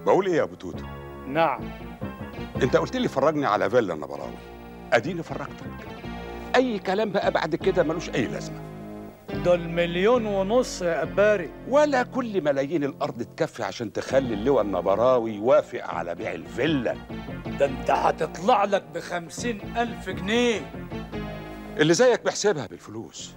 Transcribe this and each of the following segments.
بقول ايه يا ابو توتو نعم انت قلت لي فرجني على فيلا النبراوي اديني فرجتك اي كلام بقى بعد كده ملوش اي لازمه دول مليون ونص يا أباري ولا كل ملايين الارض تكفي عشان تخلي اللواء النبراوي يوافق على بيع الفيلا ده انت هتطلع لك بخمسين ألف جنيه اللي زيك بحسبها بالفلوس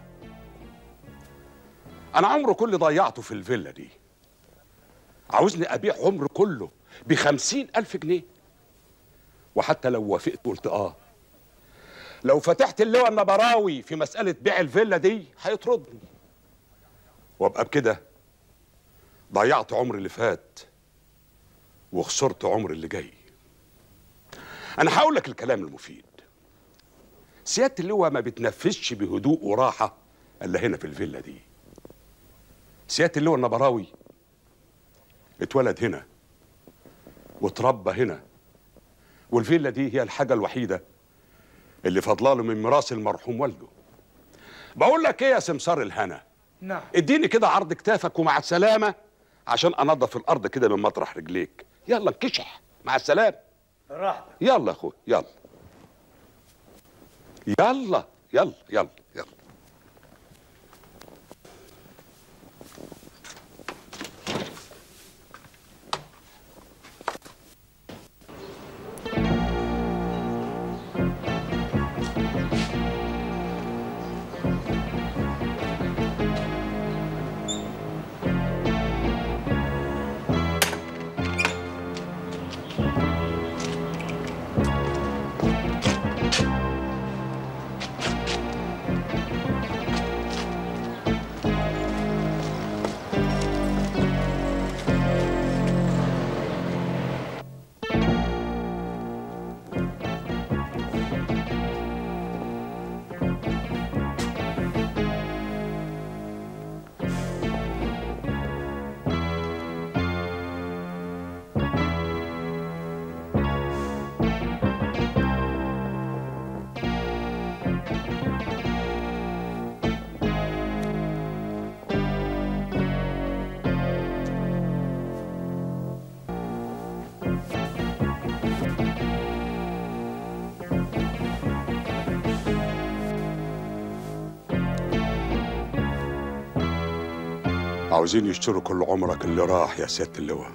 انا عمره كله ضيعته في الفيلا دي عاوزني ابيع عمره كله بخمسين الف جنيه وحتى لو وافقت قلت اه لو فتحت اللواء النبراوي في مسألة بيع الفيلا دي هيطردني وابقى بكده ضيعت عمري اللي فات وخسرت عمري اللي جاي انا هقول لك الكلام المفيد سيادة اللواء ما بتنفذش بهدوء وراحة الا هنا في الفيلا دي سيادة اللواء النبراوي اتولد هنا واتربى هنا والفيلا دي هي الحاجة الوحيدة اللي فضلاله من ميراث المرحوم والده بقول لك ايه يا سمسار الهنا نعم اديني كده عرض كتافك ومع السلامة عشان انضف الارض كده من مطرح رجليك يلا انكشح مع السلامة راحتك يلا يا اخويا يلا يلا يلا يلا يلا عاوزين يشتروا كل عمرك اللي راح يا سيادة اللواء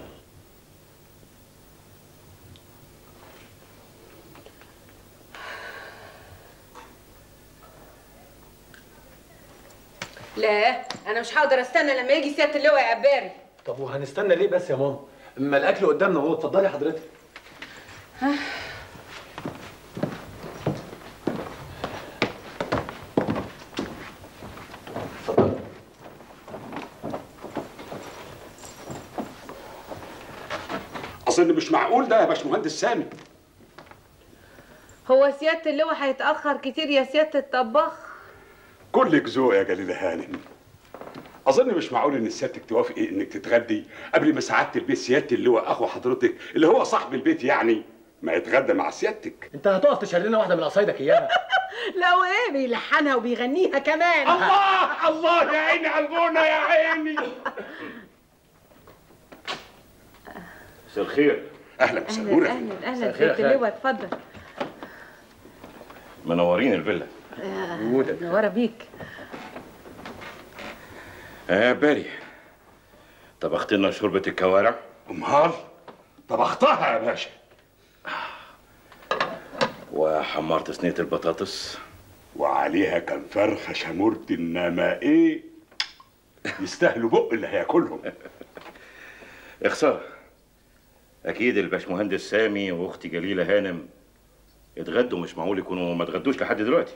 لا انا مش هقدر استنى لما يجي سياده اللواء يا عباري طب وهنستنى ليه بس يا ماما اما الاكل قدامنا اهو اتفضلي حضرتك اتفضلي اظن مش معقول ده يا باشمهندس سامي هو سياده اللواء هيتاخر كتير يا سياده الطباخ كلك ذوق يا جليلة هانم اظن مش معقول ان سيادتك توافقي انك تتغدي قبل ما سعاده البيت سياده اللواء اخو حضرتك اللي هو صاحب البيت يعني ما يتغدى مع سيادتك انت هتقف تشيل لنا واحده من قصايدك اياها لا وايه بيلحنها وبيغنيها كمان الله الله يا عيني على الغنى يا عيني مساء الخير اهلا اهلا وسهلا اهلا اهلا مساء الخير يا سياده خالد. اللواء اتفضل منورين الفيلا منوره بيك اه باري طبخت لنا شوربه الكوارع امال طبختها يا باشا وحمرت صينيه البطاطس وعليها كان فرخه شمورت انما ايه يستاهلوا بق اللي هياكلهم اخسر اكيد الباشمهندس سامي واختي جليله هانم اتغدوا مش معقول يكونوا ما اتغدوش لحد دلوقتي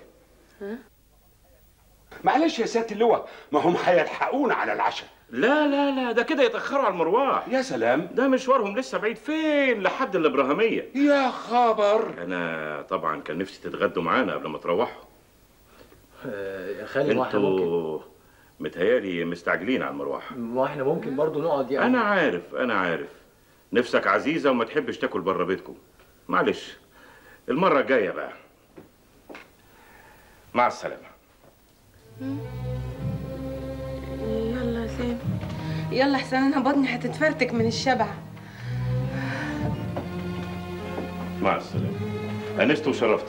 معلش يا سياده اللواء ما هم هيلحقونا على العشاء لا لا لا ده كده يتاخروا على المروح يا سلام ده مشوارهم لسه بعيد فين لحد الابراهيميه يا خبر انا طبعا كان نفسي تتغدوا معانا قبل ما تروحوا آه، يا خالد ما احنا ممكن انتوا متهيالي مستعجلين على المروح ما احنا ممكن برضو نقعد يعني انا عارف انا عارف نفسك عزيزه وما تحبش تاكل بره بيتكم معلش المره الجايه بقى مع السلامه يلا يا سامي يلا احسن انا بطني هتتفرتك من الشبع مع السلامه انست وشرفت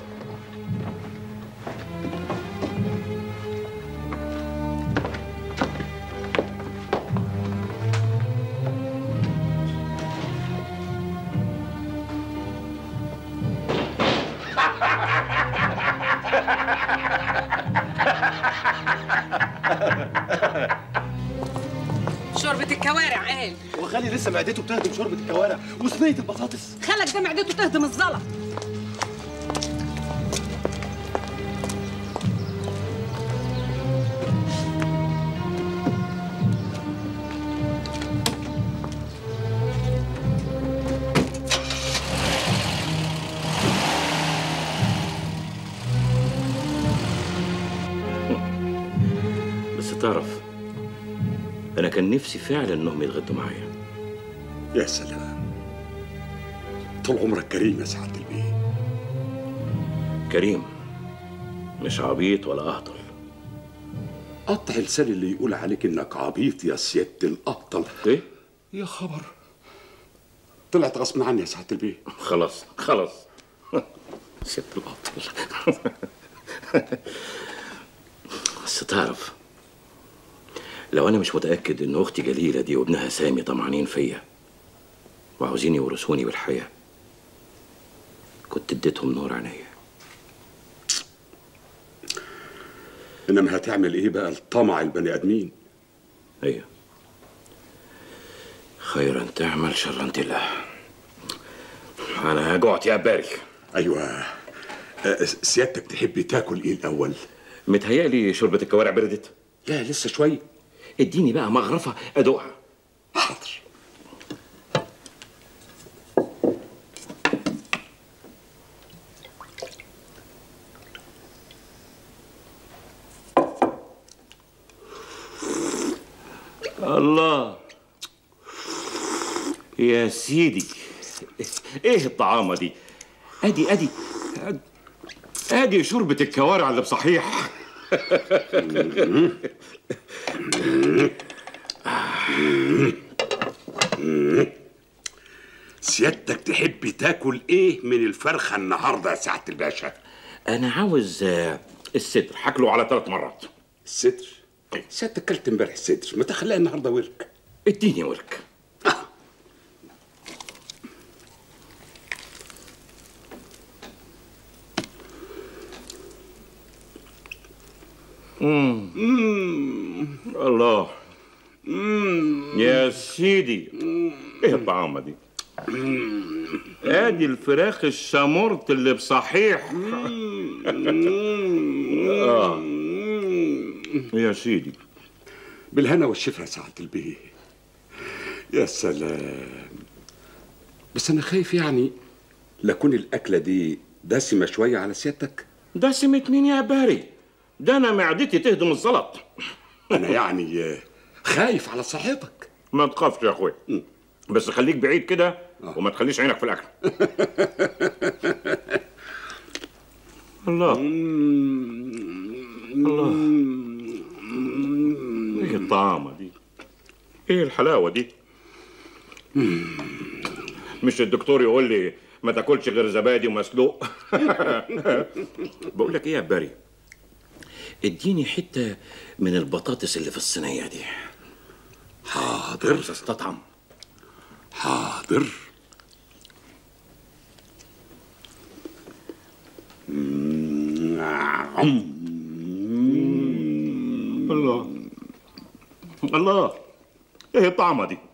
شوربة الكوارع قال وخالي لسه معدته بتهضم شوربه الكوارع وصينيه البطاطس خلك ده معدته تهضم الزلط بس تعرف انا كان نفسي فعلا انهم يتغدوا معايا يا سلام طول عمرك كريم يا سعاده البيه كريم مش عبيط ولا اهطل قطع لسان اللي يقول عليك انك عبيط يا سياده الابطل ايه يا خبر طلعت غصب عني يا سعاده البيه خلاص خلاص ست الابطل بس تعرف لو انا مش متاكد ان اختي جليله دي وابنها سامي طمعانين فيا وعاوزين يورثوني بالحياه كنت اديتهم نور عينيا انما هتعمل ايه بقى لطمع البني ادمين ايوه خيرا تعمل شرا تله انا جعت يا باري ايوه آه، سيادتك تحبي تاكل ايه الاول متهيألي شوربة الكوارع بردت لا لسه شويه اديني بقى مغرفة ادوقها حاضر الله يا سيدي ايه الطعامة دي ادي ادي ادي شوربة الكوارع اللي بصحيح سيادتك تحبي تاكل ايه من الفرخه النهارده يا سعاده الباشا انا عاوز آه، الصدر هاكله على ثلاث مرات الصدر سيادتك اكلت امبارح الصدر ما تخليها النهارده ورك اديني ورك مم. الله يا سيدي ايه الطعامه دي ادي الفراخ الشامورت اللي بصحيح آه. يا سيدي بالهنا والشفا يا سعاده البيه يا سلام بس انا خايف يعني لكون الاكله دي دسمه شويه على سيادتك دسمة مين يا باري ده انا معدتي تهضم الزلط انا يعني آه، خايف على صحتك ما تخافش يا اخويا بس خليك بعيد كده وما تخليش عينك في الاكل الله الله ايه الطعامه دي ايه الحلاوه دي مش الدكتور يقول لي ما تاكلش غير زبادي ومسلوق بقول لك ايه يا باري اديني حته من البطاطس اللي في الصينيه دي حاضر بس استطعم حاضر الله الله ايه الطعمه دي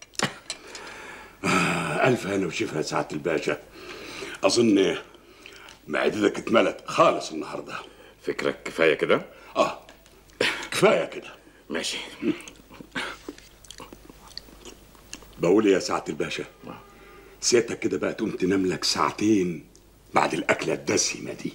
ألف هنا وشفا يا سعادة الباشا أظن معدتك اتملت خالص النهاردة فكرك كفايه كده آه كفاية كده ماشي بقول إيه يا سعادة الباشا سيادتك كده بقى تقوم تنام لك ساعتين بعد الأكلة الدسمة دي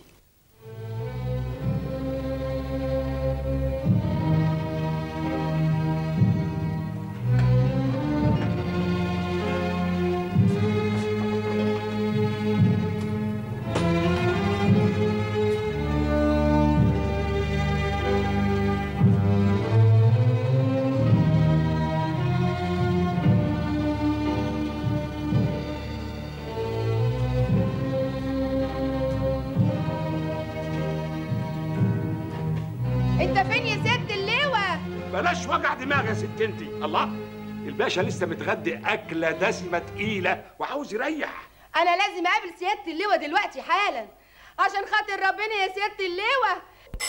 بلاش وجع دماغ يا ست انت الله الباشا لسه متغدي اكله دسمه تقيله وعاوز يريح انا لازم اقابل سياده اللواء دلوقتي حالا عشان خاطر ربنا يا سياده اللواء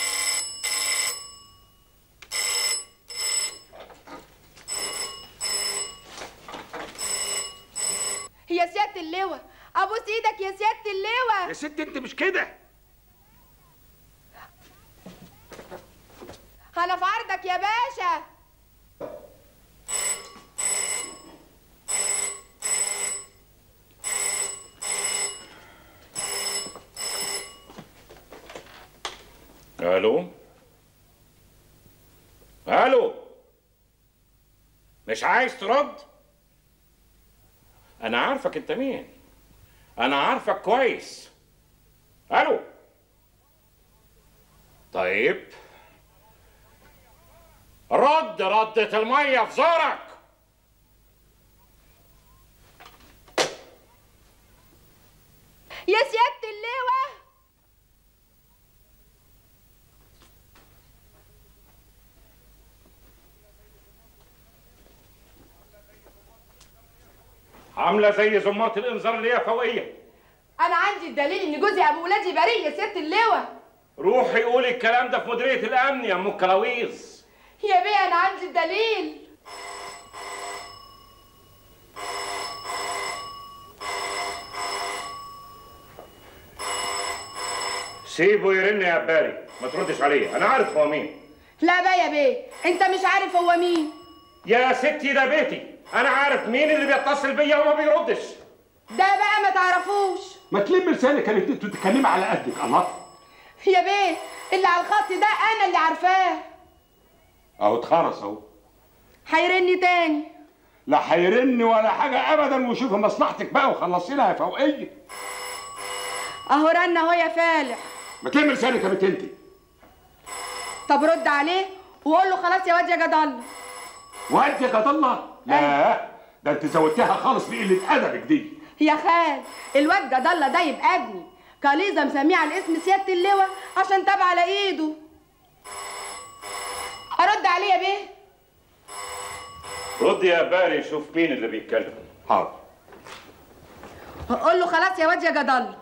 يا سياده اللواء ابوس ايدك يا سياده اللواء يا ست انت مش كده انا في عرضك يا باشا الو الو مش عايز ترد انا عارفك انت مين انا عارفك كويس الو طيب رد ردة المية في زورك يا سياده اللواء عاملة زي زمارة الإنذار اللي هي فوقية انا عندي الدليل ان جوزي ابو ولادي بريء يا سياده اللواء روحي قولي الكلام ده في مديرية الأمن يا أم الكلاويز يا بيه انا عندي الدليل سيبه يرن يا باري ما تردش عليه أنا عارف هو مين لا بقى يا بيه انت مش عارف هو مين يا ستي ده بيتي أنا عارف مين اللي بيتصل بيا وما بيردش ده بقى ما تعرفوش ما تلم لسانك كانت انت تتكلمي على قدك الله يا بيه اللي على الخط ده انا اللي عارفاه اهو اتخرس اهو هيرني تاني لا هيرن ولا حاجه ابدا وشوفي مصلحتك بقى وخلصي لها يا فوقيه اهو رن اهو يا فالح ما تلم لسانك يا بنت انت طب رد عليه وقول له خلاص يا واد يا جدال وانت يا جد الله لا ده انت زودتها خالص بقله ادبك دي يا خال الواد جدالة ده يبقى ابني كاليزا مسميه على اسم سياده اللواء عشان تابع على ايده ارد عليه يا بيه رد يا باري شوف مين اللي بيتكلم حاضر قول له خلاص يا واد يا جدالة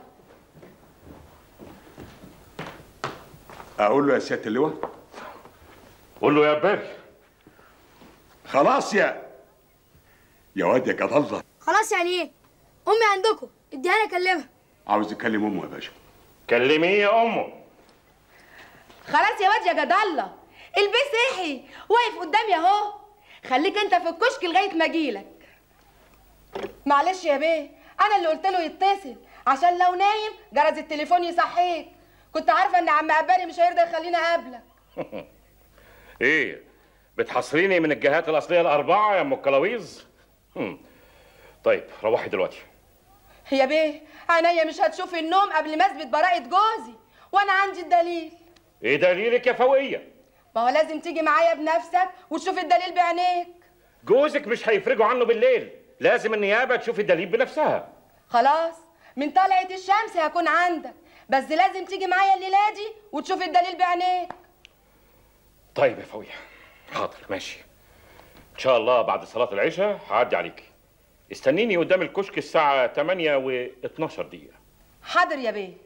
اقول له يا سياده اللواء قول له يا باري خلاص يا يا واد يا جد الله خلاص يعني ايه امي عندكم اديها لي اكلمها عاوز يكلم امه يا باشا كلميه يا أمه خلاص يا واد يا جدالة البيه صحي واقف قدامي اهو خليك انت في الكشك لغايه ما اجيلك معلش يا بيه انا اللي قلت له يتصل عشان لو نايم جرس التليفون يصحيك كنت عارفه ان عم عباري مش هيرضى يخليني اقابلك إيه بتحصريني من الجهات الأصلية الأربعة يا أم الكلاويز هم. طيب روحي دلوقتي يا بيه عينيا مش هتشوف النوم قبل ما اثبت براءة جوزي وانا عندي الدليل إيه دليلك يا فوقية ما هو لازم تيجي معايا بنفسك وتشوف الدليل بعينيك جوزك مش هيفرجوا عنه بالليل لازم النيابة تشوف الدليل بنفسها خلاص من طلعت الشمس هكون عندك بس لازم تيجي معايا الليله دي وتشوف الدليل بعينيك طيب يا فوقية حاضر ماشي إن شاء الله بعد صلاة العشاء هعدي عليك استنيني قدام الكشك الساعة 8 و 12 دقيقة حاضر يا بيه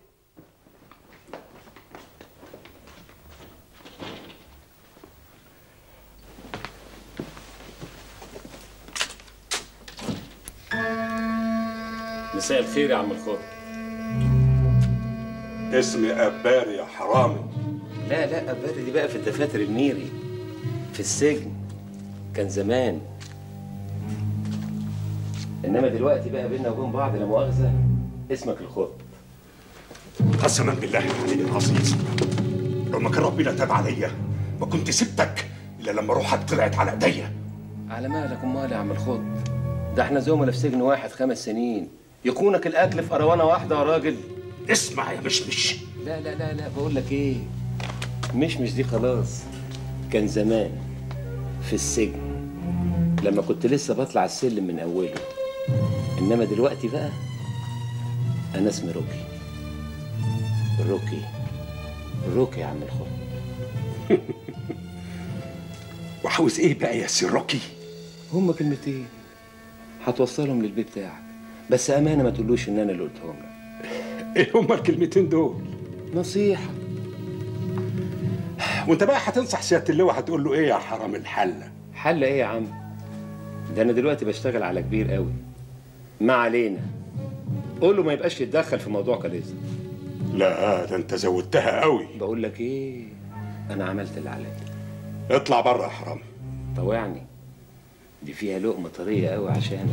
مساء الخير يا عم الخضر اسمي أباري يا حرامي لا لا أباري دي بقى في الدفاتر الميري في السجن كان زمان انما دلوقتي بقى بينا وبين بعض لا مؤاخذه اسمك الخضر قسما بالله العلي العظيم لو ما كان ربنا تاب عليا ما كنت سبتك الا لما روحك طلعت على ايديا على مالك امال يا عم الخضر ده احنا زملاء في سجن واحد خمس سنين يكونك الاكل في قروانه واحده يا راجل اسمع يا مشمش لا لا لا لا بقول لك ايه مش مش دي خلاص كان زمان في السجن لما كنت لسه بطلع السلم من اوله انما دلوقتي بقى انا اسمي روكي روكي روكي يا عم الخضر وعاوز ايه بقى يا سيروكي هما كلمتين هتوصلهم للبيت بتاعك بس امانه ما تقولوش ان انا اللي قلتهم لك ايه هما الكلمتين دول نصيحه وانت بقى هتنصح سياده اللواء هتقول له ايه يا حرام الحله حل ايه يا عم ده انا دلوقتي بشتغل على كبير قوي ما علينا قول له ما يبقاش يتدخل في موضوع كاليزا لا ده انت زودتها قوي بقول لك ايه انا عملت اللي عليا اطلع بره يا حرام طوعني دي فيها لقمه طريه قوي عشان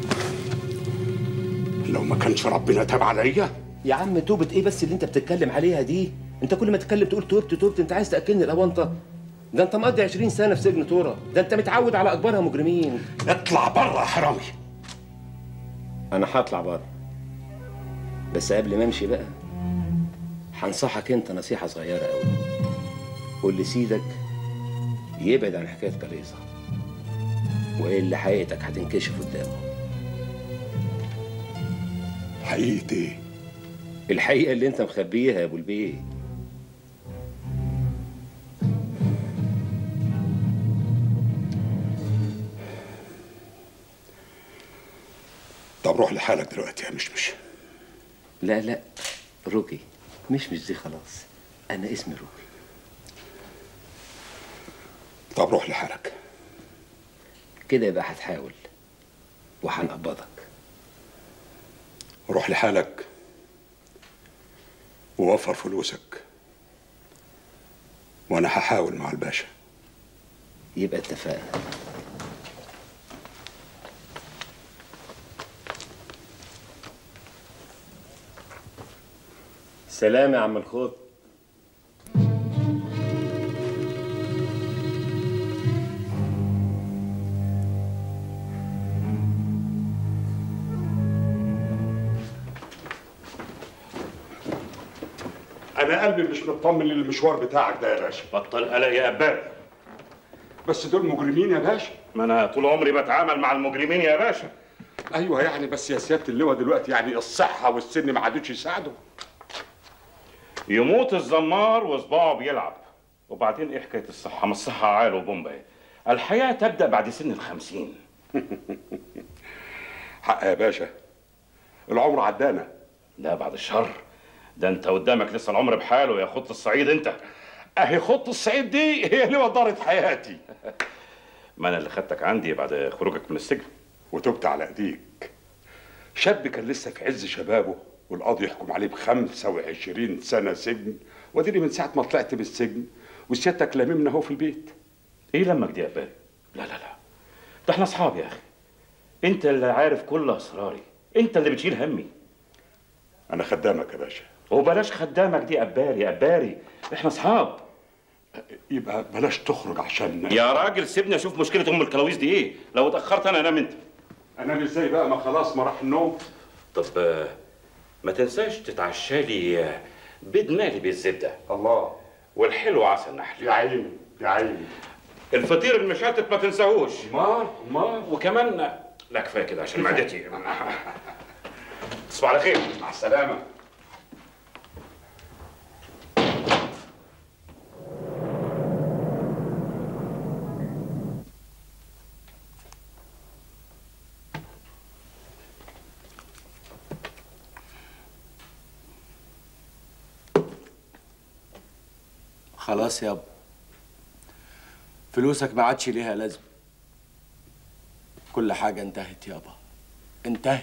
لو ما كانش ربنا تاب عليا يا عم توبة ايه بس اللي انت بتتكلم عليها دي انت كل ما تتكلم تقول توبت توبت انت عايز تاكلني الاونطه ده انت مقضي 20 سنه في سجن تورا ده انت متعود على اكبرها مجرمين اطلع بره يا حرامي انا هطلع بره بس قبل ما امشي بقى هنصحك انت نصيحه صغيره قوي قول لسيدك يبعد عن حكايه كاليزا والا حقيقتك هتنكشف قدامه حقيقة ايه الحقيقه اللي انت مخبيها يا ابو البيه طب روح لحالك دلوقتي يا مشمش لا لا روكي مش مش دي خلاص انا اسمي روكي طب روح لحالك كده يبقى هتحاول وهنقبضك روح لحالك ووفر فلوسك وانا هحاول مع الباشا يبقى اتفقنا سلام يا عم الخوت انا قلبي مش مطمن للمشوار بتاعك ده يا باشا بطل قلق يا أباد بس دول مجرمين يا باشا ما أنا طول عمري بتعامل مع المجرمين يا باشا ايوه يعني بس يا سياده اللواء دلوقتي يعني الصحه والسن ما عادوش يساعدوا يموت الزمار وصباعه بيلعب وبعدين إيه حكاية الصحة ما الصحة عال وبومباي الحياة تبدأ بعد سن الخمسين حق يا باشا العمر عدانا لا بعد الشر ده انت قدامك لسه العمر بحاله يا خط الصعيد انت اهي خط الصعيد دي هي اللي وضرت حياتي ما انا اللي خدتك عندي بعد خروجك من السجن وتبت على ايديك شاب كان لسه في عز شبابه والقاضي يحكم عليه ب 25 سنه سجن واديني من ساعه ما طلعت من السجن وسيادتك لاممنا اهو في البيت ايه لمك دي يا أباد لا لا لا ده احنا اصحاب يا اخي انت اللي عارف كل اسراري انت اللي بتشيل همي انا خدامك يا باشا وبلاش خدامك دي أباري يا أباري احنا اصحاب يبقى بلاش تخرج عشان يا راجل سيبني اشوف مشكله ام الكلاويز دي ايه لو اتاخرت انا انام انت انام ازاي بقى ما خلاص ما راح النوم طب آه، ما تنساش تتعشى لي آه، بيض مالي بالزبده الله والحلو عسل نحل يا عيني يا عيني الفطير المشاتت ما تنساهوش مال مال وكمان لا كفايه كده عشان معدتي تصبح على خير مع السلامه خلاص يابا فلوسك ما عادش ليها لازمه كل حاجه انتهت يابا انتهت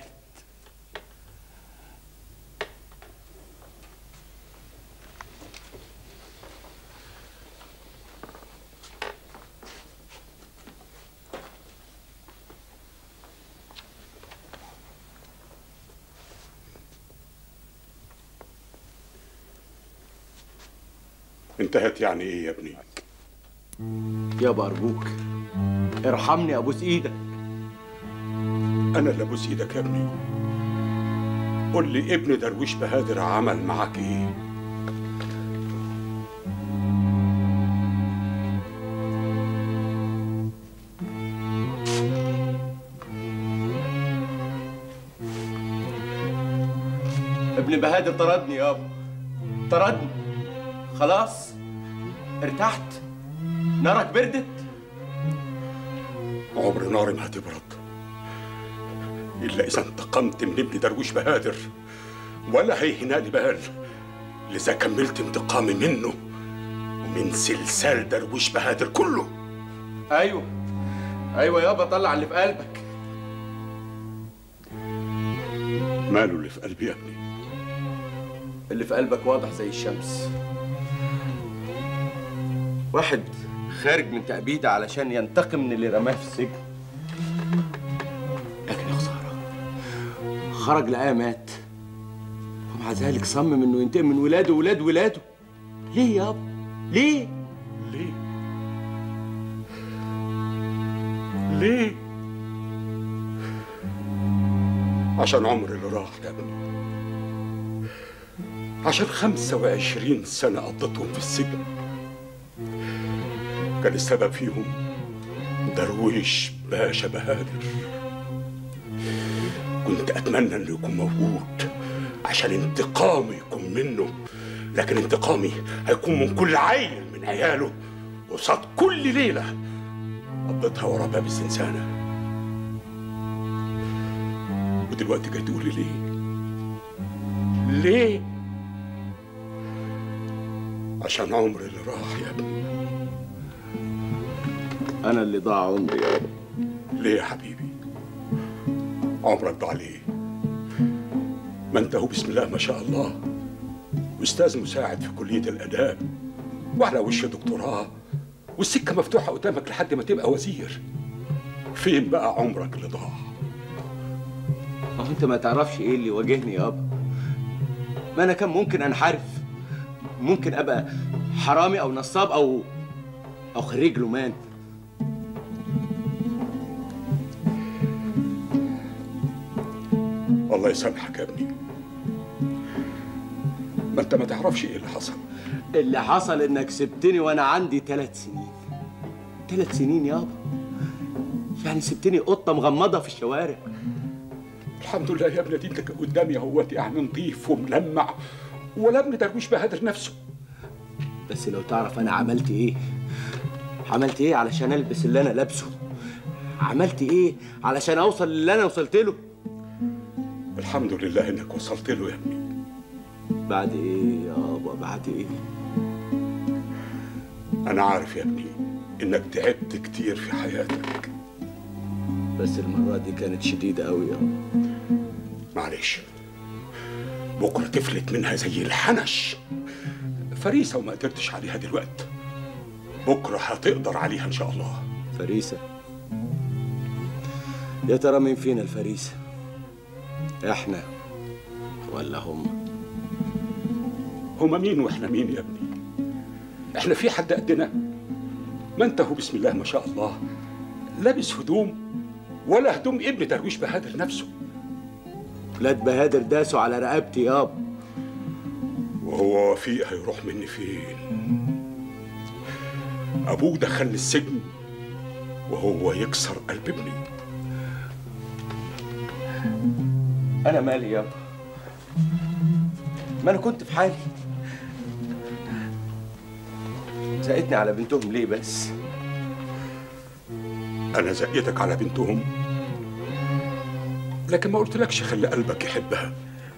انتهت يعني ايه يا ابني يابا ارجوك ارحمني ابوس ايدك انا اللي ابوس ايدك يا ابني قول لي ابن درويش بهادر عمل معاك ايه ابن بهادر طردني يابا طردني خلاص ارتحت نارك بردت عمر ناري ما هتبرد إلا إذا انتقمت من ابن درويش بهادر ولا هيهنالي بال لذا كملت انتقامي منه ومن سلسال درويش بهادر كله ايوه ايوه يابا طلع اللي في قلبك ماله اللي في قلبي يا ابني اللي في قلبك واضح زي الشمس واحد خارج من تأبيده علشان ينتقم من اللي رماه في السجن لكن يا خسارة خرج لقاه مات ومع ذلك صمم انه ينتقم من ولاده وولاد ولاده ليه يابا ليه ليه ليه عشان عمري اللي راح يا ابني عشان خمسة وعشرين سنة قضيتهم في السجن كان السبب فيهم درويش باشا بهادر كنت أتمنى إنه يكون موجود عشان انتقامي يكون منه لكن انتقامي هيكون من كل عيل من عياله قصاد كل ليلة قضيتها ورا باب الزنزانة ودلوقتي جاي تقولي ليه؟ ليه؟ عشان عمري اللي راح يا ابني انا اللي ضاع عمري يابا ليه يا حبيبي؟ عمرك ضاع ليه؟ ما انت هو بسم الله ما شاء الله استاذ مساعد في كليه الاداب وعلى وش دكتوراه والسكه مفتوحه قدامك لحد ما تبقى وزير فين بقى عمرك اللي ضاع؟ ما هو انت ما تعرفش ايه اللي واجهني يابا ما انا كان ممكن انحرف ممكن ابقى حرامي او نصاب او او خريج لومان الله يسامحك يا ابني ما انت ما تعرفش ايه اللي حصل اللي حصل انك سبتني وانا عندي ثلاث سنين ثلاث سنين يابا يعني سبتني قطه مغمضه في الشوارع الحمد لله يا ابني انت كان قدامي اهوت يعني نظيف وملمع ولا ابن درويش بهادر نفسه بس لو تعرف انا عملت ايه عملت ايه علشان البس اللي انا لابسه عملت ايه علشان اوصل للي انا وصلت له الحمد لله انك وصلت له يا ابني بعد ايه يابا بعد ايه انا عارف يا ابني انك تعبت كتير في حياتك بس المره دي كانت شديده قوي يابا معلش بكره تفلت منها زي الحنش فريسه وما قدرتش عليها دلوقتي بكره هتقدر عليها ان شاء الله فريسه يا ترى مين فينا الفريسه احنا ولا هم هما مين واحنا مين يا ابني احنا في حد قدنا ما انت هو بسم الله ما شاء الله لابس هدوم ولا هدوم ابن درويش بهادر نفسه ولاد بهادر داسوا على رقبتي يابا وهو وفيق هيروح مني فين ابوه دخلني السجن وهو يكسر قلب ابني انا مالي يابا ما انا كنت في حالي زقتني على بنتهم ليه بس انا زقيتك على بنتهم لكن ما قلتلكش خلي قلبك يحبها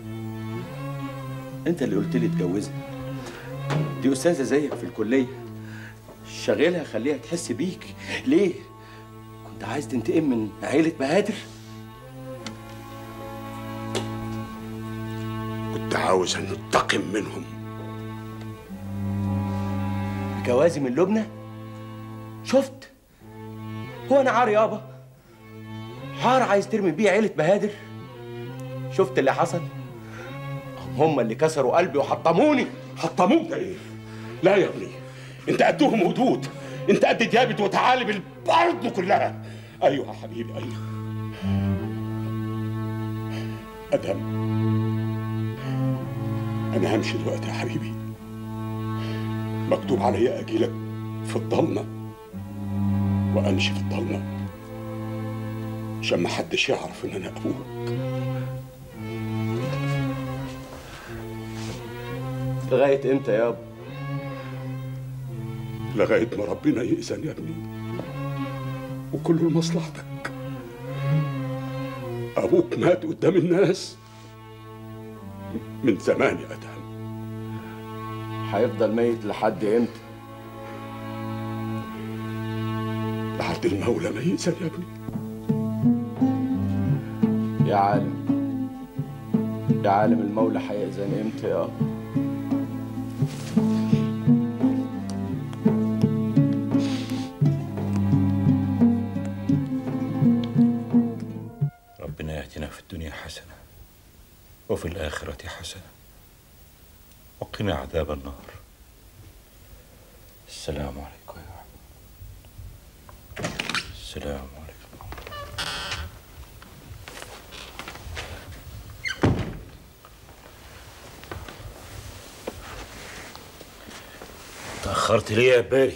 انت اللي قلت لي اتجوزها دي استاذه زيك في الكليه شغلها خليها تحس بيك ليه كنت عايز تنتقم من عيله بهادر كنت عاوز انتقم منهم جوازي من لبنى شفت هو انا عار يابا عار عايز ترمي بيه عيله بهادر شفت اللي حصل هم اللي كسروا قلبي وحطموني حطموك ده ايه لا يا ابني انت قدهم ودود انت قد ديابة وتعالب الارض كلها ايوه يا حبيبي ايوه ادهم انا همشي دلوقتي يا حبيبي مكتوب عليا اجيلك في الضلمه وامشي في الضلمه عشان ما حدش يعرف ان انا ابوك لغايه امتى يابا لغايه ما ربنا يأذن يا ابني وكله لمصلحتك ابوك مات قدام الناس من زمان يا ادهم هيفضل ميت لحد امتى لحد المولى ما يأذن يا ابني يا عالم يا عالم المولى هيأذن امتى يا ربنا يأتنا في الدنيا حسنة وفي الآخرة حسنة وقنا عذاب النار السلام عليكم يا رب السلام عليكم تأخرت ليه يا باري؟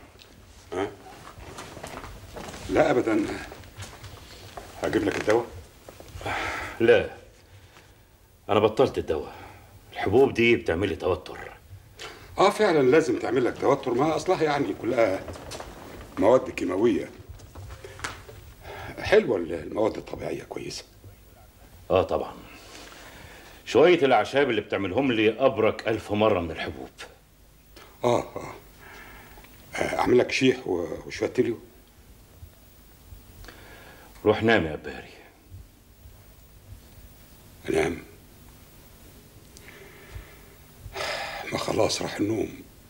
لا ابدا هجيب لك الدواء لا أنا بطلت الدواء الحبوب دي بتعمل لي توتر اه فعلا لازم تعمل لك توتر ما اصلها يعني كلها مواد كيماويه حلوه المواد الطبيعيه كويسه اه طبعا شوية الأعشاب اللي بتعملهم لي أبرك ألف مرة من الحبوب اه اه آه، اعمل لك شيح و- وشويه تليو روح نام يا باري انام ما خلاص راح النوم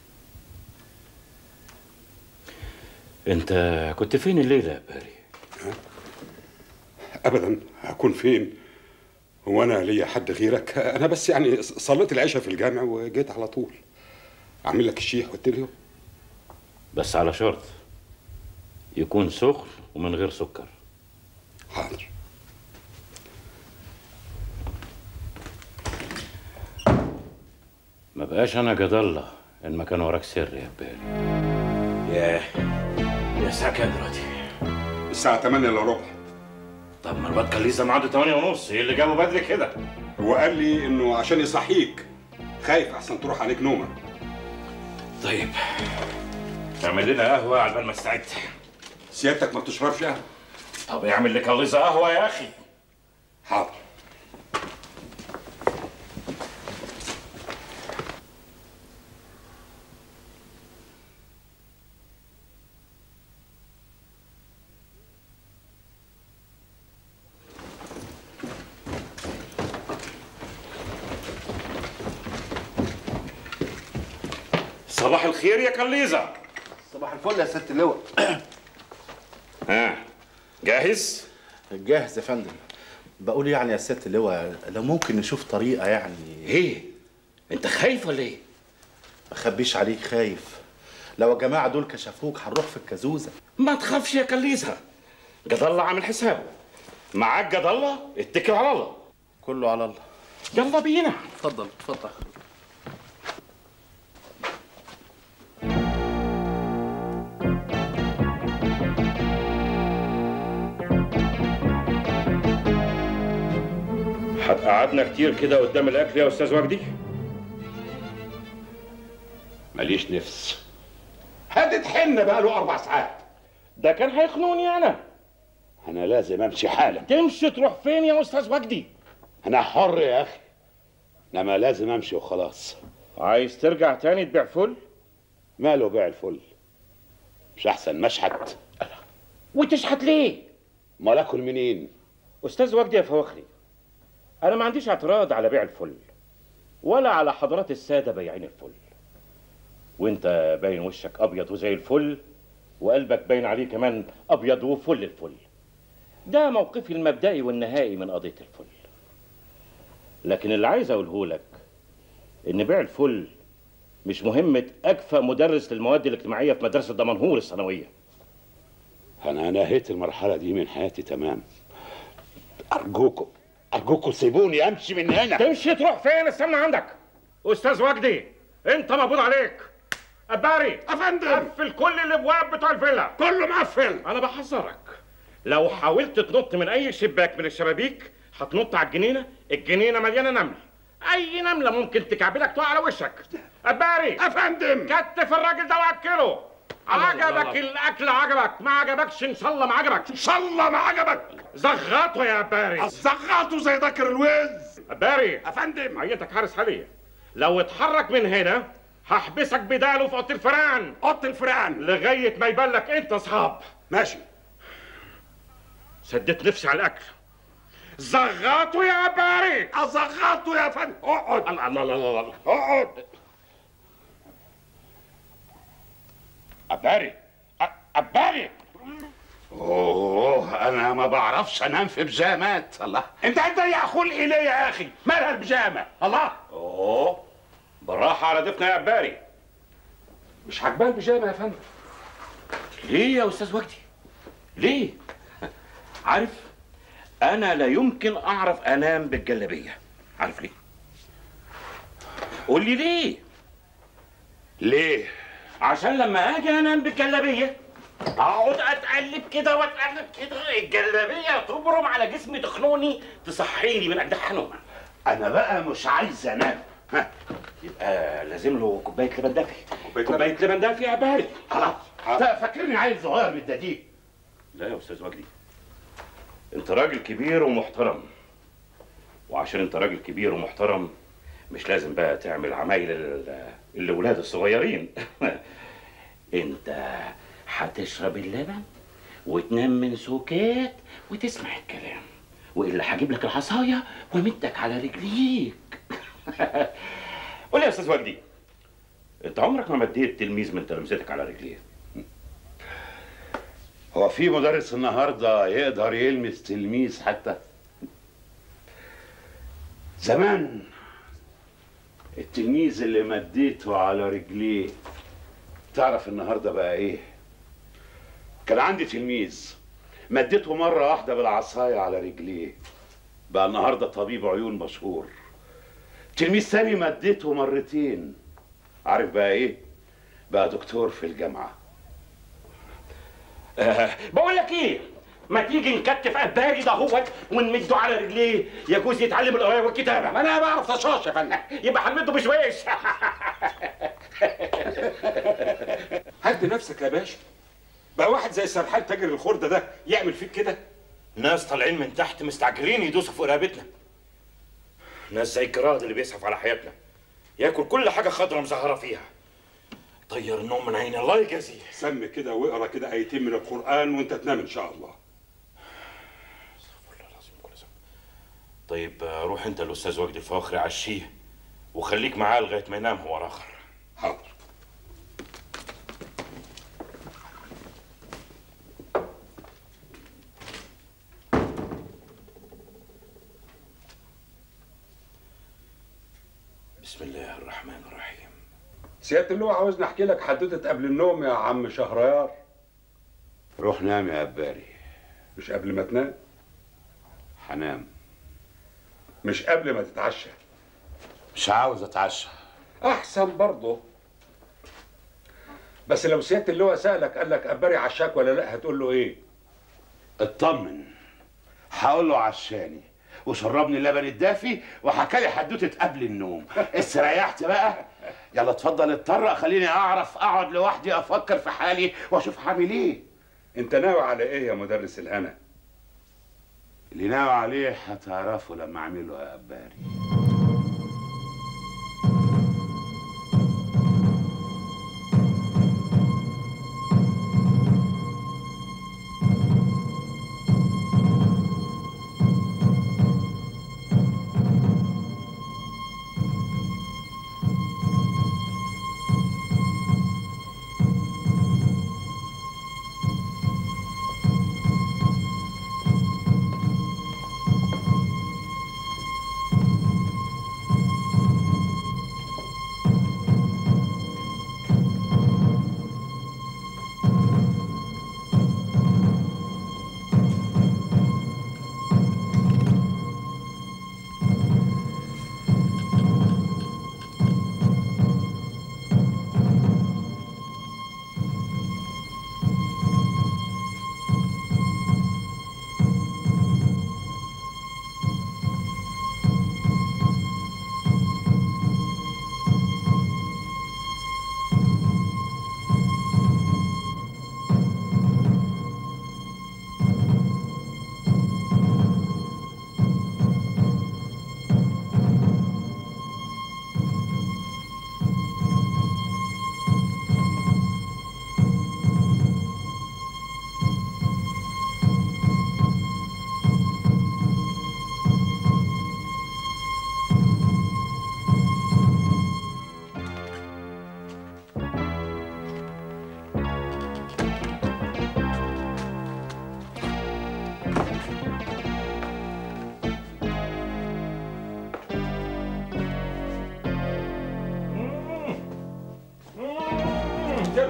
أنت كنت فين الليلة يا باري؟ ابدا هكون فين هو انا ليا حد غيرك انا بس يعني صليت العشاء في الجامع وجيت على طول اعمل لك الشيح والتليو بس على شرط يكون سخن ومن غير سكر حاضر ما بقاش أنا جد الله إن ما كان وراك سر يا باري ياه يا ساعة كام دلوقتي؟ الساعه 8 الا ربع طب ما الواد كان لسه معاده 8 ونص ايه اللي جابه بدري كده؟ هو قال لي انه عشان يصحيك خايف احسن تروح عليك نومه طيب اعمل لنا قهوة على بال ما استعد سيادتك ما بتشربش قهوه طب اعمل لك الليزة قهوة يا أخي حاضر صباح الخير يا كليزة صباح الفل يا ست اللواء ها جاهز؟ جاهز يا فندم بقول يعني يا ست اللواء لو ممكن نشوف طريقه يعني ايه انت خايف ولا ايه ما اخبيش عليك خايف لو الجماعه دول كشفوك هنروح في الكازوزه ما تخافش يا كليزة جد الله عامل حسابه معاك جد الله اتكل على الله كله على الله يلا بينا اتفضل اتفضل هتقعدنا كتير كده قدام الاكل يا استاذ وجدي ماليش نفس هدت حنة بقى له اربع ساعات ده كان هيخنوني انا انا لازم امشي حالا تمشي تروح فين يا استاذ وجدي انا حر يا اخي انما لازم امشي وخلاص عايز ترجع تاني تبيع فل ماله بيع الفل مش احسن مشحت وتشحت ليه امال اكل منين استاذ وجدي يا فواخري انا ما عنديش اعتراض على بيع الفل ولا على حضرات الساده بياعين الفل وانت باين وشك ابيض وزي الفل وقلبك باين عليه كمان ابيض وفل الفل ده موقفي المبدئي والنهائي من قضيه الفل لكن اللي عايز اقوله لك ان بيع الفل مش مهمه اكفى مدرس للمواد الاجتماعيه في مدرسه دمنهور الثانويه انا نهيت المرحله دي من حياتي تمام ارجوكم ارجوكم سيبوني امشي من هنا تمشي تروح فين استنى عندك استاذ وجدي انت مقبوض عليك أباري افندم قفل كل الابواب بتوع الفيلا كله مقفل انا بحذرك لو حاولت تنط من اي شباك من الشبابيك هتنط على الجنينه الجنينه مليانه نمل اي نمله ممكن تكعبلك تقع على وشك أباري افندم كتف الراجل ده واكله عجبك الاكل عجبك ما عجبكش ان شاء الله ما عجبك ان شاء الله ما عجبك زغطه يا باري زغطه زي ذكر الوز باري يا فندم عيتك حارس حاليا لو اتحرك من هنا هحبسك بداله في اوضه الفيران اوضه الفيران لغايه ما يبان لك انت اصحاب ماشي سديت نفسي على الاكل زغطه يا باري ازغطه يا فندم اقعد الله الله الله الله, الله. اقعد أباري أ- أباري اوه انا ما بعرفش انام في بيجامات الله انت انت يا خلقي ليه يا اخي مالها البيجامه الله اوه بالراحه على ضيفنا يا أباري مش عاجباه البيجامه يا فندم ليه يا استاذ وجدي ليه عارف انا لا يمكن اعرف انام بالجلابيه عارف ليه قول لي ليه ليه عشان لما اجي انام بالجلابيه اقعد اتقلب كده واتقلب كده الجلابيه تبرم على جسمي تخنقني تصحيني من اجدح نومه انا بقى مش عايز انام ها يبقى لازم له كوبايه لبن دافي كوباية كوبايه لبن دافي يا باري خلاص فا- فاكرني عيل صغير من الدقيق لا يا استاذ وجدي انت راجل كبير ومحترم وعشان انت راجل كبير ومحترم مش لازم بقى تعمل عمايل ال- الاولاد الصغيرين انت هتشرب اللبن وتنام من سكات وتسمع الكلام والا هجيب لك العصايه وامدك على رجليك قول لي يا استاذ وجدي انت عمرك ما مديت تلميذ من تلامذتك على رجليه هو في مدرس النهارده يقدر يلمس تلميذ حتى زمان التلميذ اللي مديته على رجليه تعرف النهارده بقى ايه كان عندي تلميذ مديته مرة واحدة بالعصاية على رجليه بقى النهارده طبيب عيون مشهور تلميذ تاني مديته مرتين عارف بقى ايه بقى دكتور في الجامعه آه بقول لك ايه ما تيجي نكتف اباري ده هو ونمده على رجليه يجوز يتعلم القرايه والكتابه ما انا بعرف تشاش يا فندم يبقى هنمده بشويش هد نفسك يا باشا بقى واحد زي سرحان تاجر الخردة ده يعمل فيك كده ناس طالعين من تحت مستعجلين يدوسوا في رقبتنا ناس زي الجراد اللي بيسعف على حياتنا ياكل كل حاجه خضرا مزهره فيها طير النوم من عين الله يجازيه سمي كده واقرا كده ايتين من القران وانت تنام ان شاء الله طيب آه، روح انت الاستاذ وجدي الفاخري عشيه وخليك معاه لغايه ما ينام هو اخر حاضر بسم الله الرحمن الرحيم سيادة اللواء عاوزني احكي لك حدوته قبل النوم يا عم شهريار روح نام يا عباري مش قبل ما تنام هنام مش قبل ما تتعشى مش عاوز اتعشى احسن برضه بس لو سيادة اللواء سألك قال لك أباري عشاك ولا لا هتقول له ايه اطمن هقول له عشاني وشربني اللبن الدافي وحكى لي حدوته قبل النوم استريحت بقى يلا اتفضل اتطرق خليني اعرف اقعد لوحدي افكر في حالي واشوف هعمل ايه انت ناوي على ايه يا مدرس الهنا اللي ناوي عليه هتعرفه لما اعمله يا اباري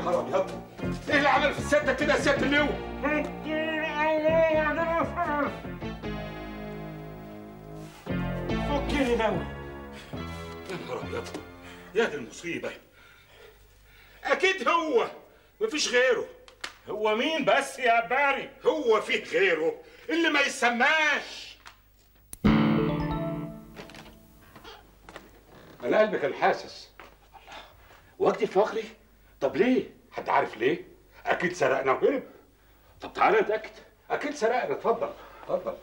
نهار ابيض ايه اللي عمل في سيادتك كده يا سياده اللواء؟ فكني نوي يا نهار ابيض يا دي المصيبه اكيد هو مفيش غيره هو مين بس يا باري هو فيه غيره اللي ما يسماش انا قلبي كان حاسس وجدي فخري طب ليه حد عارف ليه اكيد سرقنا وهرب طب تعالى نتاكد اكيد سرقنا اتفضل اتفضل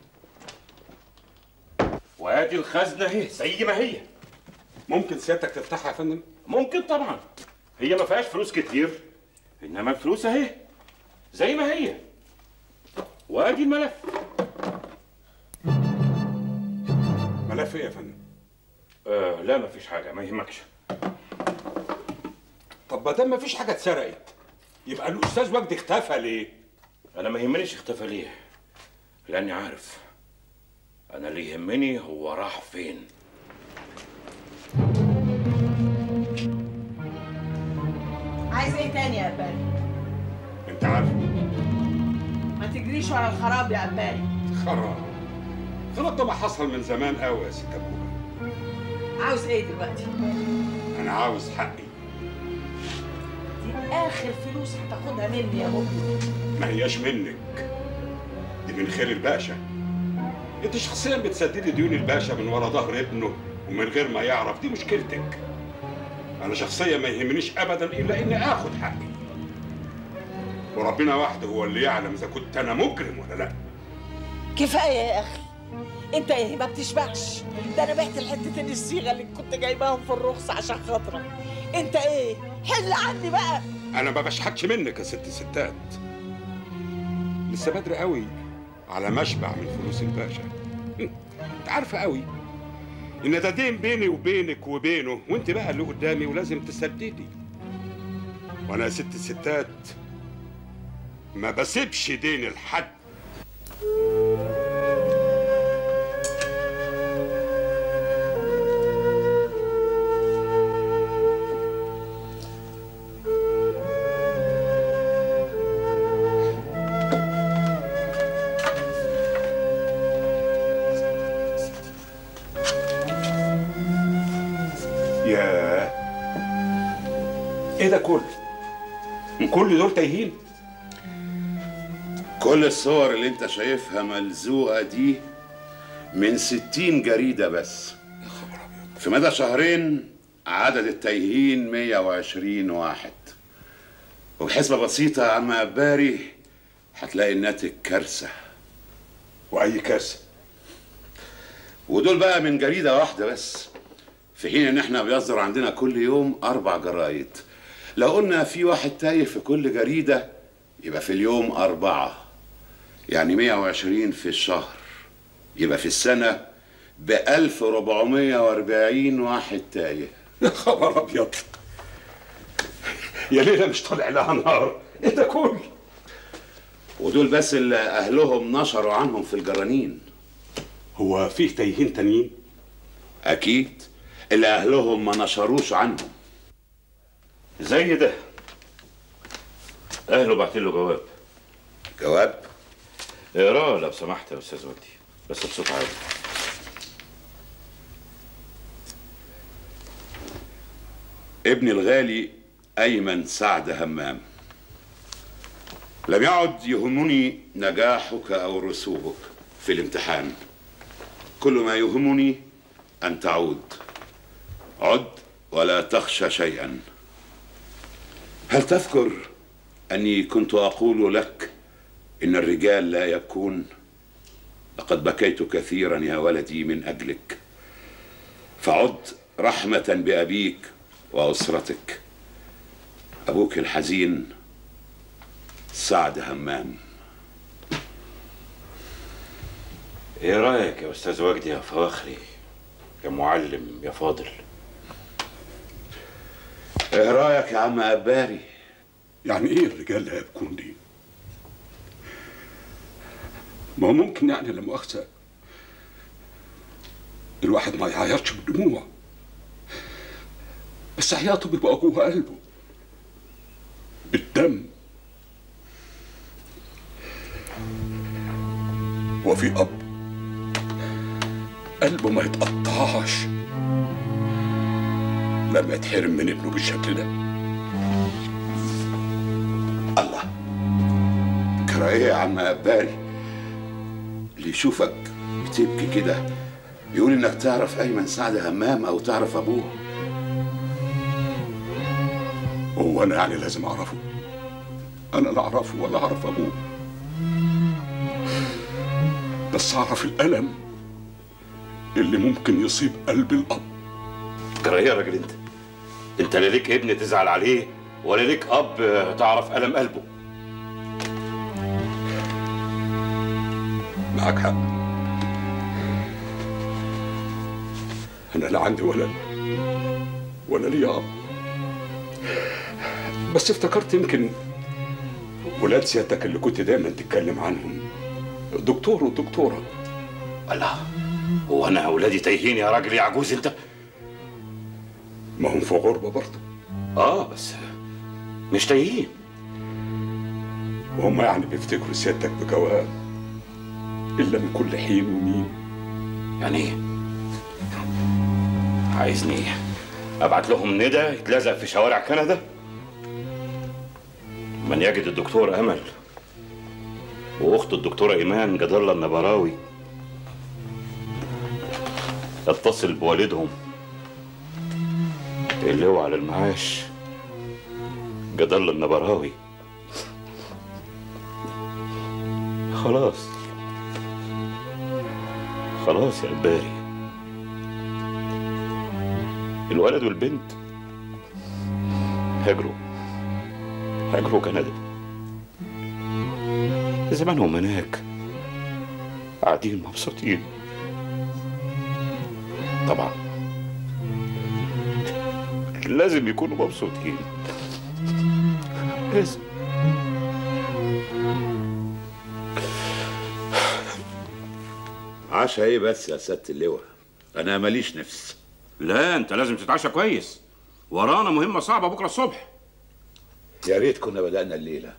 وادي الخزنه اهي زي ما هي ممكن سيادتك تفتحها يا فندم ممكن طبعا هي ما فيهاش فلوس كتير انما الفلوس اهي زي ما هي وادي الملف ملف ايه يا فندم آه لا ما فيش حاجه ما يهمكش طب ما دام مفيش حاجه اتسرقت يبقى الاستاذ وجدي اختفى ليه انا ما يهمنيش اختفى ليه لاني عارف انا اللي يهمني هو راح فين عايز ايه تاني يا أباري؟ انت عارف ما تجريش ورا الخراب يا أباري خراب خلاص ده ما حصل من زمان قوي يا ست ابوها عاوز ايه دلوقتي؟ انا عاوز حقي دي آخر فلوس هتاخدها مني يا مبني ما هياش منك دي من خير الباشا انت شخصيا بتسددي ديون الباشا من ورا ظهر ابنه ومن غير ما يعرف دي مشكلتك انا شخصيا ما يهمنيش ابدا الا اني اخد حقي وربنا وحده هو اللي يعلم اذا كنت انا مجرم ولا لا كفاية يا أخي أنت إيه ما بتشبعش ده أنا بعت الحتتين الصيغة اللي كنت جايباهم في الرخص عشان خاطرك أنت إيه؟ حل عني بقى انا ما بشحتش منك يا ست ستات لسه بدري قوي على مشبع من فلوس الباشا انت عارفه قوي ان ده دين بيني وبينك وبينه وانت بقى اللي قدامي ولازم تسددي وانا يا ست الستات ما بسيبش دين لحد ياه ايه ده كله كل دول تايهين كل الصور اللي انت شايفها ملزوقة دي من ستين جريدة بس في مدى شهرين عدد التايهين 120 واحد وبحسبة بسيطة يا عم أباري هتلاقي الناتج كارثة وأي كارثة ودول بقى من جريدة واحدة بس في حين إن إحنا بيصدر عندنا كل يوم أربع جرايد لو قلنا في واحد تايه في كل جريدة يبقى في اليوم أربعة يعني 120 في الشهر يبقى في السنة ب 1440 واحد تايه يا خبر أبيض يا ليلى مش طالع لها نهار ايه ده كله ودول بس اللي أهلهم نشروا عنهم في الجرانين هو فيه تايهين تانيين؟ أكيد اللي أهلهم ما نشروش عنهم زي ده اهله بعت له جواب جواب اقراه لو سمحت يا استاذ وجدي بس بصوت عالي ابني الغالي أيمن سعد همام لم يعد يهمني نجاحك أو رسوبك في الامتحان كل ما يهمني أن تعود عد ولا تخشى شيئا هل تذكر أني كنت أقول لك إن الرجال لا يبكون لقد بكيت كثيرا يا ولدي من أجلك فعد رحمة بأبيك وأسرتك أبوك الحزين سعد همام ايه رايك يا استاذ وجدي يا فواخري يا معلم يا فاضل ايه رايك يا عم أباري يعني ايه الرجال لا يبكون دي ما هو ممكن يعني لا مؤاخذة الواحد ما يعيطش بدموع بس عياطه بيبقى جوه قلبه بالدم وفي اب قلبه ما يتقطعش لما يتحرم من ابنه بالشكل ده الله كره ايه يا عم قباري اللي يشوفك بتبكي كده يقول انك تعرف ايمن سعد همام او تعرف ابوه هو انا يعني لازم اعرفه انا لا اعرفه ولا اعرف ابوه بس اعرف الالم اللي ممكن يصيب قلب الاب كره ايه يا راجل انت انت لا ليك ابن تزعل عليه ولا ليك اب تعرف الم قلبه معاك حق انا لا عندي ولد ولا ليا اب بس افتكرت يمكن ولاد سيادتك اللي كنت دايما تتكلم عنهم دكتور ودكتوره الله هو انا اولادي تايهين يا راجل يا عجوز انت ما هم في غربه برضه اه بس مش تايهين وهم يعني بيفتكروا سيادتك بجواب الا من كل حين ومين يعني ايه عايزني ابعت لهم ندى يتلزق في شوارع كندا من يجد الدكتور امل واخته الدكتوره ايمان جد الله النبراوي اتصل بوالدهم اللي هو على المعاش جد الله النبراوي خلاص خلاص يا عباري الولد والبنت هاجروا هاجروا كندا زمانهم هناك قاعدين مبسوطين طبعا لازم يكونوا مبسوطين لازم عشا ايه بس يا سياده اللواء انا ماليش نفس لا انت لازم تتعشى كويس ورانا مهمه صعبه بكره الصبح يا ريت كنا بدانا الليله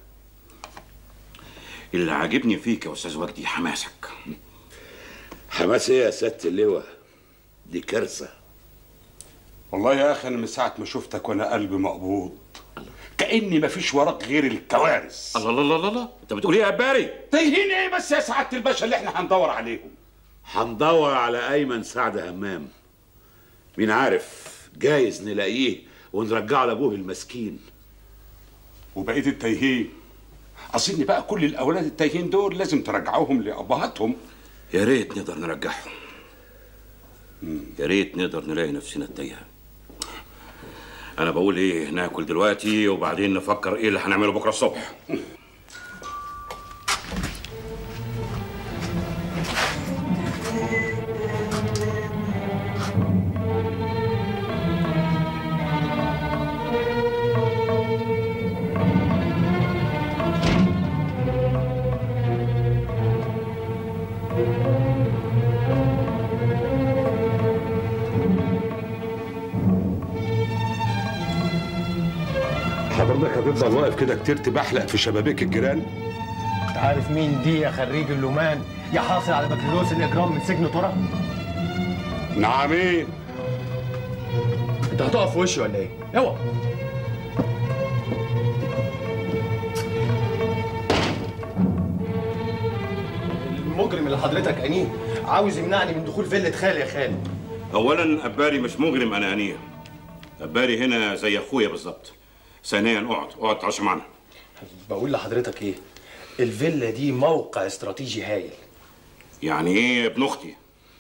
اللي عاجبني فيك يا استاذ وجدي حماسك حماس ايه يا سياده اللواء دي كارثه والله يا اخي انا من ساعه ما شفتك وانا قلبي مقبوض كاني ما فيش وراك غير الكوارث الله الله الله الله انت بتقول ايه يا عباري تايهين ايه بس يا سعاده الباشا اللي احنا هندور عليهم هندور على ايمن سعد همام مين عارف جايز نلاقيه ونرجعه لابوه المسكين وبقيه التايهين اظن بقى كل الاولاد التايهين دول لازم ترجعوهم لابهاتهم يا ريت نقدر نرجعهم يا ريت نقدر نلاقي نفسنا التايهه انا بقول ايه ناكل دلوقتي وبعدين نفكر ايه اللي هنعمله بكره الصبح حضرتك هتفضل واقف كده كتير تبحلق في شبابيك الجيران انت عارف مين دي يا خريج اللومان يا حاصل على بكالوريوس الاجرام من سجن ترى نعمين انت هتقف في وشي ولا ايه اوعى المجرم اللي حضرتك انيه عاوز يمنعني من دخول فيلة خالي يا خالي اولا اباري مش مجرم انانيه اباري هنا زي اخويا بالظبط ثانيا اقعد اقعد تعشى معانا بقول لحضرتك ايه الفيلا دي موقع استراتيجي هايل يعني ايه يا ابن اختي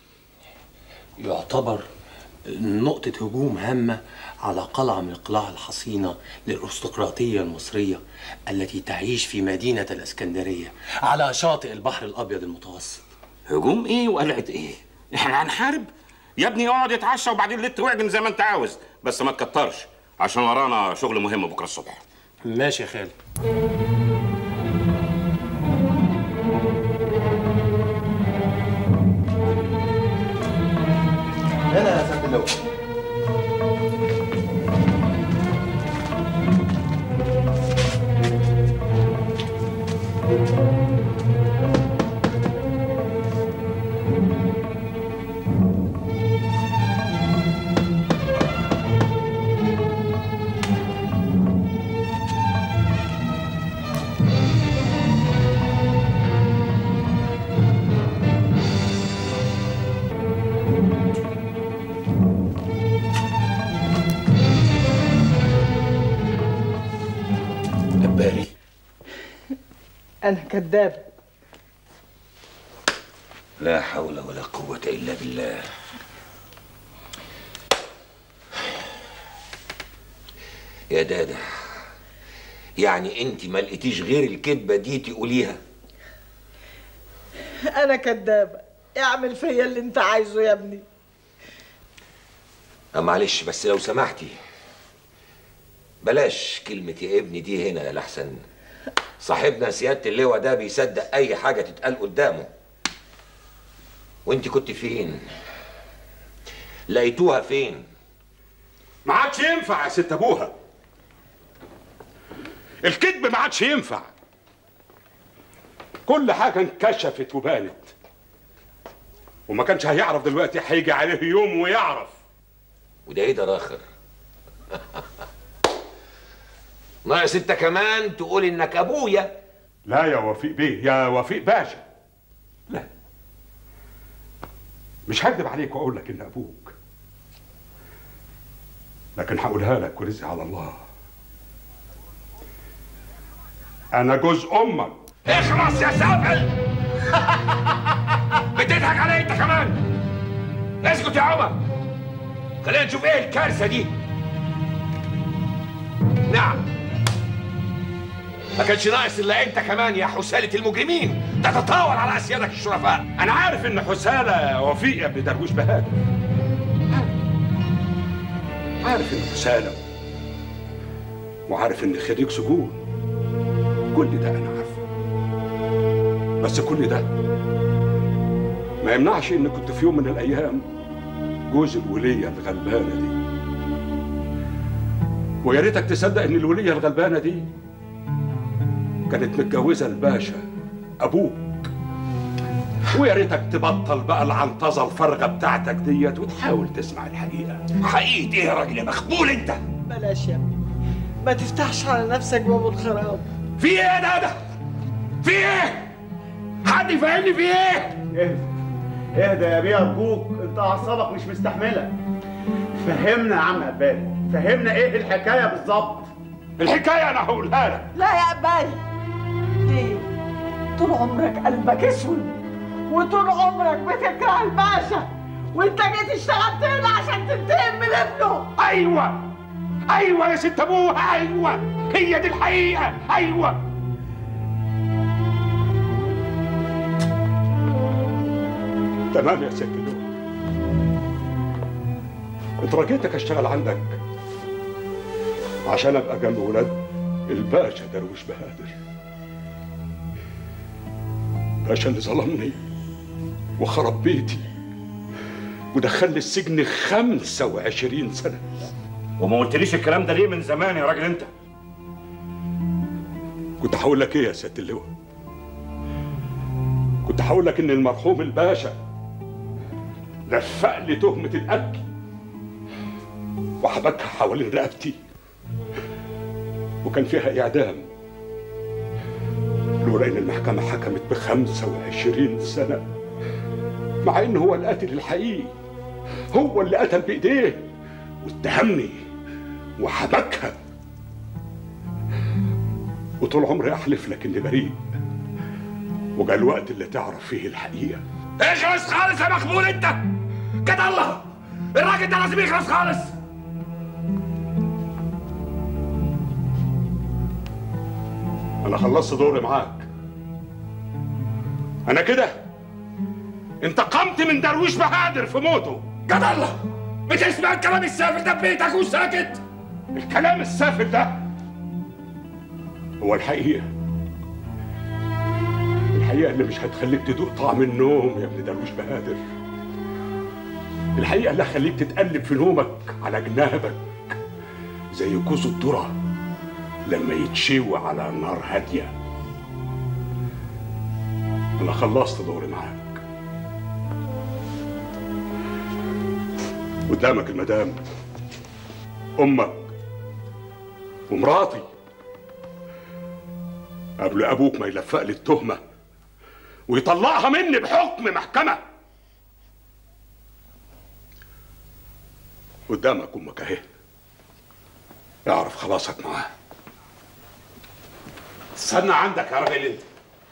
يعتبر نقطة هجوم هامة على قلعة من القلاع الحصينة للأرستقراطية المصرية التي تعيش في مدينة الإسكندرية على شاطئ البحر الأبيض المتوسط هجوم ايه وقلعه ايه احنا هنحارب يا ابني اقعد اتعشى وبعدين لت واعجن زي ما انت عاوز بس ما تكترش عشان ورانا شغل مهم بكره الصبح ماشي يا خالد هنا يا سيد اللواء انا كدابه لا حول ولا قوة إلا بالله يا دادا يعني انت ما لقيتيش غير الكذبة دي تقوليها انا كدابه اعمل فيا اللي انت عايزه يا ابني أه معلش بس لو سمحتي بلاش كلمة يا ابني دي هنا يا لحسن صاحبنا سيادة اللواء ده بيصدق أي حاجة تتقال قدامه وانت كنت فين؟ لقيتوها فين؟ ما عادش ينفع يا ست ابوها الكذب ما عادش ينفع كل حاجه انكشفت وبانت وما كانش هيعرف دلوقتي هيجي عليه يوم ويعرف وده ايه ده راخر؟ ناقص انت كمان تقول انك ابويا لا يا وفيق بيه يا وفيق باشا لا مش هكدب عليك واقول لك ان ابوك لكن هقولها لك ورزقي على الله انا جوز امك اخلص يا سافل بتضحك علي انت كمان اسكت يا عمر خلينا نشوف ايه الكارثه دي نعم ما كانش ناقص الا انت كمان يا حسالة المجرمين تتطاول على اسيادك الشرفاء انا عارف ان حسالة وفيق يا ابن درويش بهادر عارف ان حسالة وعارف ان خريج سجون كل ده انا عارفه بس كل ده ما يمنعش ان كنت في يوم من الايام جوز الولية الغلبانة دي ويا ريتك تصدق ان الولية الغلبانة دي كانت متجوزة الباشا ابوك ويا ريتك تبطل بقى العنطزة الفارغة بتاعتك ديت وتحاول تسمع الحقيقة حقيقة ايه يا راجل يا مخبول انت بلاش يا ابني ما تفتحش على نفسك باب الخراب في ايه يا دادا في ايه حد يفهمني في ايه اهدى اهدى يا بيه ارجوك انت اعصابك مش مستحمله فهمنا يا عم قبالي فهمنا ايه الحكايه بالظبط الحكايه انا هقولها لك لا يا قبالي ليه طول عمرك قلبك اسود وطول عمرك بتكره الباشا وانت جيت اشتغلت هنا عشان تنتقم من ابنه ايوه ايوه يا ست ابوها ايوه هي دي الحقيقه ايوه تمام يا ست اللواء اترجيتك اشتغل عندك عشان ابقى جنب ولاد الباشا درويش بهادر باشا اللي ظلمني وخرب بيتي ودخلني السجن 25 سنه وما قلتليش الكلام ده ليه من زمان يا راجل انت كنت هقول لك ايه يا سياده اللواء كنت هقول لك ان المرحوم الباشا لفق لي تهمه القتل وحبكها حوالين رقبتي وكان فيها اعدام لولا ان المحكمه حكمت ب 25 سنه مع ان هو القاتل الحقيقي هو اللي قتل بايديه واتهمني وحبكها وطول عمري احلف لك اني بريء وجاء الوقت اللي تعرف فيه الحقيقه اخلص خالص يا مخبول انت كده الله الراجل ده لازم يخلص خالص انا خلصت دوري معاك انا كده انتقمت من درويش بهادر في موته جد الله بتسمع الكلام السافل ده في بيتك وساكت الكلام السافل ده هو الحقيقه الحقيقه اللي مش هتخليك تدوق طعم النوم يا ابن درويش بهادر الحقيقه اللي هتخليك تتقلب في نومك على جنابك زي كوز الذره لما يتشوي على نار هاديه انا خلصت دوري معاك قدامك المدام امك ومراتي قبل ابوك ما يلفق لي التهمه ويطلعها مني بحكم محكمه قدامك امك اهي اعرف خلاصك معاها استنى عندك يا راجل انت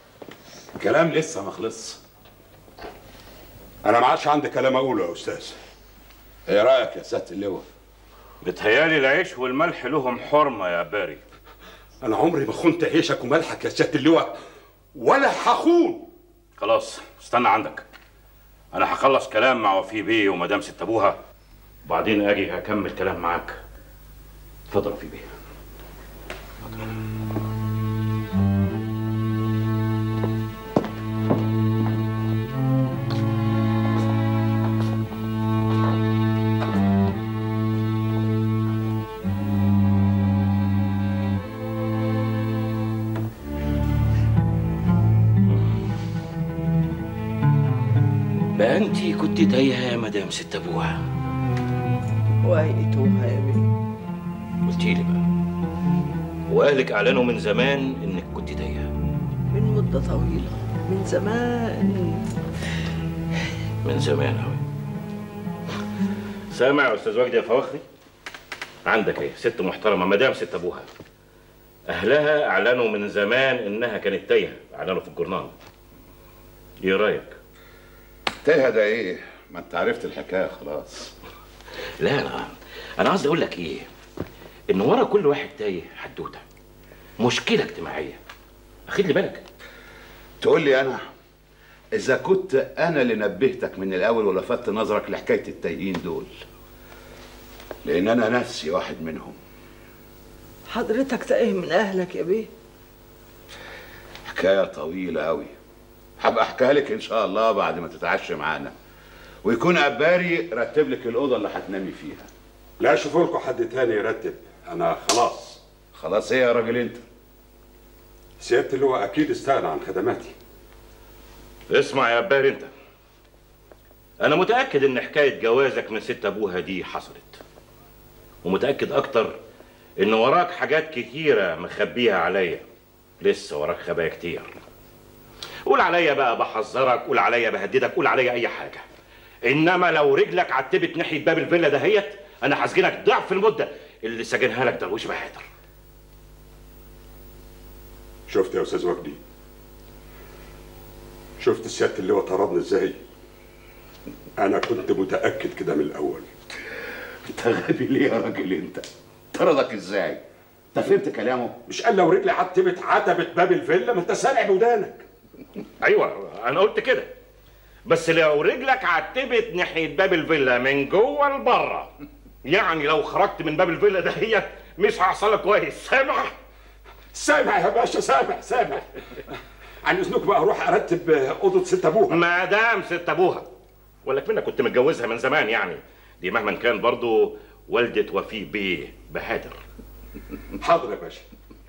الكلام لسه ما خلصش انا ما عادش عندي كلام اقوله يا استاذ ايه رايك يا سياده اللواء بتهيالي العيش والملح لهم حرمه يا باري انا عمري ما خنت عيشك وملحك يا سياده اللواء ولا هخون خلاص استنى عندك انا هخلص كلام مع وفي بيه ومدام ست ابوها وبعدين اجي اكمل كلام معاك اتفضل يا وفي بيه بقى انت كنت تايهه يا مدام ست ابوها وهيئتوها يا بيه قلتي لي بقى واهلك اعلنوا من زمان انك كنت تايهه من مدة طويلة من زمان من زمان قوي سامع يا استاذ وجدي يا فواخري عندك ايه ست محترمه مدام ست ابوها اهلها اعلنوا من زمان انها كانت تايهه اعلنوا في الجورنال ايه رايك تايه ده ايه ما انت عرفت الحكايه خلاص لا انا انا قصدي اقول لك ايه ان ورا كل واحد تايه حدوته مشكله اجتماعيه اخد لي بالك تقول لي انا اذا كنت انا اللي نبهتك من الاول ولفت نظرك لحكايه التايهين دول لان انا نفسي واحد منهم حضرتك تايه من أهلك يا بيه حكايه طويله قوي هبقى احكيها لك ان شاء الله بعد ما تتعشى معانا ويكون عباري رتب لك الاوضه اللي هتنامي فيها لا اشوفوا لكم حد تاني يرتب انا خلاص خلاص ايه يا راجل انت سياده اللواء اكيد استغنى عن خدماتي اسمع يا عباري انت انا متاكد ان حكايه جوازك من ست ابوها دي حصلت ومتاكد اكتر ان وراك حاجات كتيره مخبيها عليا لسه وراك خبايا كتير قول عليا بقى بحذرك قول عليا بهددك قول عليا اي حاجه انما لو رجلك عتبت ناحيه باب الفيلا دهيت انا هسجنك ضعف المده اللي سجنها لك درويش بهادر شفت يا استاذ وجدي شفت سياده اللواء طردني ازاي انا كنت متاكد كده من الاول انت غبي ليه يا راجل انت طردك ازاي انت فهمت كلامه مش قال لو رجلي عتبت عتبت باب الفيلا ما انت سامع بودانك ايوه انا قلت كده بس لو رجلك عتبت ناحيه باب الفيلا من جوه لبره يعني لو خرجت من باب الفيلا دهيت مش هيحصل لك كويس سامع سامع يا باشا سامع سامع عن اذنك بقى اروح ارتب اوضه ست ابوها مدام ست ابوها ولك منك كنت متجوزها من زمان يعني دي مهما كان برضو والدة وفي بيه بهادر حاضر يا باشا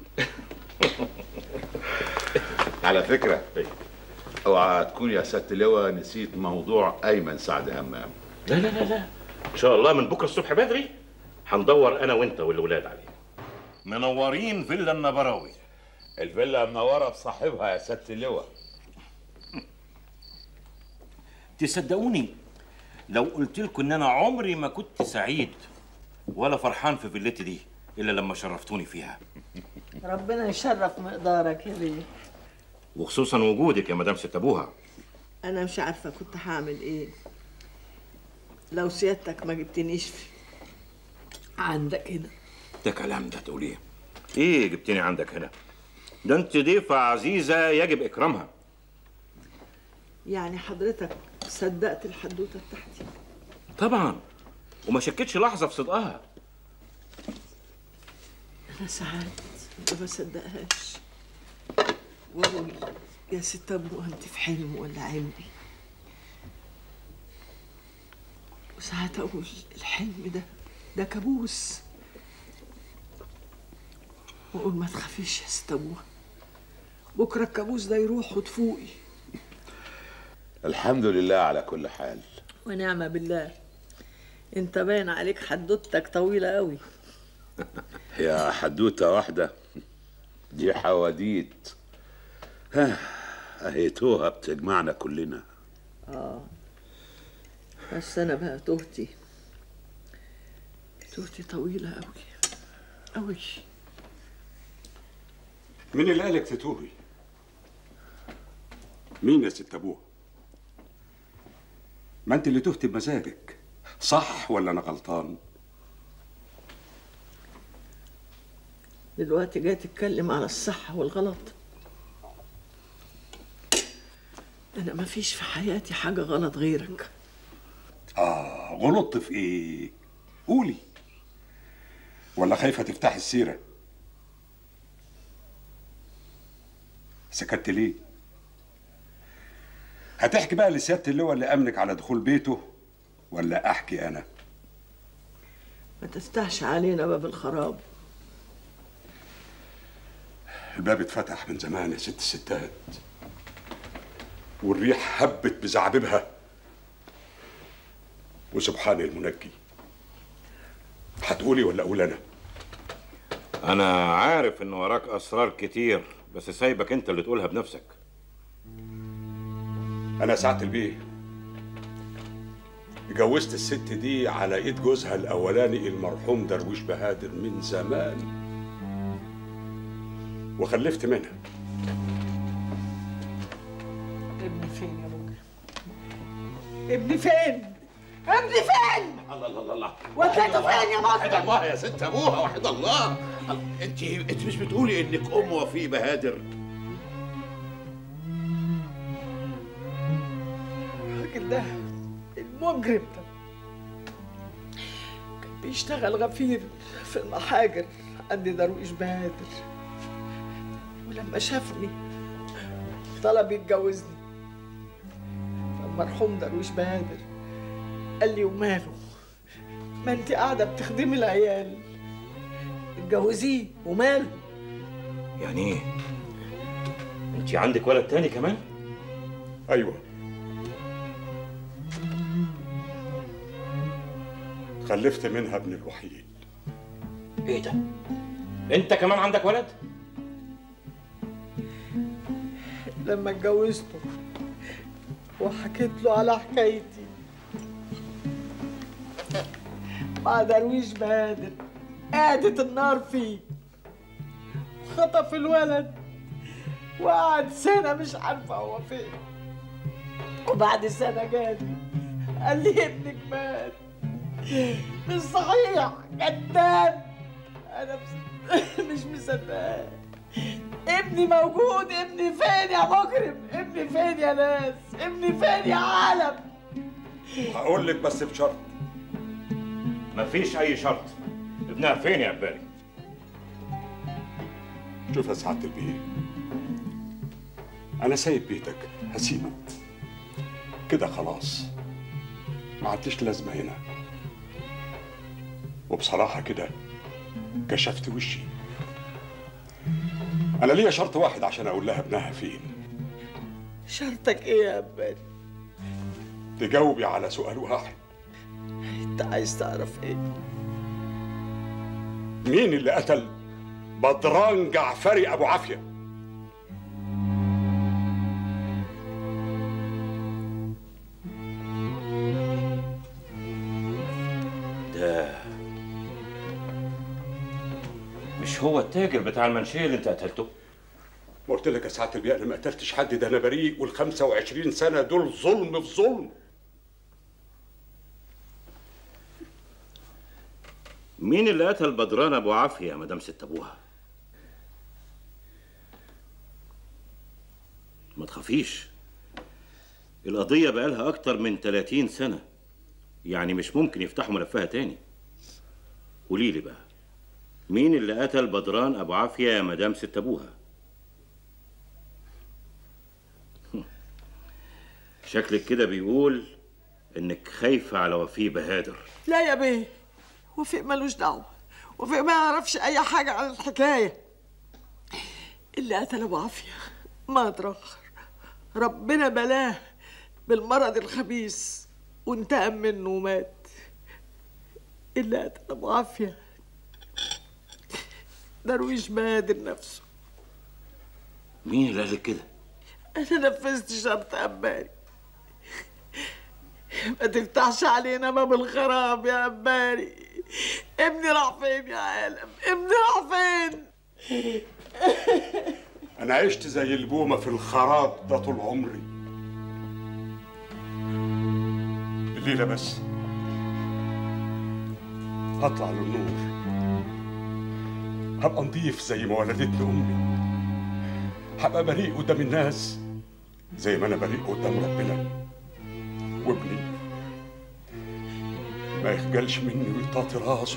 على فكره اوعى تكون يا سياده اللواء نسيت موضوع ايمن سعد همام لا لا لا لا ان شاء الله من بكره الصبح بدري هندور انا وانت والولاد عليه منورين فيلا النبراوي الفيلا منوره بصاحبها يا سياده اللواء تصدقوني لو قلت لكم ان انا عمري ما كنت سعيد ولا فرحان في فيلتي دي الا لما شرفتوني فيها ربنا يشرف مقدارك يا بيه وخصوصا وجودك يا مدام ست ابوها أنا مش عارفة كنت هعمل إيه لو سيادتك ما جبتنيش في عندك هنا ده كلام ده تقول ايه ايه جبتني عندك هنا ده انت ضيفة عزيزة يجب اكرامها يعني حضرتك صدقت الحدوتة بتاعتي طبعا وما شكتش لحظة في صدقها أنا ساعات ما بصدقهاش وأقول يا ست أبو أنت في حلم ولا علمي وساعات أقول الحلم ده ده كابوس وأقول ما تخافيش يا ست أبوها بكرة الكابوس ده يروح وتفوقي الحمد لله على كل حال ونعم بالله انت باين عليك حدوتك طويلة قوي يا حدوته واحده دي حواديت ها اهيتوها بتجمعنا كلنا اه بس انا بقى تهتي تهتي طويلة قوي قوي مين اللي قالك تتوهي مين يا ست ابوها ما انت اللي تهت بمزاجك صح ولا انا غلطان دلوقتي جاي تتكلم على الصح والغلط انا ما فيش في حياتي حاجه غلط غيرك اه غلطت في ايه قولي ولا خايفه تفتحي السيره سكت ليه هتحكي بقى لسياده اللواء اللي امنك على دخول بيته ولا احكي انا ما تفتحش علينا باب الخراب الباب اتفتح من زمان يا ست الستات والريح هبت بزعببها وسبحان المنجي هتقولي ولا اقول انا انا عارف ان وراك اسرار كتير بس سايبك انت اللي تقولها بنفسك انا سعادة البيه اتجوزت الست دي على ايد جوزها الاولاني المرحوم درويش بهادر من زمان وخلفت منها ابني فين يا مجرم ابني فين ابني فين الله الله الله وديته فين يا وحد مجرم الله يا ست ابوها وحد الله انت انت مش بتقولي انك ام وفي بهادر الراجل ده المجرم ده كان بيشتغل غفير في المحاجر عند درويش بهادر ولما شافني طلب يتجوزني فالمرحوم درويش بهادر قال لي وماله ما انت قاعده بتخدمي العيال اتجوزيه وماله يعني ايه انت عندك ولد تاني كمان ايوه خلفت منها ابن الوحيد ايه ده انت كمان عندك ولد لما اتجوزته وحكيت له على حكايتي مع درويش بهادر قعدت النار فيه خطف الولد وقعد سنة مش عارفة هو فين وبعد سنة جاني قال لي ابنك مات مش صحيح كذاب أنا مس- مش مصدقاه ابني موجود ابني فين يا مجرم ابني فين يا ناس ابني فين يا عالم هقول لك بس بشرط مفيش اي شرط ابنها فين يا عبالي شوف يا سعادة البيه أنا سايب بيتك هسيبك كده خلاص ما عدتش لازمة هنا وبصراحة كده كشفت وشي أنا ليا شرط واحد عشان أقول لها ابنها فين شرطك ايه يا عبالي تجاوبي على سؤال واحد انت عايز تعرف ايه مين اللي قتل بدران جعفري أبو عافية ده مش هو التاجر بتاع المنشية اللي انت قتلته ما قلت لك يا سعادة البيه أنا ما قتلتش حد ده أنا بريء وال 25 سنة دول ظلم في ظلم مين اللي قتل بدران ابو عافية يا مدام ست ابوها ما تخافيش القضية بقالها أكتر من 30 سنة يعني مش ممكن يفتحوا ملفها تاني قولي لي بقى مين اللي قتل بدران أبو عافية يا مدام ست أبوها شكلك كده بيقول إنك خايفة على وفيه بهادر لا يا بيه وفيق ملوش دعوة وفيق ما يعرفش أي حاجة عن الحكاية اللي قتل أبو عافية ما اترخر ربنا بلاه بالمرض الخبيث وانتقم منه ومات اللي قتل أبو عافية درويش بهادر نفسه مين اللي قالك كده؟ أنا نفذت شرط أمباري ما تفتحش علينا باب الخراب يا أمباري ابني راح فين يا عالم ابني راح فين أنا عشت زي البومة في الخراب ده طول عمري الليلة بس هطلع للنور هبقى نضيف زي ما ولدتني أمي هبقى بريء قدام الناس زي ما أنا بريء قدام ربنا وابني ما يخجلش مني ويطاطي راسه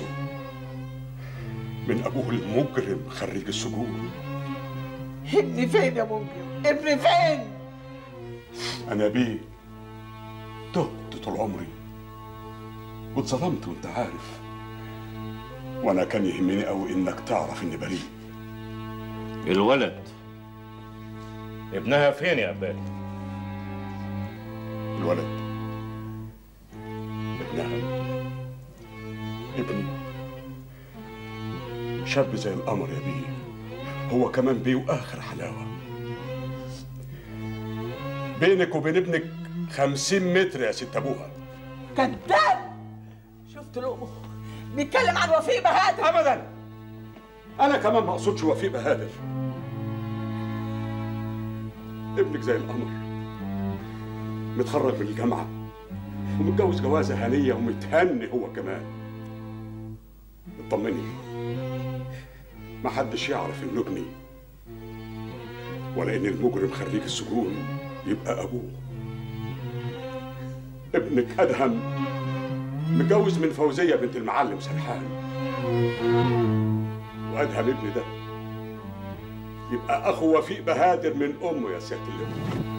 من أبوه المجرم خريج السجون ابني فين يا مجرم ابني فين أنا بيه تهت طول عمري واتظلمت وأنت عارف وأنا كان يهمني أوي إنك تعرف إني بريء الولد ابنها فين يا أبالي؟ الولد ابنها ابني شاب زي القمر يا بيه هو كمان بيه وآخر حلاوة بينك وبين ابنك خمسين متر يا ست أبوها كذاب شفت لقمه بيتكلم عن وفيق بهادر ابدا انا كمان ما اقصدش وفيق بهادر ابنك زي القمر متخرج من الجامعه ومتجوز جوازه هنيه ومتهني هو كمان اطمني ما حدش يعرف انه ابني ولا ان المجرم خريج السجون يبقى ابوه ابنك ادهم متجوز من فوزيه بنت المعلم سرحان وادهم ابني ده يبقى اخو وفيق بهادر من امه يا سياده اللواء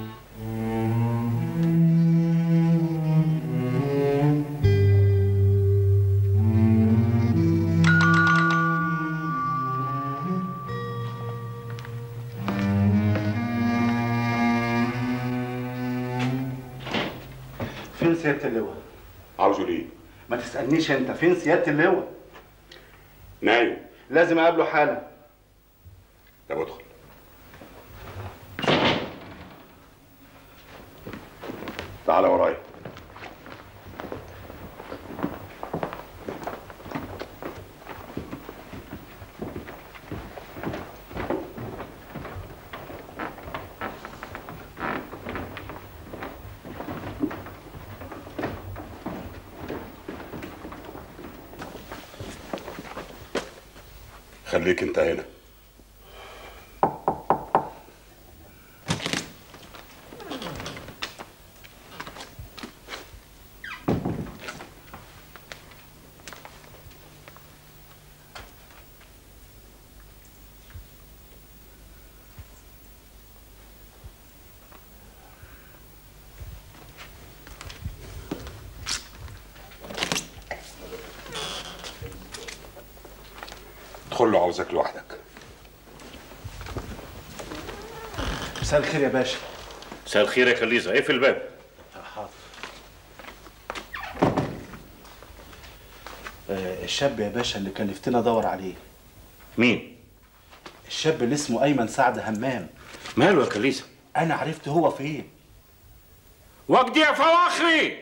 فين سياده اللواء عاوزه ليه ما تسالنيش انت فين سياده اللواء نايم لازم اقابله حالا طب ادخل تعالى ورايا خليك انت هنا ادخل له عاوزك لوحدك مساء الخير يا باشا مساء الخير يا كليزة اقفل الباب حاضر آه، الشاب يا باشا اللي كلفتنا ادور عليه مين؟ الشاب اللي اسمه ايمن سعد همام ماله يا كليزة؟ انا عرفت هو فين وجدي يا فواخري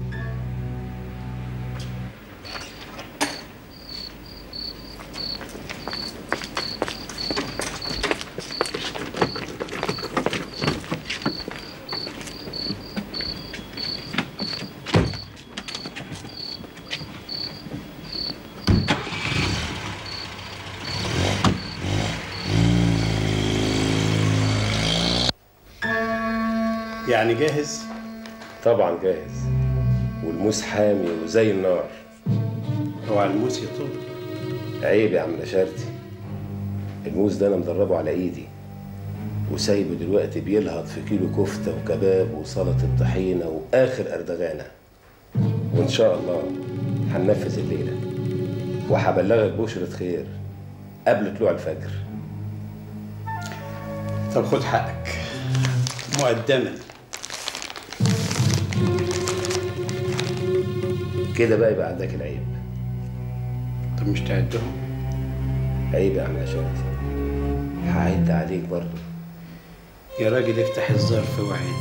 يعني جاهز؟ طبعا جاهز والموس حامي وزي النار اوعى الموس يطول عيب يا عم نشارتي الموس ده انا مدربه على ايدي وسايبه دلوقتي بيلهط في كيلو كفته وكباب وسلطه طحينه واخر اردغانه وان شاء الله هننفذ الليله وهبلغك بشرة خير قبل طلوع الفجر طب خد حقك مقدما كده بقى يبقى عندك العيب طب مش تعدهم عيب يا عم نشارتي هعد عليك برضه يا راجل افتح الظرف وعد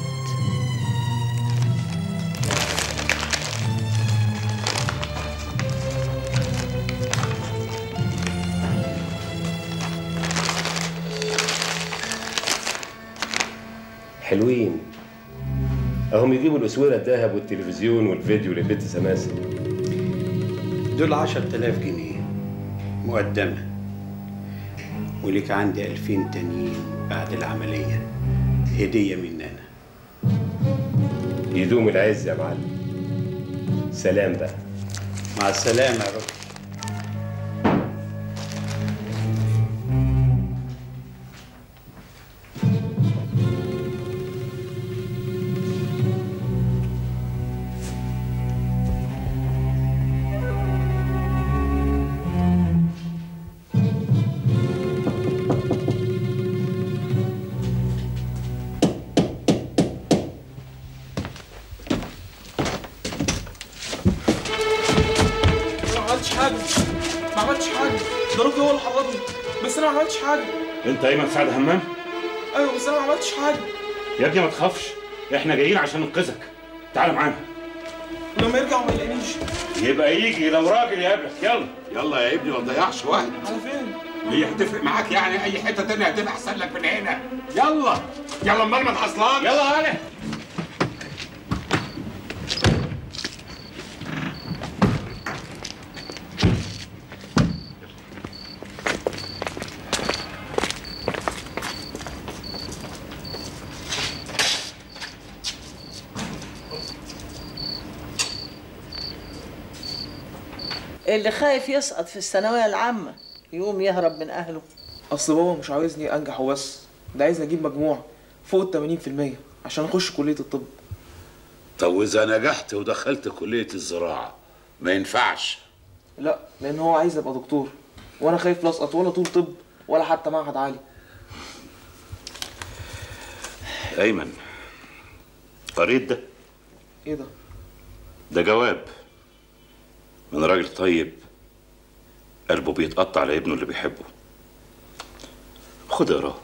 حلوين اهم يجيبوا الاسوره الذهب والتلفزيون والفيديو للبنت سماسه دول 10000 جنيه مقدمة وليك عندي 2000 تانيين بعد العملية هدية مننا يدوم العز يا معلم سلام بقى مع السلامة يا رب انا ما عملتش حاجه ما عملتش حاجه ده راجل هو اللي حرضني بس انا ما عملتش حاجه انت ايمن سعد همام ايوه بس انا ما عملتش حاجه يا ابني ما تخافش احنا جايين عشان ننقذك تعال معانا ولما يرجع وما يلاقينيش يبقى يجي لو راجل يقابلك يلا يلا يا ابني ما تضيعش وقت على فين هي هتفرق معاك يعني اي حته تانية هتبقى احسن لك من هنا يلا يلا امال ما تحصلان يلا يا علي اللي خايف يسقط في الثانوية العامة يقوم يهرب من أهله اصل بابا مش عاوزني انجح وبس ده عايزني اجيب مجموع فوق ال 80% عشان اخش كليه الطب طب واذا نجحت ودخلت كليه الزراعه ما ينفعش لا لان هو عايز ابقى دكتور وانا خايف لا اسقط ولا طول طب ولا حتى معهد عالي ايمن قريت ده ايه ده ده جواب من راجل طيب قلبه بيتقطع على ابنه اللي بيحبه خد اقراه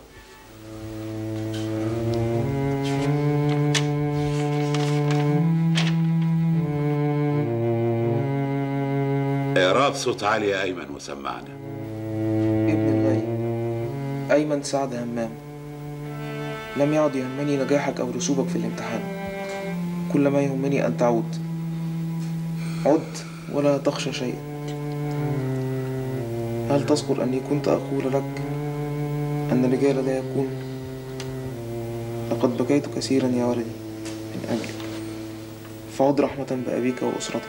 اقراه بصوت عالي يا ايمن وسمعنا ابن الغالي ايمن سعد همام لم يعد يهمني نجاحك او رسوبك في الامتحان كل ما يهمني ان تعود عد ولا تخشى شيئا هل تذكر اني كنت اقول لك ان الرجال لا يكون لقد بكيت كثيرا يا ولدي من اجلك فعد رحمه بابيك واسرتك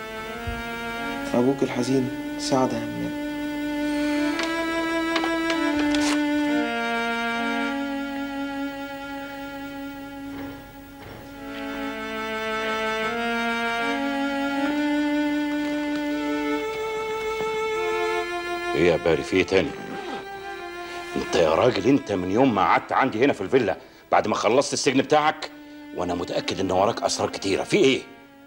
ابوك الحزين سعد همام ايه يا باري في ايه تاني انت يا راجل انت من يوم ما قعدت عندي هنا في الفيلا بعد ما خلصت السجن بتاعك وانا متاكد ان وراك اسرار كتيره في ايه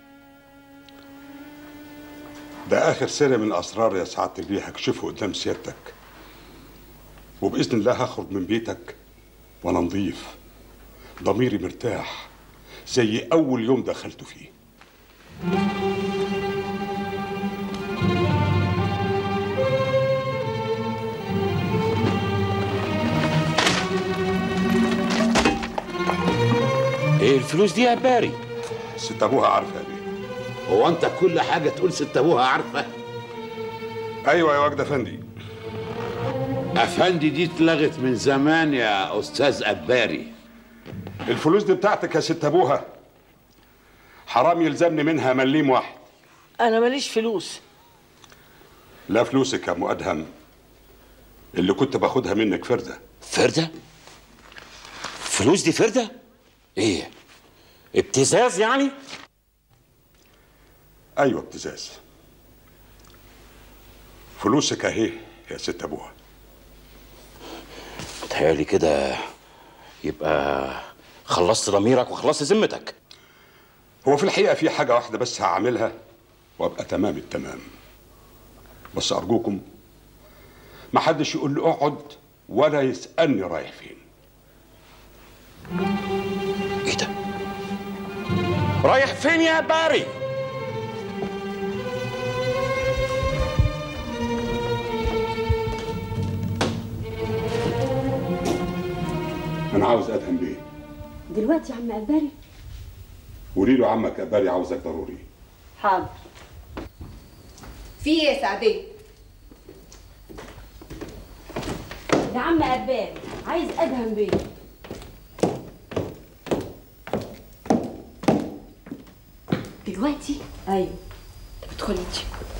ده اخر سر من اسرار يا سعاده البيه هكشفه قدام سيادتك وباذن الله هخرج من بيتك وانا نظيف ضميري مرتاح زي اول يوم دخلت فيه ايه الفلوس دي يا باري ست ابوها عارفه يا بيه هو انت كل حاجه تقول ست ابوها عارفه ايوه يا وجد افندي افندي دي اتلغت من زمان يا استاذ اباري الفلوس دي بتاعتك يا ست ابوها حرام يلزمني منها مليم واحد أنا ماليش فلوس لا فلوسك يا ام ادهم اللي كنت باخدها منك فرده فرده فلوس دي فرده ايه ابتزاز يعني ايوه ابتزاز فلوسك اهي يا ست ابوها متهيألي كده يبقى خلصت ضميرك وخلصت ذمتك هو في الحقيقه في حاجه واحده بس هعملها وابقى تمام التمام بس ارجوكم ما حدش يقول لي اقعد ولا يسالني رايح فين ايه ده رايح فين يا باري انا عاوز ادهم بيه دلوقتي يا عم أباري قولي له عمك اباري عاوزك ضروري حاضر في ايه يا سعديه ده عم قبال عايز ادهم بيه دلوقتي ايوه طب ادخلي انت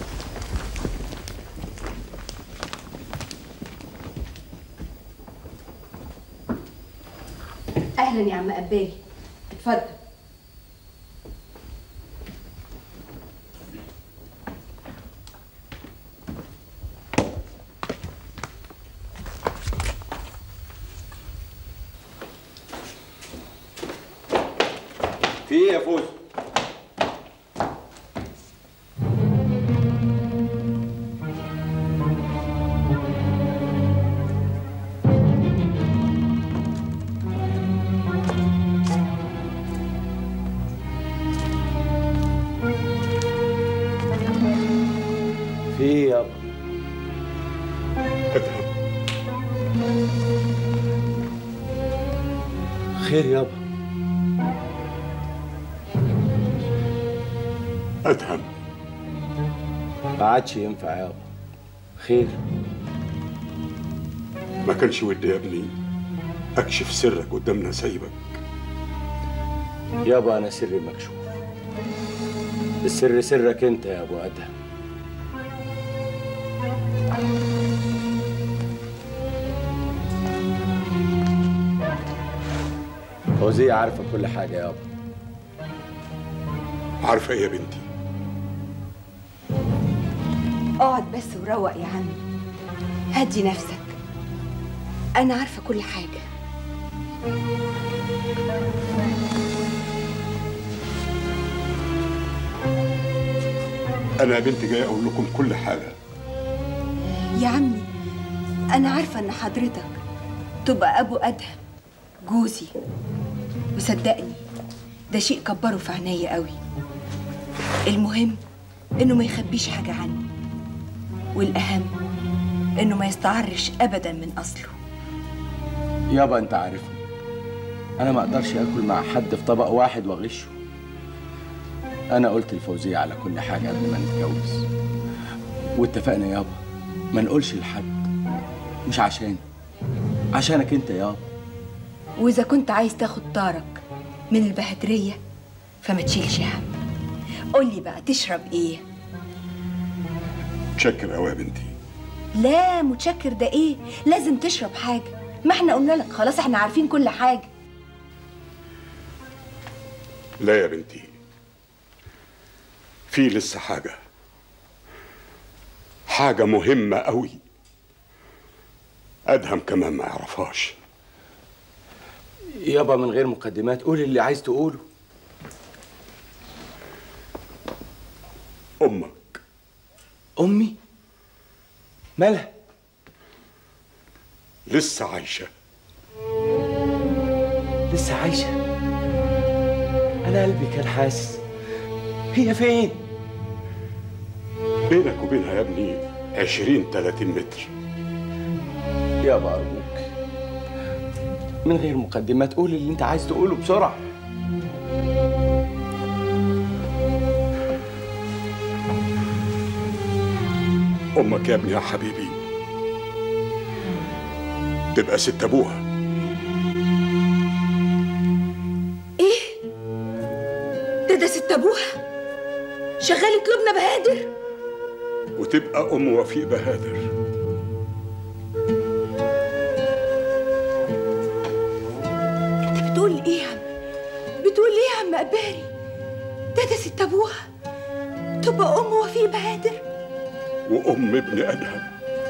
اهلا يا عم قبالي اتفضل في ايه يا فوز؟ في ايه يابا؟ خير يابا ادهم ما عادش ينفع يابا خير ما كانش ودي يا ابني اكشف سرك قدام نسايبك يابا انا سري مكشوف السر سرك انت يا ابو ادهم فوزية عارفة كل حاجة يابا عارفه ايه يا بنتي اقعد بس وروق يا عم هدي نفسك انا عارفه كل حاجه انا يا بنتي جاي اقول لكم كل حاجه يا عمي انا عارفه ان حضرتك تبقى ابو ادهم جوزي وصدقني ده شيء كبره في عينيا قوي المهم انه ما يخبيش حاجه عني والاهم انه ما يستعرش ابدا من اصله يابا انت عارفني انا ما اقدرش اكل مع حد في طبق واحد واغشه انا قلت لفوزية على كل حاجة قبل ما نتجوز واتفقنا يابا ما نقولش لحد مش عشان عشانك انت يابا واذا كنت عايز تاخد طارك من البهدريه فما تشيلش هم قولي بقى تشرب ايه متشكر قوي يا بنتي لا متشكر ده ايه لازم تشرب حاجه ما احنا قلنا لك خلاص احنا عارفين كل حاجه لا يا بنتي في لسه حاجه حاجه مهمه قوي ادهم كمان ما يعرفهاش يابا من غير مقدمات قول اللي عايز تقوله امك امي مالها لسه عايشه لسه عايشة انا قلبي كان حاسس هي فين بينك وبينها يا ابني عشرين تلاتين متر يابا ارجوك من غير مقدمات قول اللي انت عايز تقوله بسرعة امك يا ابني يا حبيبي تبقى ست ابوها ايه ده ده ست ابوها شغاله لبنى بهادر وتبقى ام وفيق بهادر انت بتقول ايه يا عم بتقول ايه يا عم قباري ده ده ست ابوها تبقى ام وفيق بهادر وام ابن ادهم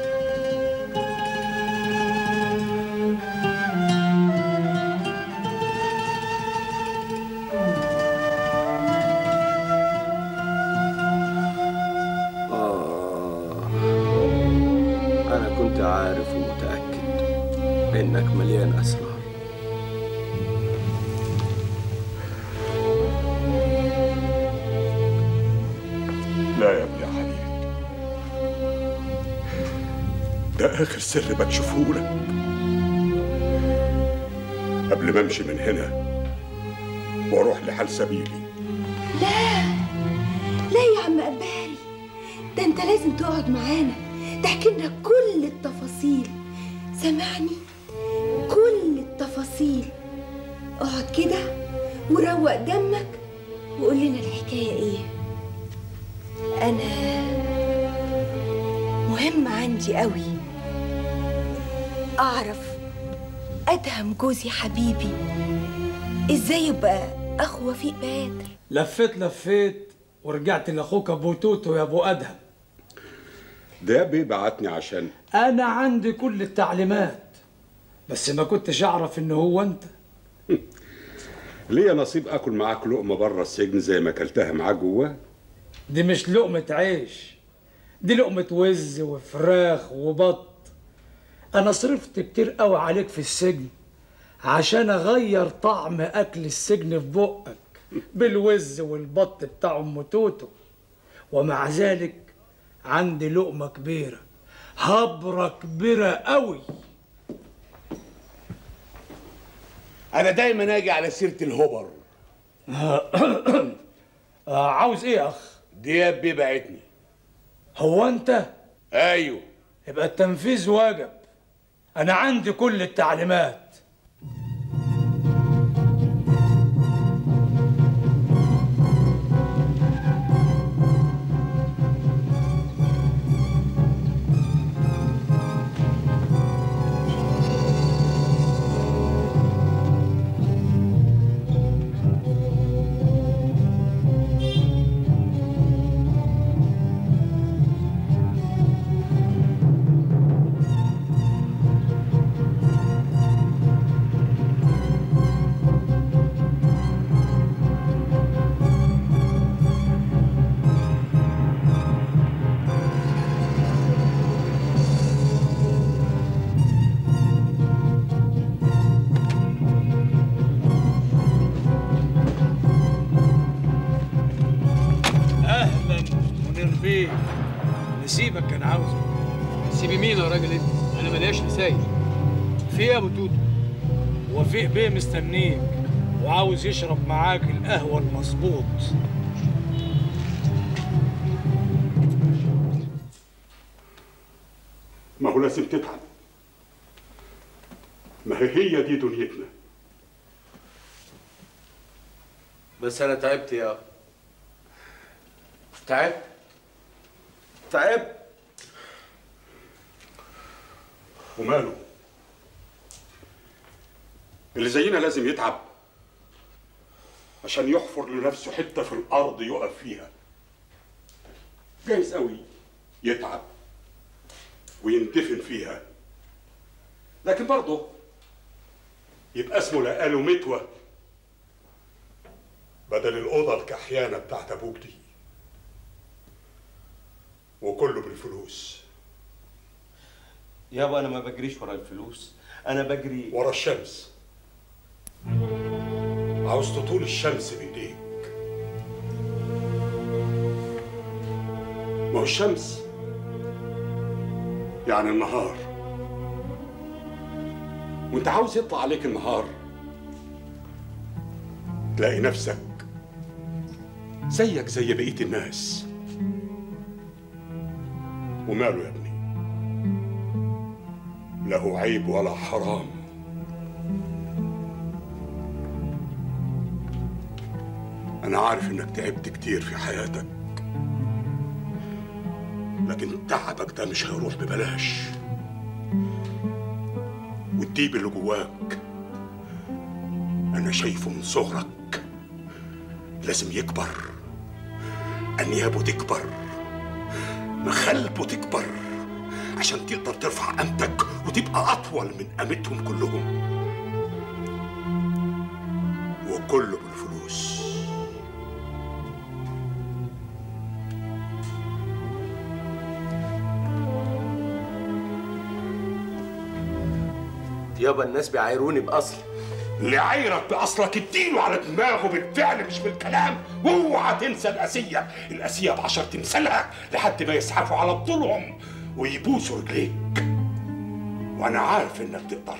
آه أنا كنت عارف ومتأكد إنك مليان أسرار لا يا ابني يا حبيبي ده اخر سر بكشفه لك قبل ما امشي من هنا واروح لحال سبيلي انت لازم تقعد معانا تحكي لنا كل التفاصيل سامعني كل التفاصيل اقعد كده وروق دمك وقول لنا الحكايه ايه انا مهم عندي قوي اعرف ادهم جوزي حبيبي ازاي يبقى اخو وفيق بادر لفيت لفيت ورجعت لاخوك ابو توتو يا ابو ادهم ده بيبعتني عشان انا عندي كل التعليمات بس ما كنتش اعرف ان هو انت ليا نصيب اكل معاك لقمه بره السجن زي ما اكلتها معاك جواه دي مش لقمة عيش دي لقمة وز وفراخ وبط أنا صرفت كتير قوي عليك في السجن عشان أغير طعم أكل السجن في بقك بالوز والبط بتاع أم توتو ومع ذلك عندي لقمة كبيرة هبرة كبيرة قوي انا دايما اجي على سيره الهبر آه، عاوز ايه يا اخ دياب بيه بعتني هو انت ايوه يبقى التنفيذ واجب انا عندي كل التعليمات اهلا منير بيه نسيبك كان عاوزك سيبي مين يا راجل انت انا ملياش رسايل في إيه يا ابو توتو وفيق بيه مستنيك وعاوز يشرب معاك القهوه المظبوط ما هو لازم تتعب ما هي هي دي دنيتنا بس انا تعبت يا تعبت تعبت وماله اللي زينا لازم يتعب عشان يحفر لنفسه حته في الارض يقف فيها جايز قوي يتعب ويندفن فيها لكن برضه يبقى اسمه لقاله متوى بدل الأوضة الكحيانة بتاعت أبوك دي وكله بالفلوس يابا انا ما بجريش ورا الفلوس انا بجري ورا الشمس عاوز تطول الشمس بإيديك ما هو الشمس يعني النهار وانت عاوز يطلع عليك النهار تلاقي نفسك زيك زي بقية الناس وماله يا ابني له عيب ولا حرام أنا عارف إنك تعبت كتير في حياتك لكن تعبك ده مش هيروح ببلاش والديب اللي جواك أنا شايفه من صغرك لازم يكبر أنيابه تكبر مخالبه تكبر عشان تقدر ترفع قامتك وتبقى أطول من قامتهم كلهم وكله بالفلوس يابا الناس بيعايروني باصل اللي عايرك بأصلك اديله على دماغه بالفعل مش بالكلام واوعى تنسى القاسية القاسية بعشر تمثالها لحد ما يزحفوا على بطولهم ويبوسوا رجليك وانا عارف انك تقدر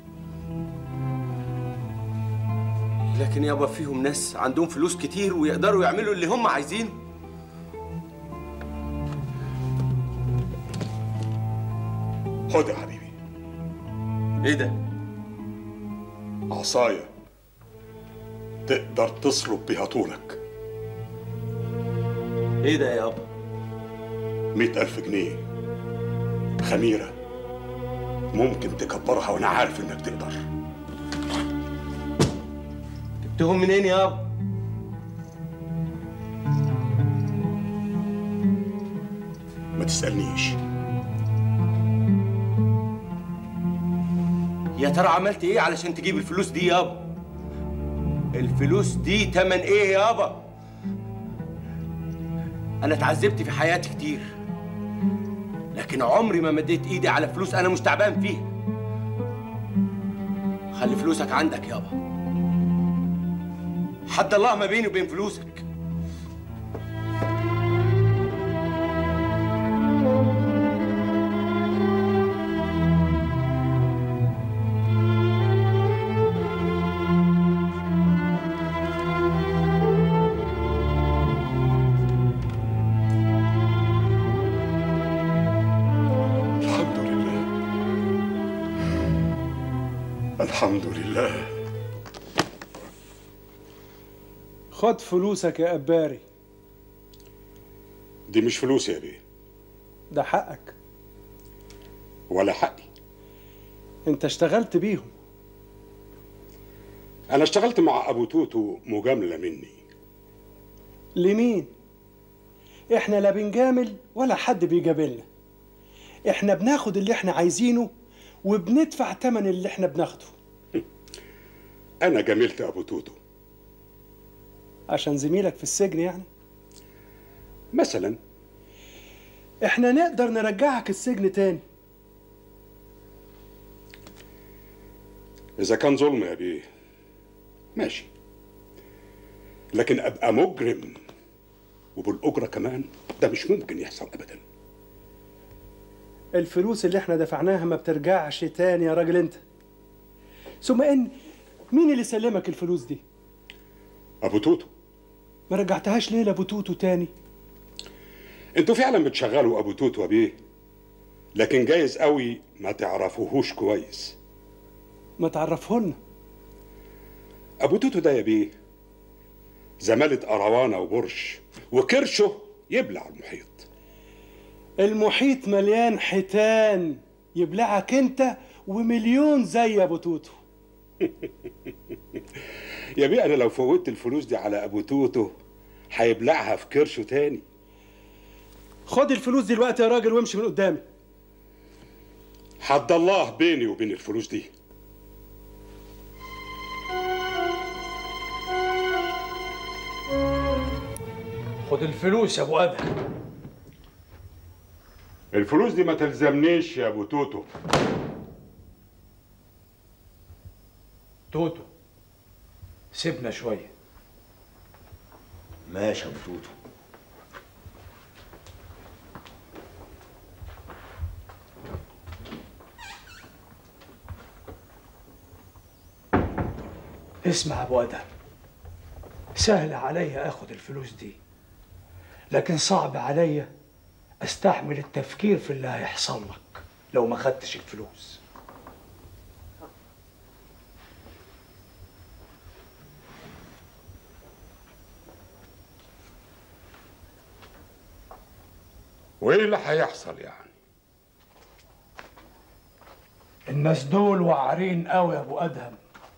لكن يابا فيهم ناس عندهم فلوس كتير ويقدروا يعملوا اللي هم عايزينه خد يا حبيبي ايه ده؟ عصاية تقدر تصلب بيها طولك ايه ده يابا؟ مئة ألف جنيه خميرة ممكن تكبرها وأنا عارف إنك تقدر جبتهم منين يابا؟ ما تسألنيش يا ترى عملت ايه علشان تجيب الفلوس دي يابا؟ الفلوس دي تمن ايه يابا؟ انا اتعذبت في حياتي كتير لكن عمري ما مديت ايدي على فلوس انا مش تعبان فيها خلي فلوسك عندك يابا حد الله ما بيني وبين فلوسك الحمد لله الحمد لله خد فلوسك يا أباري دي مش فلوس يا بيه ده حقك ولا حقي انت اشتغلت بيهم أنا اشتغلت مع أبو توتو مجاملة مني لمين احنا لا بنجامل ولا حد بيجاملنا احنا بناخد اللي احنا عايزينه وبندفع تمن اللي احنا بناخده أنا جاملت أبو توتو عشان زميلك في السجن يعني مثلا احنا نقدر نرجعك السجن تاني إذا كان ظلم يا بيه ماشي لكن أبقى مجرم وبالأجرة كمان ده مش ممكن يحصل أبدا الفلوس اللي احنا دفعناها ما بترجعش تاني يا راجل انت ثم ان مين اللي سلمك الفلوس دي أبو توتو ما رجعتهاش ليه لابو توتو تاني انتوا فعلا بتشغلوا أبو توتو يا بيه لكن جايز قوي ما تعرفوهوش كويس ما تعرفهن أبو توتو ده يا بيه زمالة أروانة وبرش وكرشه يبلع المحيط المحيط مليان حيتان يبلعك انت ومليون زي ابو توتو يا بيه أنا لو فوتت الفلوس دي على أبو توتو هيبلعها في كرشه تاني خد الفلوس دلوقتي يا راجل وامشي من قدامي حد الله بيني وبين الفلوس دي خد الفلوس يا ابو ادهم الفلوس دي ما تلزمنيش يا أبو توتو توتو سيبنا شويه ماشي يا ابو توتو اسمع يا ابو ادهم سهل عليا اخد الفلوس دي لكن صعب عليا استحمل التفكير في اللي هيحصل لك لو ما خدتش الفلوس وإيه اللي هيحصل يعني الناس دول وعارين قوي يا ابو ادهم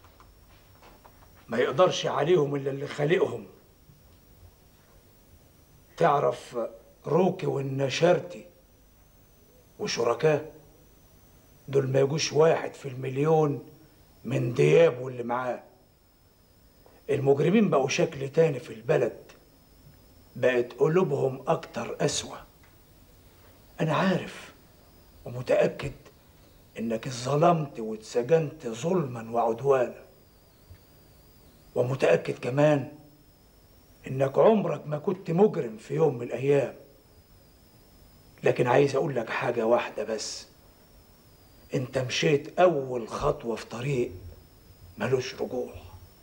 ما يقدرش عليهم الا اللي خالقهم تعرف روكي والنشرتي وشركاه دول ما يجوش واحد في المليون من دياب واللي معاه المجرمين بقوا شكل تاني في البلد بقت قلوبهم اكتر قسوه انا عارف ومتاكد انك اتظلمت واتسجنت ظلما وعدوانا ومتاكد كمان انك عمرك ما كنت مجرم في يوم من الايام لكن عايز اقول لك حاجه واحده بس انت مشيت اول خطوه في طريق ملوش رجوع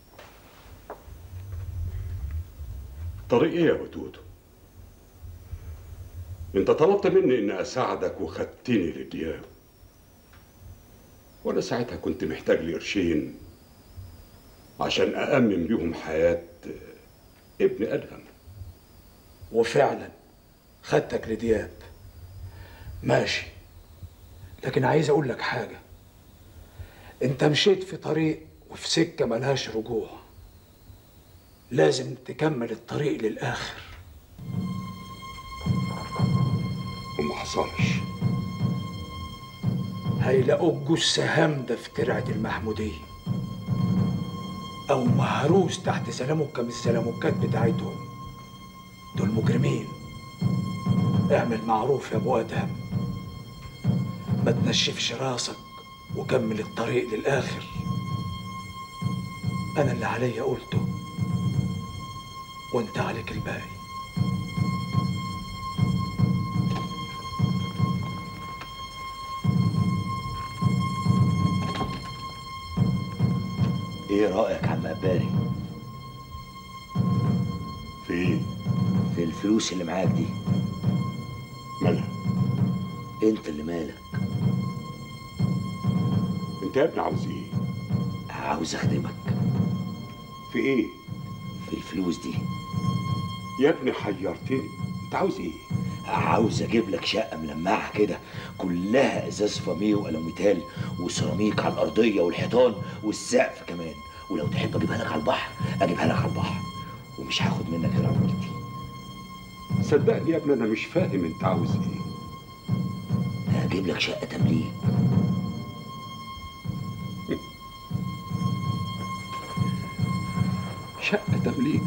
طريق ايه يا ابو توتو انت طلبت مني اني اساعدك وخدتني للدياب وانا ساعتها كنت محتاج لي قرشين عشان أأمن بيهم حياة ابن أدهم وفعلا خدتك لدياب ماشي لكن عايز اقول لك حاجة انت مشيت في طريق وفي سكة ملهاش رجوع لازم تكمل الطريق للآخر وما حصلش هيلاقوك جثة هامدة في ترعة المحمودية أو مهروس تحت سلامكة من السلامكات بتاعتهم دول مجرمين اعمل معروف يا ابو ادهم ما تنشفش راسك وكمل الطريق للاخر انا اللي عليا قلته وانت عليك الباقي ايه رايك يا عم قباري في ايه في الفلوس اللي معاك دي مالها انت اللي مالك انت يا ابني عاوز ايه عاوز اخدمك في ايه في الفلوس دي يا ابني حيرتني انت عاوز ايه عاوز اجيب لك شقه ملمعه كده كلها ازاز فاميه والوميتال وسيراميك على الارضيه والحيطان والسقف كمان ولو تحب اجيبها لك على البحر اجيبها لك على البحر ومش هاخد منك غير عمولتي صدقني يا ابني انا مش فاهم انت عاوز ايه هجيب لك شقه تمليك شقه تمليك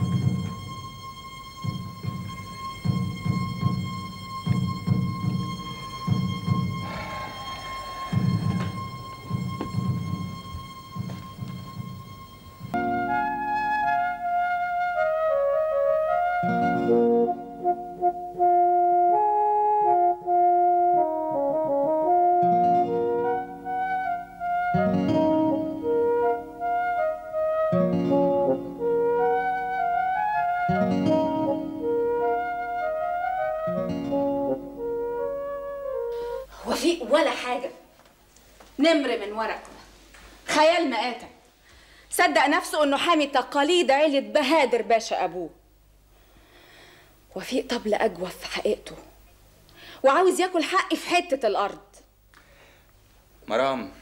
وفيق ولا حاجة نمر من ورق خيال مآتة صدق نفسه انه حامي تقاليد عيلة بهادر باشا ابوه وفيق طبل اجوف في حقيقته وعاوز ياكل حقي في حتة الارض مرام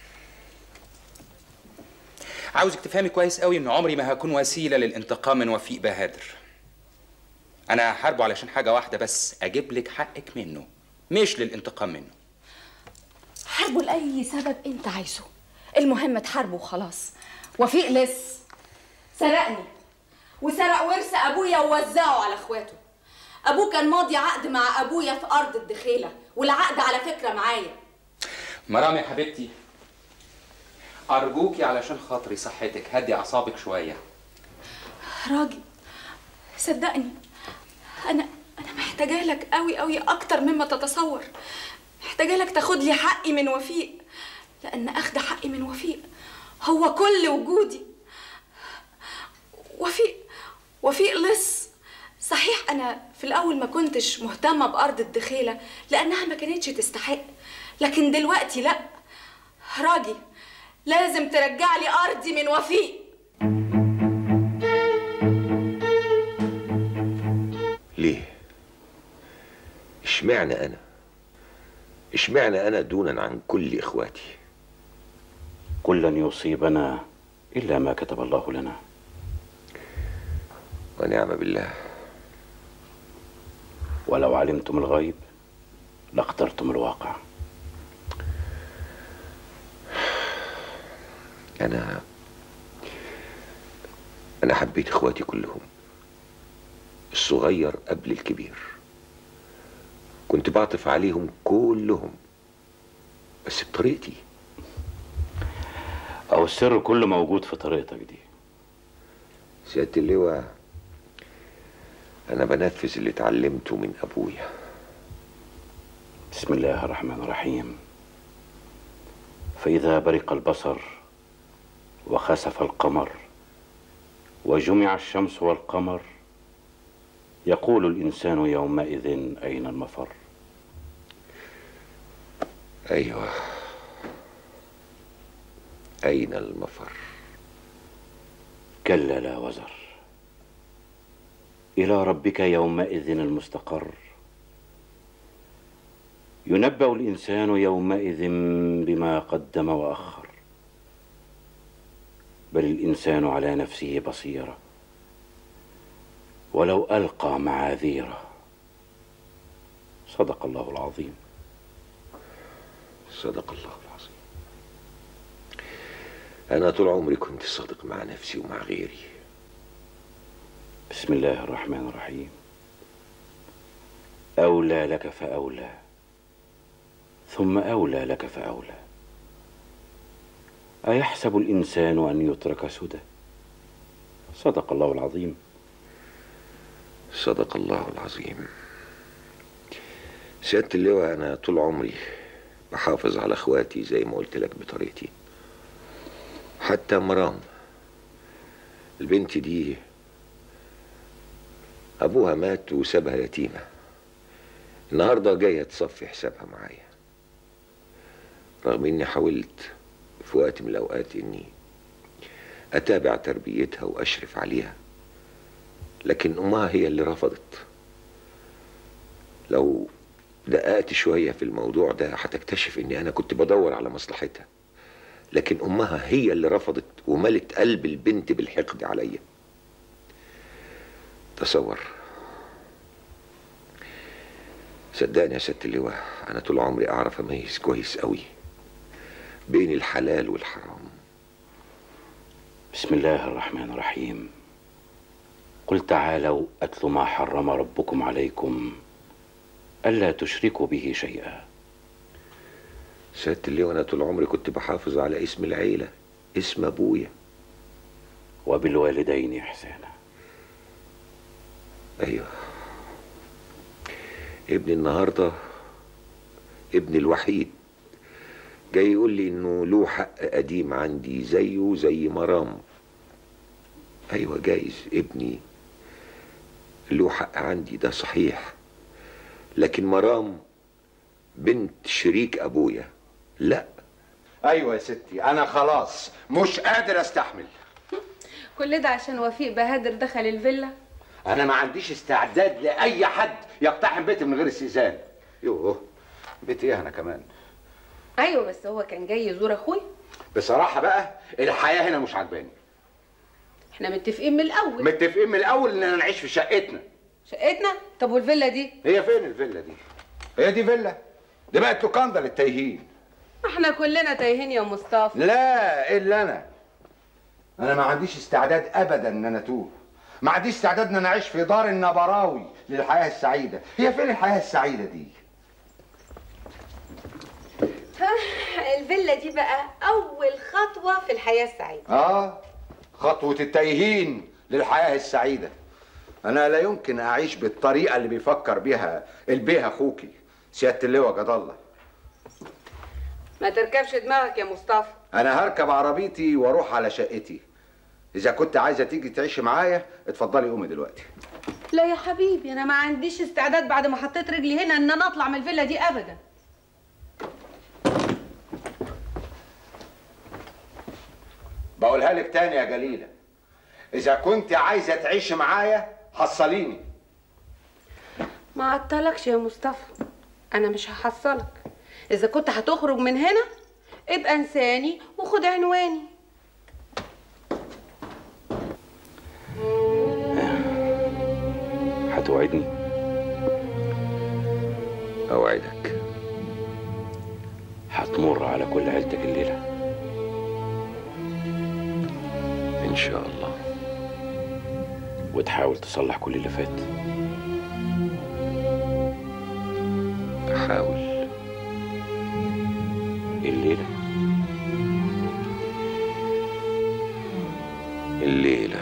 عاوزك تفهمي كويس قوي ان عمري ما هكون وسيله للانتقام من وفيق بهادر انا هحاربه علشان حاجه واحده بس اجيب لك حقك منه مش للانتقام منه حاربه لأي سبب انت عايزه المهم تحاربه وخلاص وفيق لس سرقني وسرق ورث ابويا ووزعه على اخواته ابوه كان ماضي عقد مع ابويا في ارض الدخيله والعقد على فكره معايا مرام يا حبيبتي ارجوكي علشان خاطري صحتك هدي اعصابك شويه راجل صدقني انا انا محتاجه لك قوي قوي اكتر مما تتصور محتاجه لك تاخد لي حقي من وفيق لان اخد حقي من وفيق هو كل وجودي وفيق وفيق لص صحيح انا في الاول ما كنتش مهتمه بارض الدخيله لانها ما كانتش تستحق لكن دلوقتي لا راجي لازم ترجع لي ارضي من وفيق ليه اشمعنى انا اشمعنى انا دونا عن كل اخواتي قل لن يصيبنا إلا ما كتب الله لنا ونعم بالله ولو علمتم الغيب لاخترتم الواقع انا انا حبيت اخواتي كلهم الصغير قبل الكبير كنت بعطف عليهم كلهم بس بطريقتي أو السر كله موجود في طريقتك دي سيادة اللواء أنا بنفذ اللي اتعلمته من أبويا بسم الله الرحمن الرحيم فإذا برق البصر وخسف القمر وجمع الشمس والقمر يقول الإنسان يومئذ أين المفر أيوه أين المفر كلا لا وزر إلى ربك يومئذ المستقر ينبأ الإنسان يومئذ بما قدم وأخر بل الإنسان على نفسه بصيرة ولو ألقى معاذيره صدق الله العظيم صدق الله العظيم أنا طول عمري كنت صادق مع نفسي ومع غيري بسم الله الرحمن الرحيم أولى لك فأولى ثم أولى لك فأولى أيحسب الإنسان أن يترك سدى صدق الله العظيم صدق الله العظيم سيادة اللواء أنا طول عمري بحافظ على إخواتي زي ما قلت لك بطريقتي حتى مرام البنت دي أبوها مات وسابها يتيمة النهاردة جاية تصفي حسابها معايا رغم إني حاولت في وقت من الأوقات إني أتابع تربيتها وأشرف عليها لكن أمها هي اللي رفضت لو دققت شوية في الموضوع ده هتكتشف إني أنا كنت بدور على مصلحتها لكن أمها هي اللي رفضت وملت قلب البنت بالحقد عليا تصور صدقني يا ست اللواء أنا طول عمري أعرف أميز كويس قوي بين الحلال والحرام بسم الله الرحمن الرحيم قل تعالوا أتل ما حرم ربكم عليكم ألا تشركوا به شيئا سيادة اللواء أنا طول عمري كنت بحافظ على اسم العيلة اسم أبويا وبالوالدين إحسانا أيوه ابني النهاردة ابني الوحيد جاي يقول لي إنه له حق قديم عندي زيه زي مرام أيوه جايز ابني له حق عندي ده صحيح لكن مرام بنت شريك أبويا لا ايوه يا ستي انا خلاص مش قادر استحمل كل ده عشان وفيق بهادر دخل الفيلا انا ما عنديش استعداد لاي حد يقتحم بيتي من غير استئذان يوه بيتي ايه انا كمان ايوه بس هو كان جاي يزور اخوي بصراحه بقى الحياه هنا مش عجباني احنا متفقين من الاول متفقين من الاول اننا نعيش في شقتنا شقتنا طب والفيلا دي هي فين الفيلا دي هي دي فيلا دي بقت لوكاندا للتايهين احنا كلنا تايهين يا مصطفى لا الا انا انا ما عنديش استعداد ابدا ان انا اتوه ما عنديش استعداد ان انا اعيش في دار النبراوي للحياه السعيده هي فين الحياه السعيده دي الفيلا دي بقى اول خطوه في الحياه السعيده اه خطوه التايهين للحياه السعيده انا لا يمكن اعيش بالطريقه اللي بيفكر بيها البيه اخوكي سياده اللواء جد الله ما تركبش دماغك يا مصطفى انا هركب عربيتي واروح على شقتي اذا كنت عايزه تيجي تعيشي معايا اتفضلي قومي دلوقتي لا يا حبيبي انا ما عنديش استعداد بعد ما حطيت رجلي هنا ان انا اطلع من الفيلا دي ابدا بقولها لك تاني يا جليله اذا كنت عايزه تعيشي معايا حصليني ما عطلكش يا مصطفى انا مش هحصلك اذا كنت هتخرج من هنا ابقى انساني وخد عنواني هتوعدني اوعدك هتمر على كل عيلتك الليله ان شاء الله وتحاول تصلح كل اللي فات احاول الليله الليله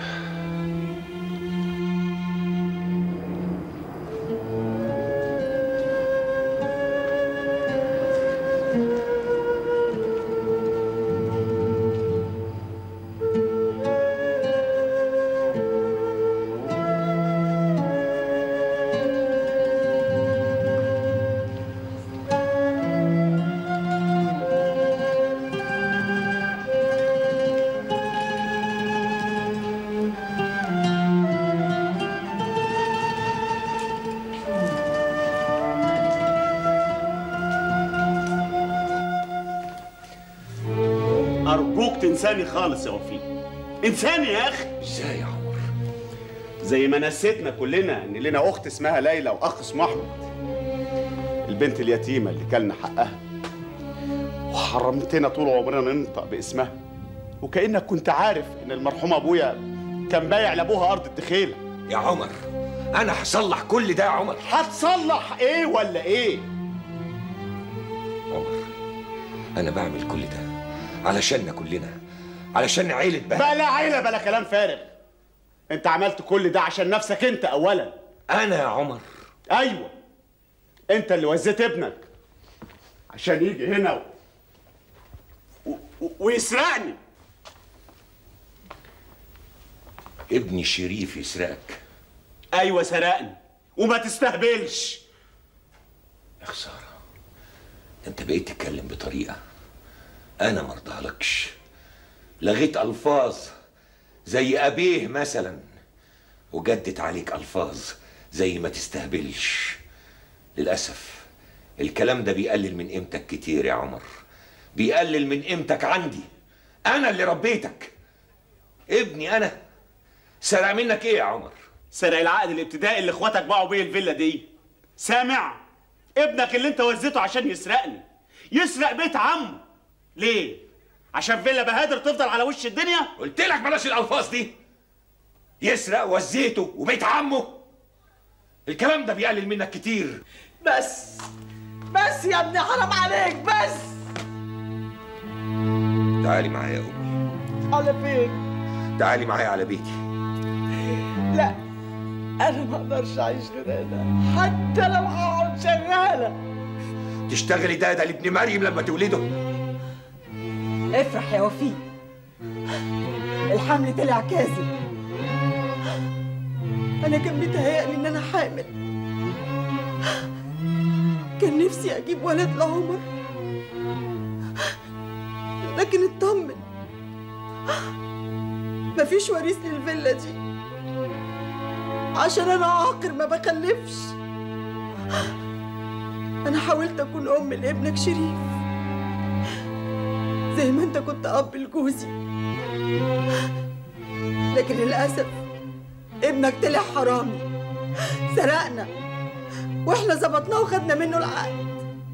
ارجوك تنساني خالص يا وفيق انساني يا اخي ازاي يا عمر زي ما نسيتنا كلنا ان لنا اخت اسمها ليلى واخ اسمه احمد البنت اليتيمه اللي كلنا حقها وحرمتنا طول عمرنا ننطق باسمها وكانك كنت عارف ان المرحوم ابويا كان بايع لابوها ارض الدخيله يا عمر انا هصلح كل ده يا عمر هتصلح ايه ولا ايه انا بعمل كل ده علشاننا كلنا علشان عيلة بهاء بلا عيله بلا كلام فارغ انت عملت كل ده عشان نفسك انت اولا انا يا عمر ايوه انت اللي وزيت ابنك عشان يجي هنا و... و... و... ويسرقني ابني شريف يسرقك ايوه سرقني وما تستهبلش يا خسارة انت بقيت تتكلم بطريقة انا مرضهلكش لغيت الفاظ زي ابيه مثلا وجدت عليك الفاظ زي ما تستهبلش للاسف الكلام ده بيقلل من قيمتك كتير يا عمر بيقلل من قيمتك عندي انا اللي ربيتك ابني انا سرق منك ايه يا عمر سرق العقد الابتدائي اللي اخواتك باعوا بيه الفيلا دي سامع ابنك اللي انت وزيته عشان يسرقني يسرق بيت عمه ليه عشان فيلا بهادر تفضل على وش الدنيا قلت لك بلاش الالفاظ دي يسرق وزيته وبيت عمه الكلام ده بيقلل منك كتير بس بس يا ابني حرام عليك بس تعالي معايا يا امي على فين تعالي معايا على بيتي لا انا ما اقدرش اعيش غير هنا حتى لو هقعد شغاله تشتغلي ده ده لابن مريم لما تولده افرح يا وفيق الحمل طلع كاذب انا كان بيتهيألي ان انا حامل كان نفسي اجيب ولد لعمر لكن اطمن مفيش وريث للفيلا دي عشان انا عاقر ما بخلفش انا حاولت اكون ام لابنك شريف زي ما انت كنت اب لجوزي لكن للاسف ابنك طلع حرامي سرقنا واحنا ظبطناه وخدنا منه العقد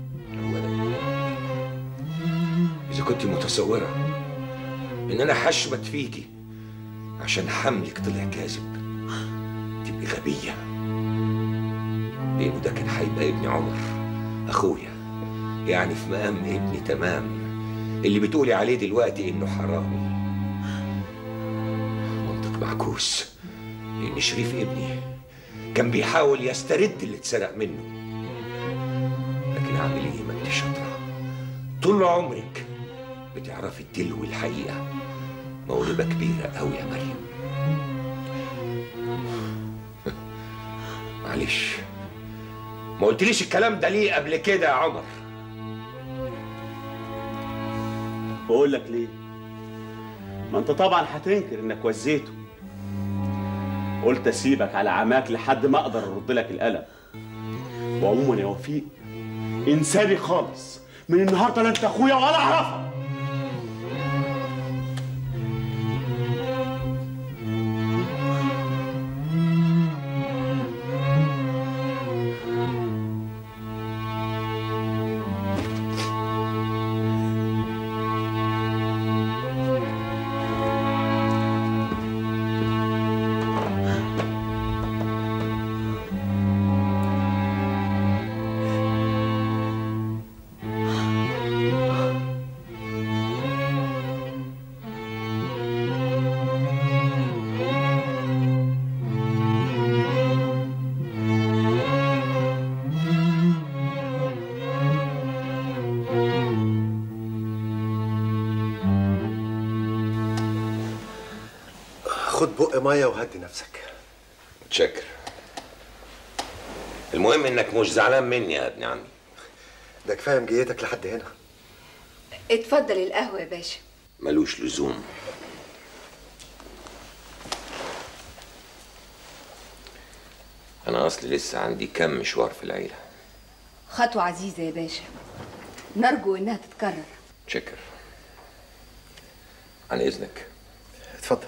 إذا كنت متصورة إن أنا هشمت فيكي عشان حملك طلع كاذب تبقي غبية لأنه ده كان هيبقى ابن عمر أخويا يعني في مقام ابني تمام اللي بتقولي عليه دلوقتي إنه حرامي منطق معكوس لأن شريف ابني كان بيحاول يسترد اللي اتسرق منه لكن أعمل إيه ما أنت شاطرة طول عمرك بتعرفي تلوي الحقيقة موهبة كبيرة أوي يا مريم معلش ما قلتليش الكلام ده ليه قبل كده يا عمر بقول لك ليه ما انت طبعا هتنكر انك وزيته قلت اسيبك على عماك لحد ما اقدر ارد لك القلم وعموما يا وفيق انساني خالص من النهارده لا انت اخويا ولا اعرفك خد بق ميه وهدي نفسك متشكر المهم انك مش زعلان مني يا ابن عمي ده كفايه مجيتك لحد هنا اتفضل القهوة يا باشا ملوش لزوم انا اصلي لسه عندي كم مشوار في العيله خطوة عزيزة يا باشا نرجو إنها تتكرر متشكر عن اذنك اتفضل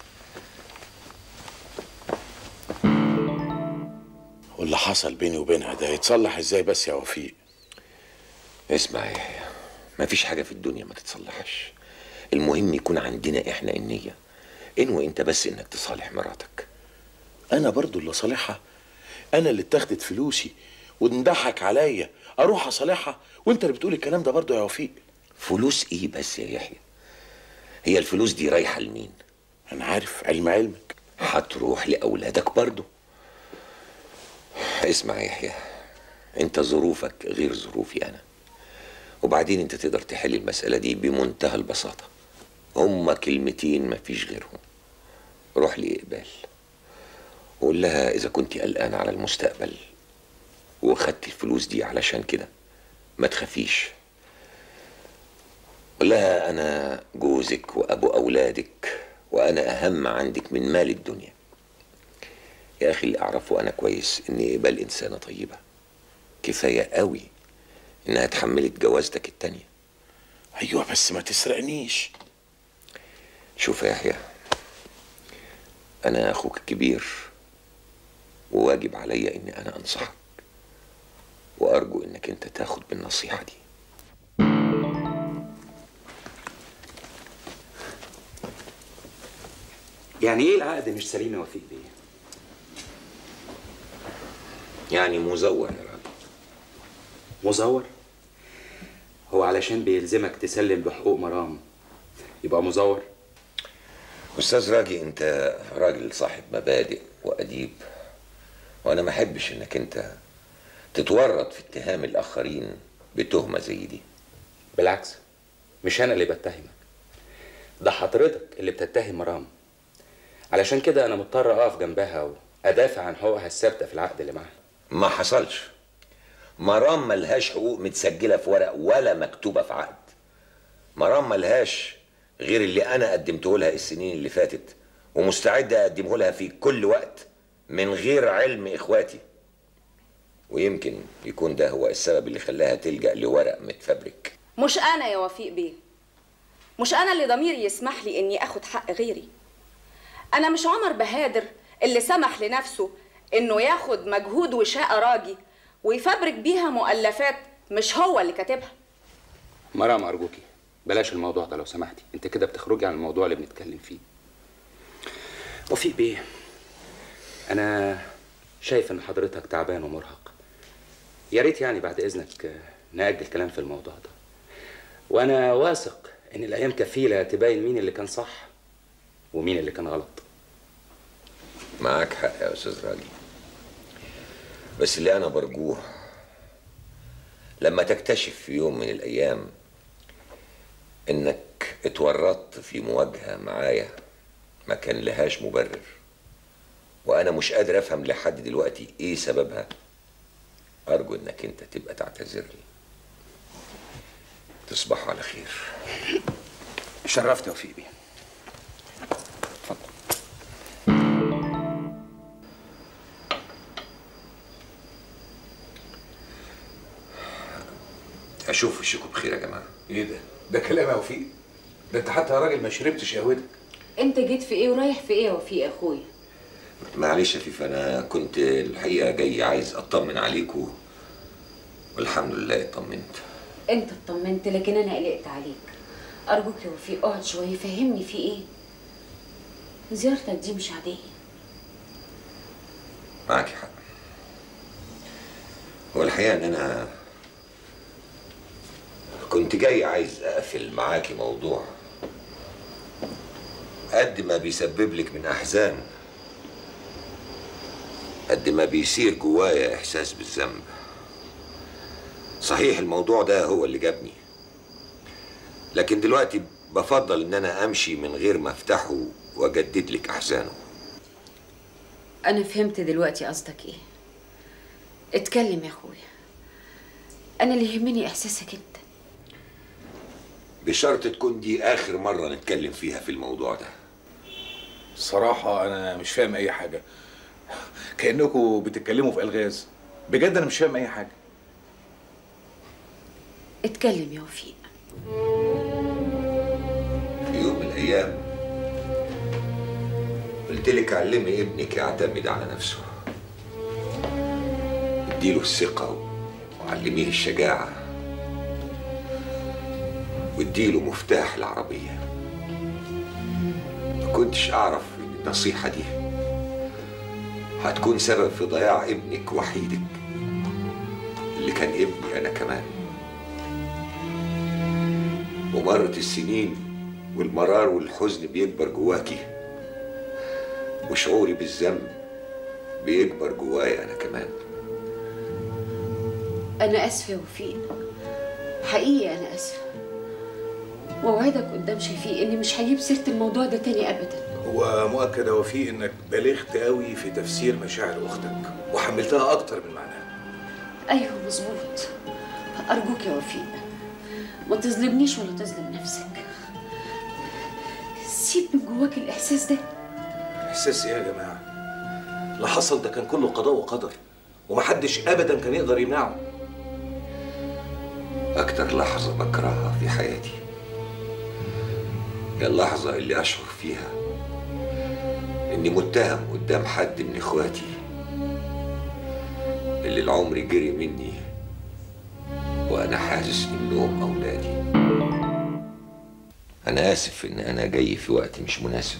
واللي حصل بيني وبينها ده يتصلح ازاي بس يا وفيق اسمع يا يحيى مفيش حاجه في الدنيا ما تتصلحش المهم يكون عندنا احنا النيه انوي انت بس انك تصالح مراتك انا برضو اللي صالحها انا اللي اتاخدت فلوسي وانضحك عليا اروح اصالحها وانت اللي بتقول الكلام ده برضو يا وفيق فلوس ايه بس يا يحيى هي الفلوس دي رايحه لمين انا عارف علم علمك هتروح لاولادك برضو اسمع يا يحيى انت ظروفك غير ظروفي انا وبعدين انت تقدر تحل المسألة دي بمنتهى البساطة هما كلمتين مفيش غيرهم روح لإقبال وقول لها إذا كنت قلقانة على المستقبل وخدت الفلوس دي علشان كده ما تخافيش قول لها أنا جوزك وأبو أولادك وأنا أهم عندك من مال الدنيا يا أخي اللي أعرفه أنا كويس إن إقبال إنسانة طيبة كفاية قوي إنها اتحملت جوازتك التانية أيوة بس ما تسرقنيش شوف يا يحيى أنا أخوك الكبير وواجب عليا إني أنا أنصحك وأرجو إنك أنت تاخد بالنصيحة دي يعني ايه العقد مش سليم يا وفيق بيه؟ يعني مزور يا راجل مزور؟ هو علشان بيلزمك تسلم بحقوق مرام يبقى مزور؟ أستاذ راجي أنت راجل صاحب مبادئ وأديب وأنا ما أحبش إنك أنت تتورط في اتهام الآخرين بتهمة زي دي بالعكس مش أنا اللي بتهمك ده حضرتك اللي بتتهم مرام علشان كده أنا مضطر أقف جنبها وأدافع عن حقوقها الثابتة في العقد اللي معاها ما حصلش مرام ملهاش حقوق متسجلة في ورق ولا مكتوبة في عقد مرام ملهاش غير اللي أنا قدمته لها السنين اللي فاتت ومستعد أقدمه لها في كل وقت من غير علم إخواتي ويمكن يكون ده هو السبب اللي خلاها تلجأ لورق متفبرك مش انا يا وفيق بيه مش انا اللي ضميري يسمح لي اني اخد حق غيري انا مش عمر بهادر اللي سمح لنفسه انه ياخد مجهود وشقة راجي ويفبرك بيها مؤلفات مش هو اللي كاتبها مرام أرجوكي بلاش الموضوع ده لو سمحتي انت كده بتخرجي عن الموضوع اللي بنتكلم فيه وفيق بيه انا شايف ان حضرتك تعبان ومرهق يا ريت يعني بعد اذنك آه، نأجل كلام في الموضوع ده وانا واثق ان الايام كفيله تبين مين اللي كان صح ومين اللي كان غلط معاك حق يا أستاذ راجي بس اللي أنا برجوه لما تكتشف في يوم من الأيام إنك اتورطت في مواجهة معايا ما كان لهاش مبرر وأنا مش قادر أفهم لحد دلوقتي إيه سببها أرجو إنك أنت تبقى تعتذر لي تصبحوا على خير شرفت يا وفيق بيه أشوف وشكم بخير يا جماعة ايه ده؟ ده كلام يا وفيق ده انت حتى يا راجل ما شربتش قهوتك انت جيت في ايه ورايح في ايه يا وفيق يا اخويا معلش يا فيفا أنا كنت الحقيقة جاي عايز أطمن عليكم والحمد لله اطمنت انت اطمنت لكن انا قلقت عليك ارجوك يا وفيق اقعد شويه فهمني في ايه زيارتك دي مش عاديه معاكي حق هو الحقيقة إن أنا كنت جاي عايز أقفل معاكي موضوع قد ما بيسبب لك من أحزان قد ما بيصير جوايا إحساس بالذنب صحيح الموضوع ده هو اللي جابني لكن دلوقتي بفضل إن أنا أمشي من غير ما أفتحه وأجدد لك أحزانه انا فهمت دلوقتي قصدك ايه اتكلم يا اخويا انا اللي يهمني احساسك انت بشرط تكون دي آخر مرة نتكلم فيها في الموضوع ده الصراحة أنا مش فاهم أي حاجة كأنكم بتتكلموا في ألغاز بجد أنا مش فاهم أي حاجة اتكلم يا وفيق في يوم من الايام قلت لك علمي ابنك يعتمد على نفسه اديله الثقه وعلميه الشجاعه واديله مفتاح العربيه ما كنتش اعرف ان النصيحه دي هتكون سبب في ضياع ابنك وحيدك اللي كان ابني انا كمان ومرت السنين والمرار والحزن بيكبر جواكي وشعوري بالذنب بيكبر جوايا انا كمان أنا آسفة يا وفيق حقيقي أنا آسفة وأوعدك قدام شفيق إني مش هجيب سيرة الموضوع ده تاني أبدا هو مؤكد يا وفيق انك بلغت قوي في تفسير مشاعر اختك وحملتها اكتر من معناها أيوه مظبوط أرجوك يا وفيق ما تظلمنيش ولا تظلم نفسك سيب من جواك الإحساس ده احساس ايه يا جماعه اللي حصل ده كان كله قضاء وقدر ومحدش ابدا كان يقدر يمنعه اكتر لحظه بكرهها في حياتي هي اللحظه اللي اشعر فيها اني متهم قدام حد من اخواتي اللي العمر جري مني وانا حاسس انهم اولادي انا اسف ان انا جاي في وقت مش مناسب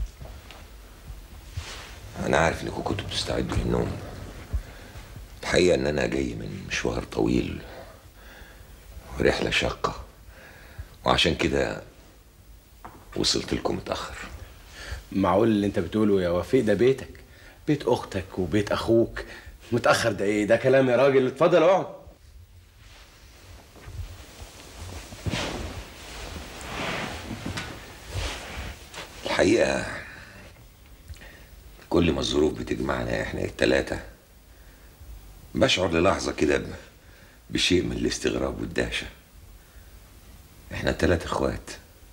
انا عارف انكم كنتوا بتستعدوا للنوم الحقيقه ان انا جاي من مشوار طويل ورحله شاقه وعشان كده وصلت لكم متاخر معقول اللي انت بتقوله يا وفيق ده بيتك بيت اختك وبيت اخوك متاخر ده ايه ده كلام يا راجل اتفضل اقعد الحقيقه كل ما الظروف بتجمعنا احنا التلاتة بشعر للحظة كده ب- بشيء من الاستغراب والدهشة احنا التلاتة اخوات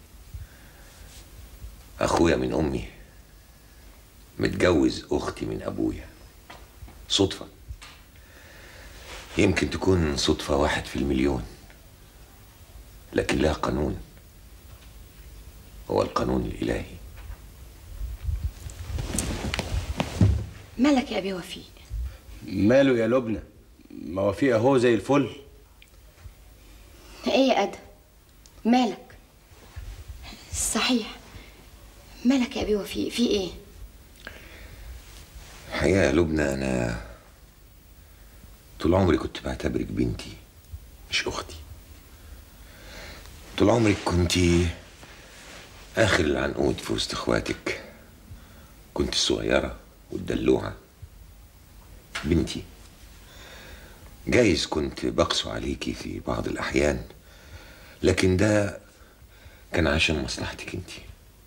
اخويا من امي متجوز اختي من ابويا صدفة يمكن تكون صدفة واحد في المليون لكن لها قانون هو القانون الالهي مالك يا أبي وفيق ماله يا لبنى ما وفيق اهو زي الفل إيه يا أدم مالك صحيح مالك يا أبي وفيق في إيه الحقيقة يا لبنى أنا طول عمري كنت بعتبرك بنتي مش أختي طول عمرك كنتي آخر العنقود في وسط إخواتك كنت الصغيرة والدلوعة بنتي جايز كنت بقسو عليكي في بعض الأحيان لكن ده كان عشان مصلحتك انتي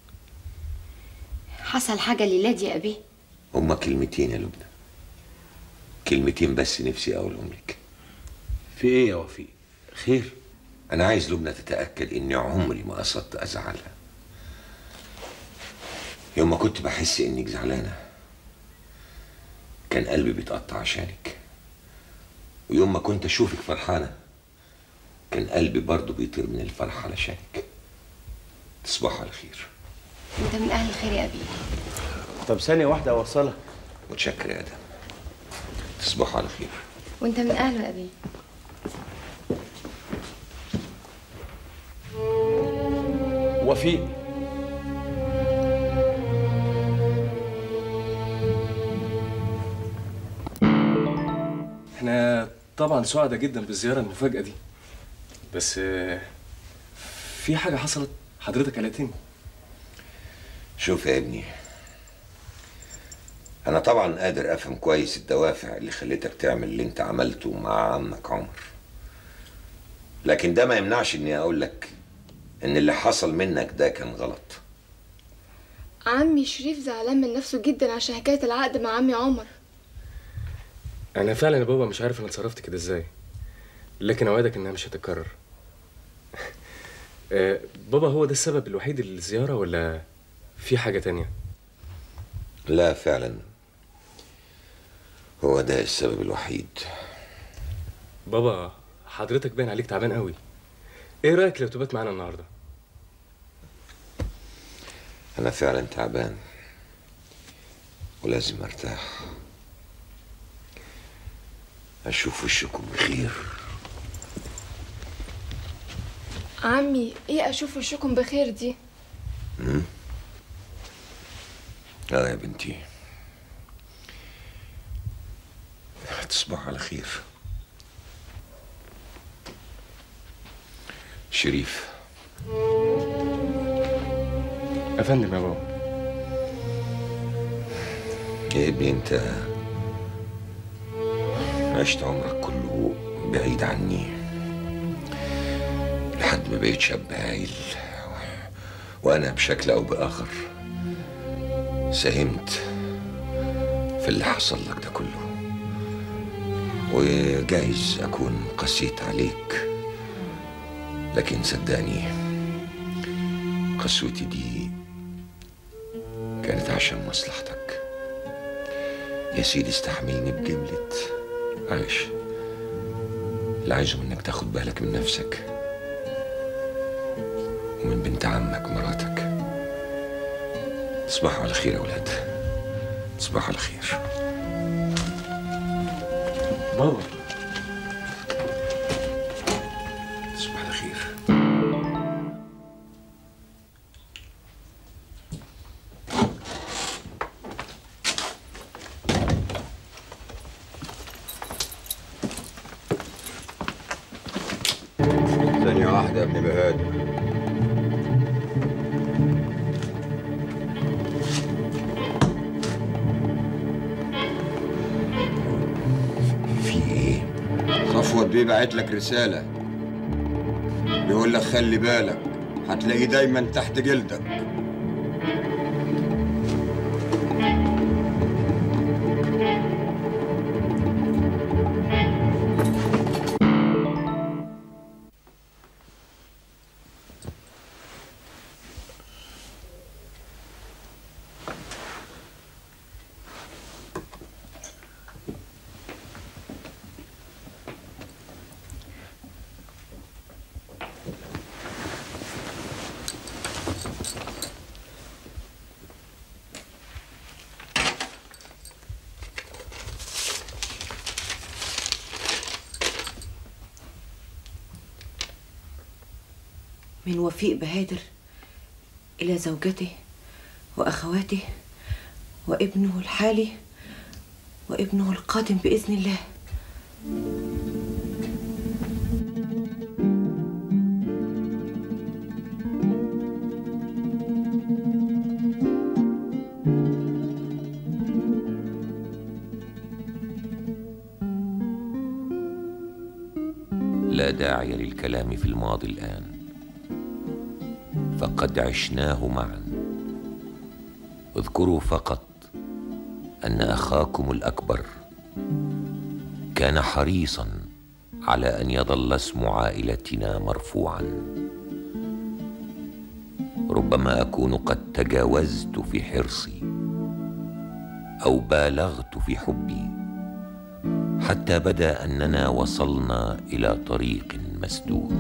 حصل حاجة للاد يا أبي هما كلمتين يا لبنى كلمتين بس نفسي اقولهم لك في ايه يا وفيق خير انا عايز لبنى تتاكد اني عمري ما قصدت ازعلها يوم ما كنت بحس انك زعلانه كان قلبي بيتقطع عشانك ويوم ما كنت اشوفك فرحانه كان قلبي برضه بيطير من الفرح علشانك تصبحوا على خير أنت من أهل الخير يا أبي طب ثانية واحدة أوصلك متشكر يا ادم تصبحوا على خير وأنت من أهله يا أبي وفيق احنا طبعا سعداء جدا بالزيارة المفاجأة دي بس آه، في حاجة حصلت حضرتك قلقتني شوف يا ابني انا طبعا قادر افهم كويس الدوافع اللي خلتك تعمل اللي انت عملته مع عمك عمر لكن ده ما يمنعش اني اقول لك ان اللي حصل منك ده كان غلط عمي شريف زعلان من نفسه جدا عشان حكاية العقد مع عمي عمر أنا فعلا يا بابا مش عارف أنا اتصرفت كده إزاي لكن أوعدك إنها مش هتتكرر آه، بابا هو ده السبب الوحيد للزيارة ولا في حاجة تانية؟ لا فعلا هو ده السبب الوحيد بابا حضرتك باين عليك تعبان قوي ايه رأيك لو تبات معانا النهاردة؟ أنا فعلا تعبان ولازم أرتاح أشوف وشكم بخير عمي ايه اشوف وشكم بخير دي مم؟ اه يا بنتي تصبح على خير شريف يا فندم يا بابا يا ابني انت عشت عمرك كله بعيد عني لحد ما بقيت شاب هايل وانا بشكل او باخر ساهمت في اللي حصل لك ده كله وجايز اكون قسيت عليك لكن صدقني قسوتي دي كانت عشان مصلحتك يا سيدي استحملني بجملة عايش اللي عايزه منك تاخد بالك من نفسك ومن بنت عمك مراتك تصبحوا على خير يا ولاد تصبحوا على خير بابا تصبح على خير ثانية واحدة يا ابن بهادر في ايه؟ صفوت بيه بعت لك رسالة بيقول لك خلي بالك هتلاقيه دايما تحت جلدك من وفيق بهادر إلى زوجته وأخواته وابنه الحالي وابنه القادم بإذن الله لا داعي للكلام في الماضي الآن فقد عشناه معا اذكروا فقط أن أخاكم الأكبر كان حريصا على أن يظل اسم عائلتنا مرفوعا ربما أكون قد تجاوزت في حرصي أو بالغت في حبي حتى بدا أننا وصلنا إلى طريق مسدود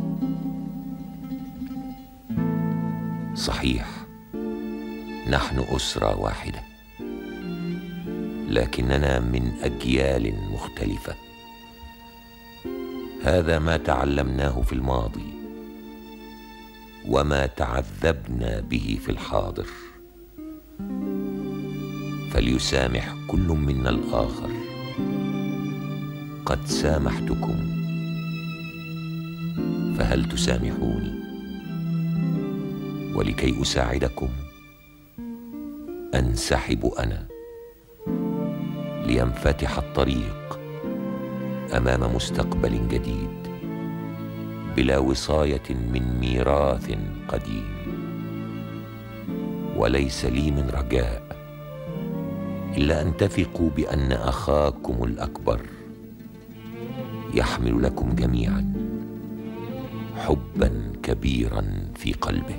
صحيح نحن اسره واحده لكننا من اجيال مختلفه هذا ما تعلمناه في الماضي وما تعذبنا به في الحاضر فليسامح كل منا الاخر قد سامحتكم فهل تسامحوني ولكي اساعدكم انسحب انا لينفتح الطريق امام مستقبل جديد بلا وصايه من ميراث قديم وليس لي من رجاء الا ان تثقوا بان اخاكم الاكبر يحمل لكم جميعا حبا كبيرا في قلبه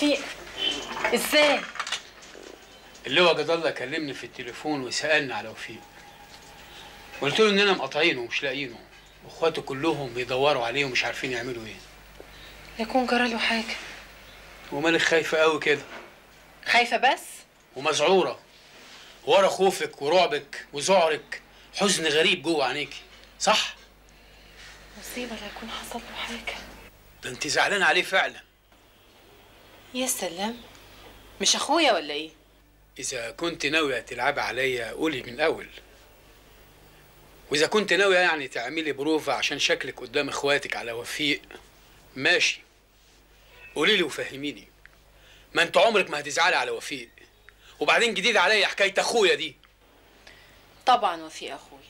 وفيق ازاي اللواء جد الله كلمني في التليفون وسالني على وفيق قلت له اننا مقاطعينه ومش لاقيينه واخواته كلهم بيدوروا عليه ومش عارفين يعملوا ايه يكون جرى له حاجه ومالك خايفه قوي كده خايفه بس ومذعوره ورا خوفك ورعبك وذعرك حزن غريب جوه عينيكي صح مصيبه لا يكون حصل له حاجه ده انت زعلان عليه فعلا يا سلام مش اخويا ولا ايه اذا كنت ناويه تلعبي عليا قولي من الاول واذا كنت ناويه يعني تعملي بروفة عشان شكلك قدام اخواتك على وفيق ماشي قولي لي وفهميني ما انت عمرك ما هتزعلي على وفيق وبعدين جديد عليا حكايه اخويا دي طبعا وفيق اخويا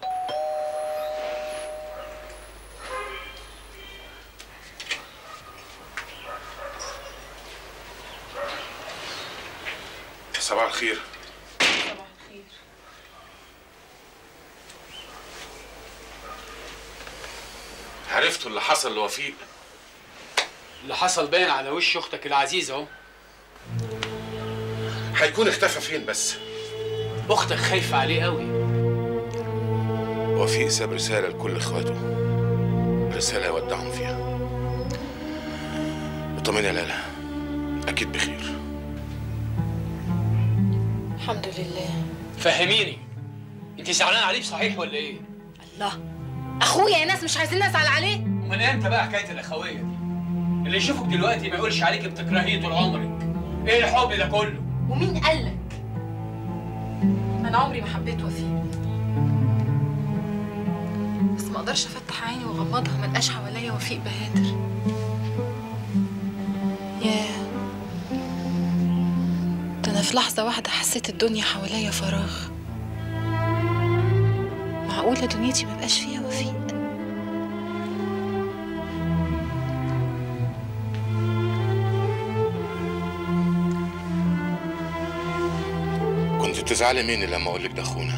صباح الخير عرفتوا اللي حصل لوفيق اللي حصل باين على وش اختك العزيزه اهو هيكون اختفى فين بس اختك خايفه عليه قوي وفيق ساب رسالة لكل اخواته رسالة يودعهم فيها اطمني يا لالا اكيد بخير الحمد لله فهميني انت زعلان عليه صحيح ولا ايه الله اخويا يا ناس مش عايزين نسال عليه ومن امتى بقى حكايه الاخويه دي اللي يشوفك دلوقتي ما يقولش عليك بتكرهيه طول عمرك ايه الحب ده كله ومين قالك انا عمري ما حبيت وفيق بس ما اقدرش افتح عيني واغمضها ما القاش حواليا وفيق بهادر ياه ده انا في لحظه واحده حسيت الدنيا حواليا فراغ معقوله دنيتي ما بقاش فيها وفيق كنت تزعلي مني لما اقول لك ده اخونا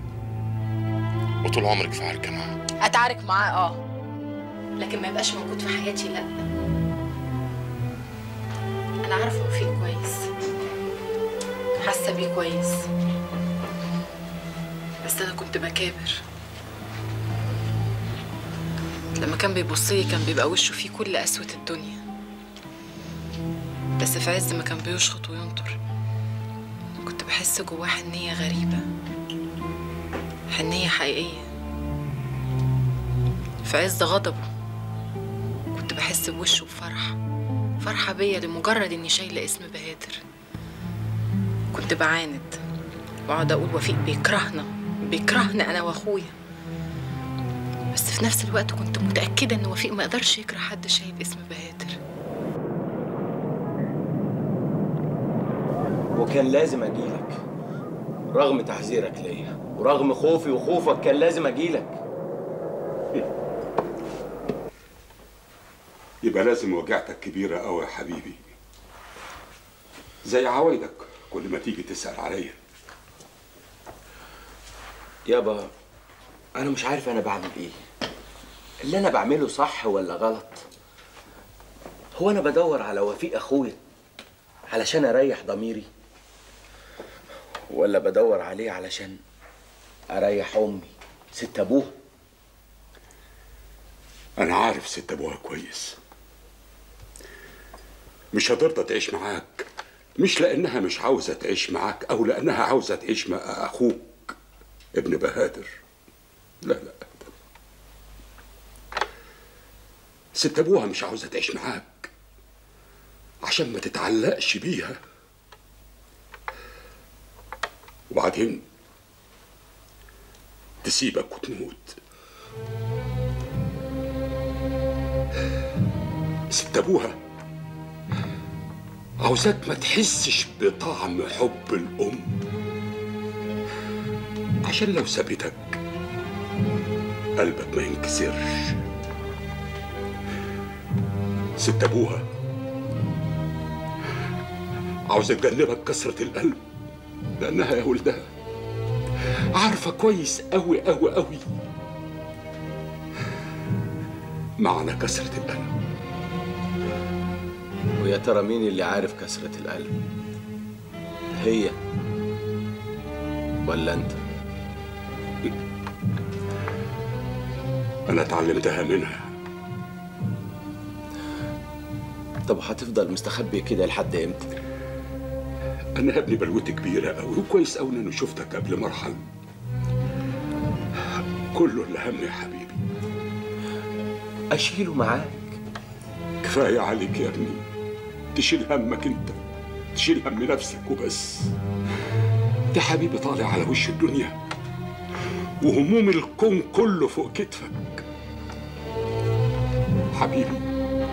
وطول عمرك في عركه معاه اتعارك معاه اه لكن ما يبقاش موجود في حياتي لا انا عارفه وفيق كويس حاسه بيه كويس بس انا كنت بكابر لما كان بيبص لي كان بيبقى وشه فيه كل قسوه الدنيا بس في عز ما كان بيشخط وينطر كنت بحس جواه حنيه غريبه حنيه حقيقيه في عز غضبه كنت بحس بوشه بفرحة فرحة بيا لمجرد اني شايلة اسم بهادر كنت بعاند واقعد اقول وفيق بيكرهنا بيكرهنا انا واخويا بس في نفس الوقت كنت متأكدة ان وفيق ما يقدرش يكره حد شايل اسم بهادر وكان لازم اجيلك رغم تحذيرك ليا ورغم خوفي وخوفك كان لازم اجيلك يبقى لازم وجعتك كبيرة قوي يا حبيبي زي عوايدك كل ما تيجي تسأل عليا يابا انا مش عارف انا بعمل ايه اللي انا بعمله صح ولا غلط هو انا بدور على وفيق اخويا علشان اريح ضميري ولا بدور عليه علشان اريح امي ست ابوها أنا عارف ست أبوها كويس مش هترضى تعيش معاك مش لأنها مش عاوزة تعيش معاك أو لأنها عاوزة تعيش مع أخوك ابن بهادر لا لا أبدا ست أبوها مش عاوزة تعيش معاك عشان ما تتعلقش بيها وبعدين تسيبك وتموت ست ابوها عاوزاك ما تحسش بطعم حب الام عشان لو سابتك قلبك ما ينكسرش ست ابوها عاوزة تجنبك كسرة القلب لأنها يا ولدها عارفة كويس أوي أوي أوي معنى كسرة القلب ويا ترى مين اللي عارف كسرة القلب هي ولا انت انا اتعلمتها منها طب هتفضل مستخبي كده لحد امتى انا يا ابني بلوتي كبيره قوي وكويس قوي ان انا شفتك قبل ما ارحل كله اللي هم يا حبيبي اشيله معاك كفايه عليك يا ابني تشيل همك انت تشيل هم نفسك وبس ده حبيبي طالع على وش الدنيا وهموم الكون كله فوق كتفك حبيبي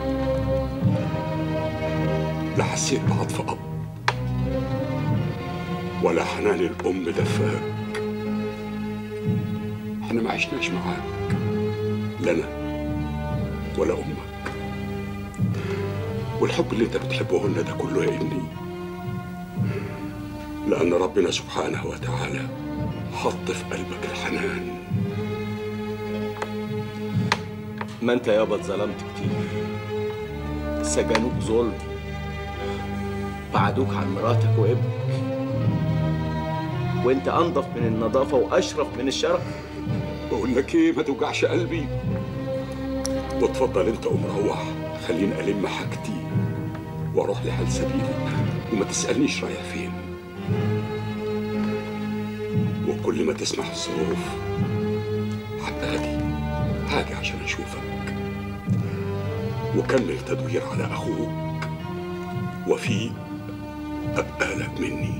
لا حسيت بعطف اب ولا حنان الام دفاك احنا ما عشناش معاك لا انا ولا امك والحب اللي انت بتحبه لنا ده كله يا ابني لان ربنا سبحانه وتعالى حط في قلبك الحنان ما انت يابا اتظلمت كتير سجنوك ظلم بعدوك عن مراتك وابنك وانت انضف من النظافه واشرف من الشرف بقول لك ايه ما توجعش قلبي واتفضل انت قوم روح خليني الم حاجتي واروح لحال سبيلي وما تسالنيش رايح فين وكل ما تسمح الظروف حتى هاجي هاجي عشان اشوفك وكمل تدوير على اخوك وفي ابقى لك مني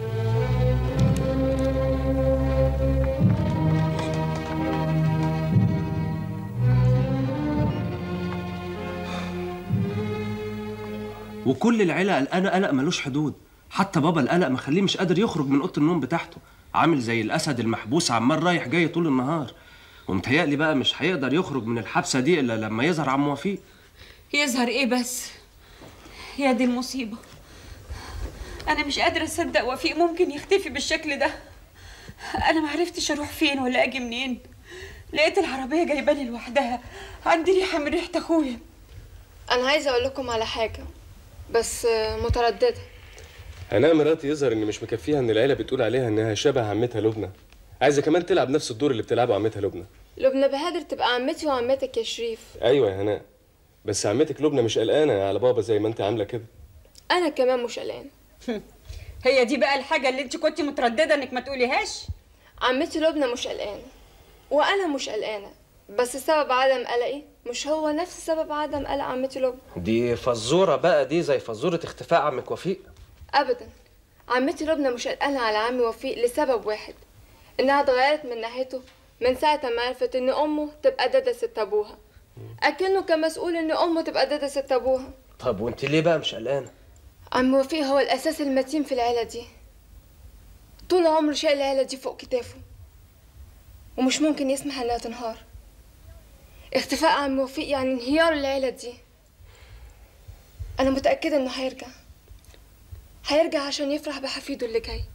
وكل العيله قلقانه قلق ملوش حدود حتى بابا القلق مخليه مش قادر يخرج من اوضه النوم بتاعته عامل زي الاسد المحبوس عمال رايح جاي طول النهار ومتهيألي بقى مش هيقدر يخرج من الحبسه دي الا لما يظهر عم وفيق يظهر ايه بس يا دي المصيبة أنا مش قادرة أصدق وفيق ممكن يختفي بالشكل ده أنا معرفتش أروح فين ولا أجي منين لقيت العربية جايباني لوحدها عندي ريحة من ريحة أخويا انا عايزه اقول لكم على حاجه بس آه، متردده انا مراتي يظهر ان مش مكفيها ان العيله بتقول عليها انها شبه عمتها لبنى عايزه كمان تلعب نفس الدور اللي بتلعبه عمتها لبنى لبنى بهادر تبقى عمتي وعمتك يا شريف ايوه يا هناء بس عمتك لبنى مش قلقانه على بابا زي ما انت عامله كده انا كمان مش قلقانه هي دي بقى الحاجة اللي انت كنتي مترددة انك ما تقوليهاش عمتي لبنى مش قلقانه وانا مش قلقانه بس سبب عدم قلقي مش هو نفس سبب عدم قلق عمتي لبنى دي فزوره بقى دي زي فزوره اختفاء عمك وفيق ابدا عمتي لبنى مش قلقانه على عمي وفيق لسبب واحد انها اتغيرت من ناحيته من ساعه ما عرفت ان امه تبقى دادا ست ابوها اكنه كان مسؤول ان امه تبقى دادا ست ابوها طب وانت ليه بقى مش قلقانه عم وفيق هو الاساس المتين في العيله دي طول عمره شايل العيله دي فوق كتافه ومش ممكن يسمح انها تنهار اختفاء عم وفيق يعني انهيار العيله دي انا متاكده انه هيرجع هيرجع عشان يفرح بحفيده اللي جاي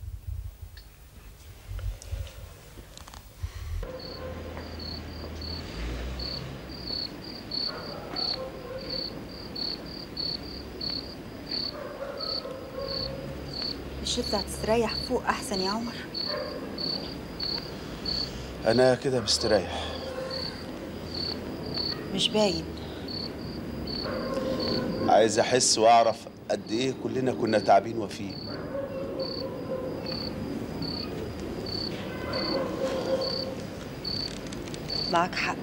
مش تطلع تستريح فوق احسن يا عمر انا كده مستريح مش باين عايز احس واعرف قد ايه كلنا كنا تعبين وفيه معاك حق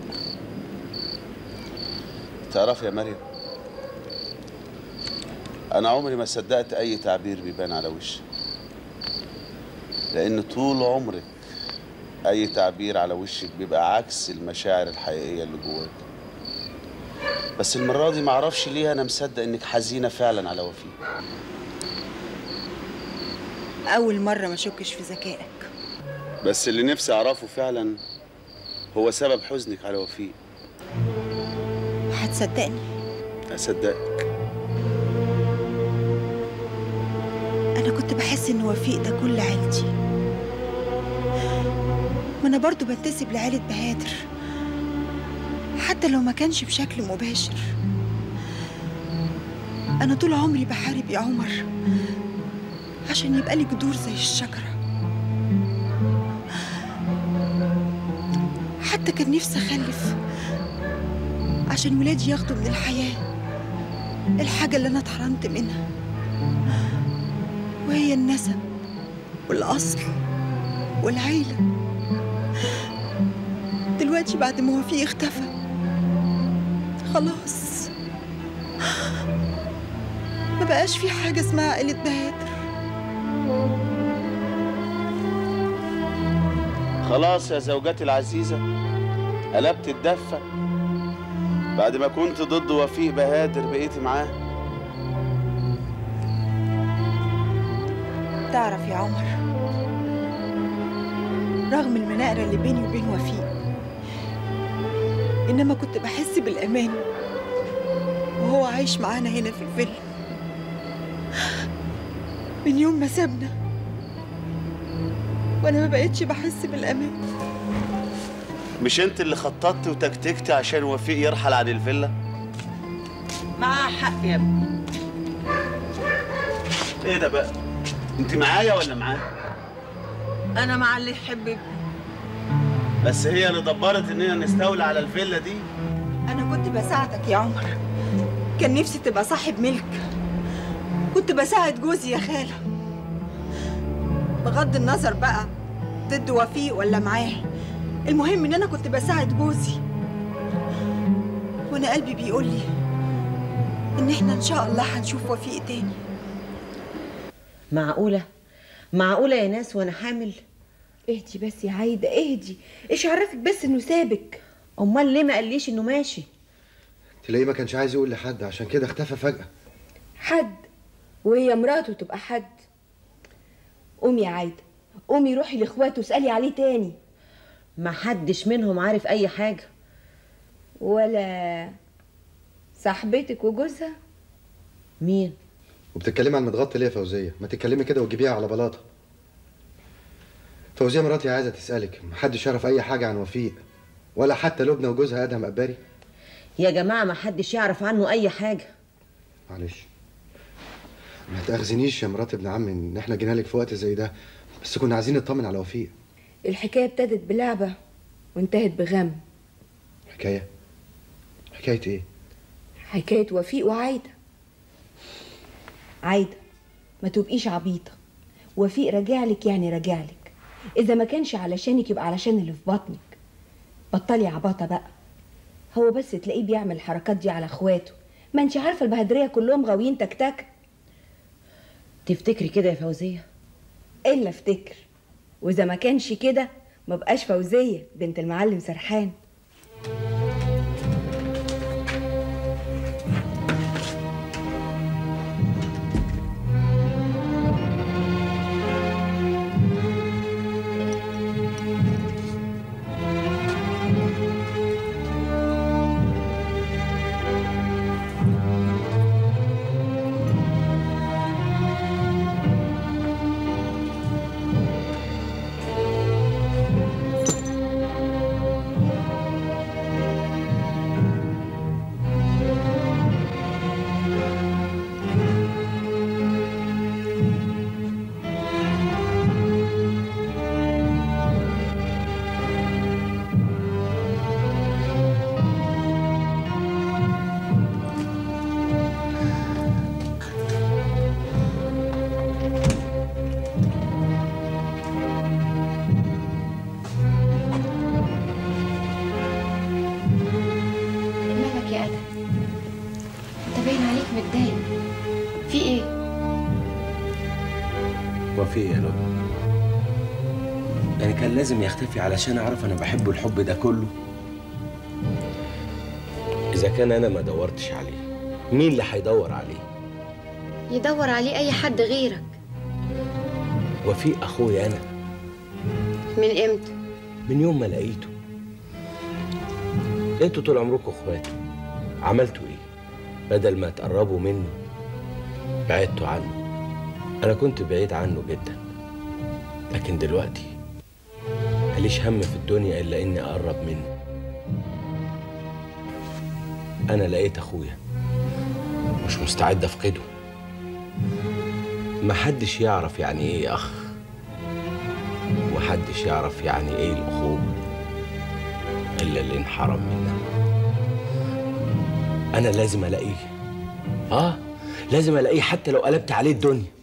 تعرف يا مريم انا عمري ما صدقت اي تعبير بيبان على وشك لان طول عمرك اي تعبير على وشك بيبقى عكس المشاعر الحقيقيه اللي جواك بس المره دي معرفش ليه انا مصدق انك حزينه فعلا على وفيق اول مره ما اشكش في ذكائك بس اللي نفسي اعرفه فعلا هو سبب حزنك على وفيق هتصدقني اصدقك انا كنت بحس ان وفيق ده كل عيلتي ما انا برضو بنتسب لعيلة بهادر حتى لو ما كانش بشكل مباشر أنا طول عمري بحارب يا عمر عشان يبقى لي جذور زي الشجرة حتى كان نفسي أخلف عشان ولادي ياخدوا من الحياة الحاجة اللي أنا اتحرمت منها وهي النسب والأصل والعيلة دلوقتي بعد ما وفيه اختفى خلاص ما بقاش في حاجة اسمها عيلة بهادر خلاص يا زوجتي العزيزة قلبت الدفة بعد ما كنت ضد وفيق بهادر بقيتي معاه تعرف يا عمر رغم المناقرة اللي بيني وبين وفيق إنما كنت بحس بالأمان وهو عايش معانا هنا في الفيلا من يوم ما سابنا وأنا ما بقتش بحس بالأمان مش انت اللي خططت وتكتكتي عشان وفيق يرحل عن الفيلا معاه حق يا ابني ايه ده بقى انت معايا ولا معاه انا مع اللي يحب ابني بس هي اللي دبرت اننا نستولي على الفيلا دي أنا كنت بساعدك يا عمر كان نفسي تبقى صاحب ملك كنت بساعد جوزي يا خالة بغض النظر بقى ضد وفيق ولا معاه المهم إن أنا كنت بساعد جوزي وأنا قلبي بيقول لي إن إحنا إن شاء الله هنشوف وفيق تاني معقولة معقولة يا ناس وانا حامل اهدي بس يا عايدة اهدي ايش عرفك بس انه سابك امال ليه ما قاليش انه ماشي تلاقيه ما كانش عايز يقول لحد عشان كده اختفى فجأة حد وهي مراته تبقى حد قومي يا عايدة قومي روحي لاخواته اسألي عليه تاني ما حدش منهم عارف اي حاجة ولا صاحبتك وجوزها مين وبتتكلمي عن متغطي ليه يا فوزية ما تتكلمي كده وتجيبيها على بلاطة فوزية مراتي عايزة تسألك محدش يعرف أي حاجة عن وفيق ولا حتى لبنى وجوزها أدهم أباري يا جماعة ما حدش يعرف عنه اي حاجة معلش ما تأخذنيش يا مرات ابن عمي إن إحنا جينا لك في وقت زي ده بس كنا عايزين نطمن على وفيق الحكاية ابتدت بلعبة وانتهت بغم حكاية حكاية إيه؟ حكاية وفيق وعايدة عايدة ما تبقيش عبيطة وفيق راجعلك يعني راجعلك إذا ما كانش علشانك يبقى علشان اللي في بطنك بطلي عباطة بقى هو بس تلاقيه بيعمل الحركات دي على اخواته ما انت عارفة البهدرية كلهم غاويين تكتك تفتكري كده يا فوزية إلا افتكر وإذا ما كانش كده ما بقاش فوزية بنت المعلم سرحان مالك يا ادم انت باين عليك متضايق في ايه وفي يا لبنى يعني كان لازم يختفي علشان اعرف انا بحبه الحب ده كله اذا كان انا ما دورتش عليه مين اللي هيدور عليه يدور عليه اي حد غيرك وفي اخويا انا من امتى من يوم ما لقيته انتوا طول عمركم اخواتي عملتوا ايه بدل ما تقربوا منه بعدتوا عنه انا كنت بعيد عنه جدا لكن دلوقتي ماليش هم في الدنيا الا اني اقرب منه انا لقيت اخويا ومش مستعد افقده محدش يعرف يعني ايه اخ ومحدش يعرف يعني ايه الاخوه الا اللي انحرم منها انا لازم الاقيه اه لازم الاقيه حتى لو قلبت عليه الدنيا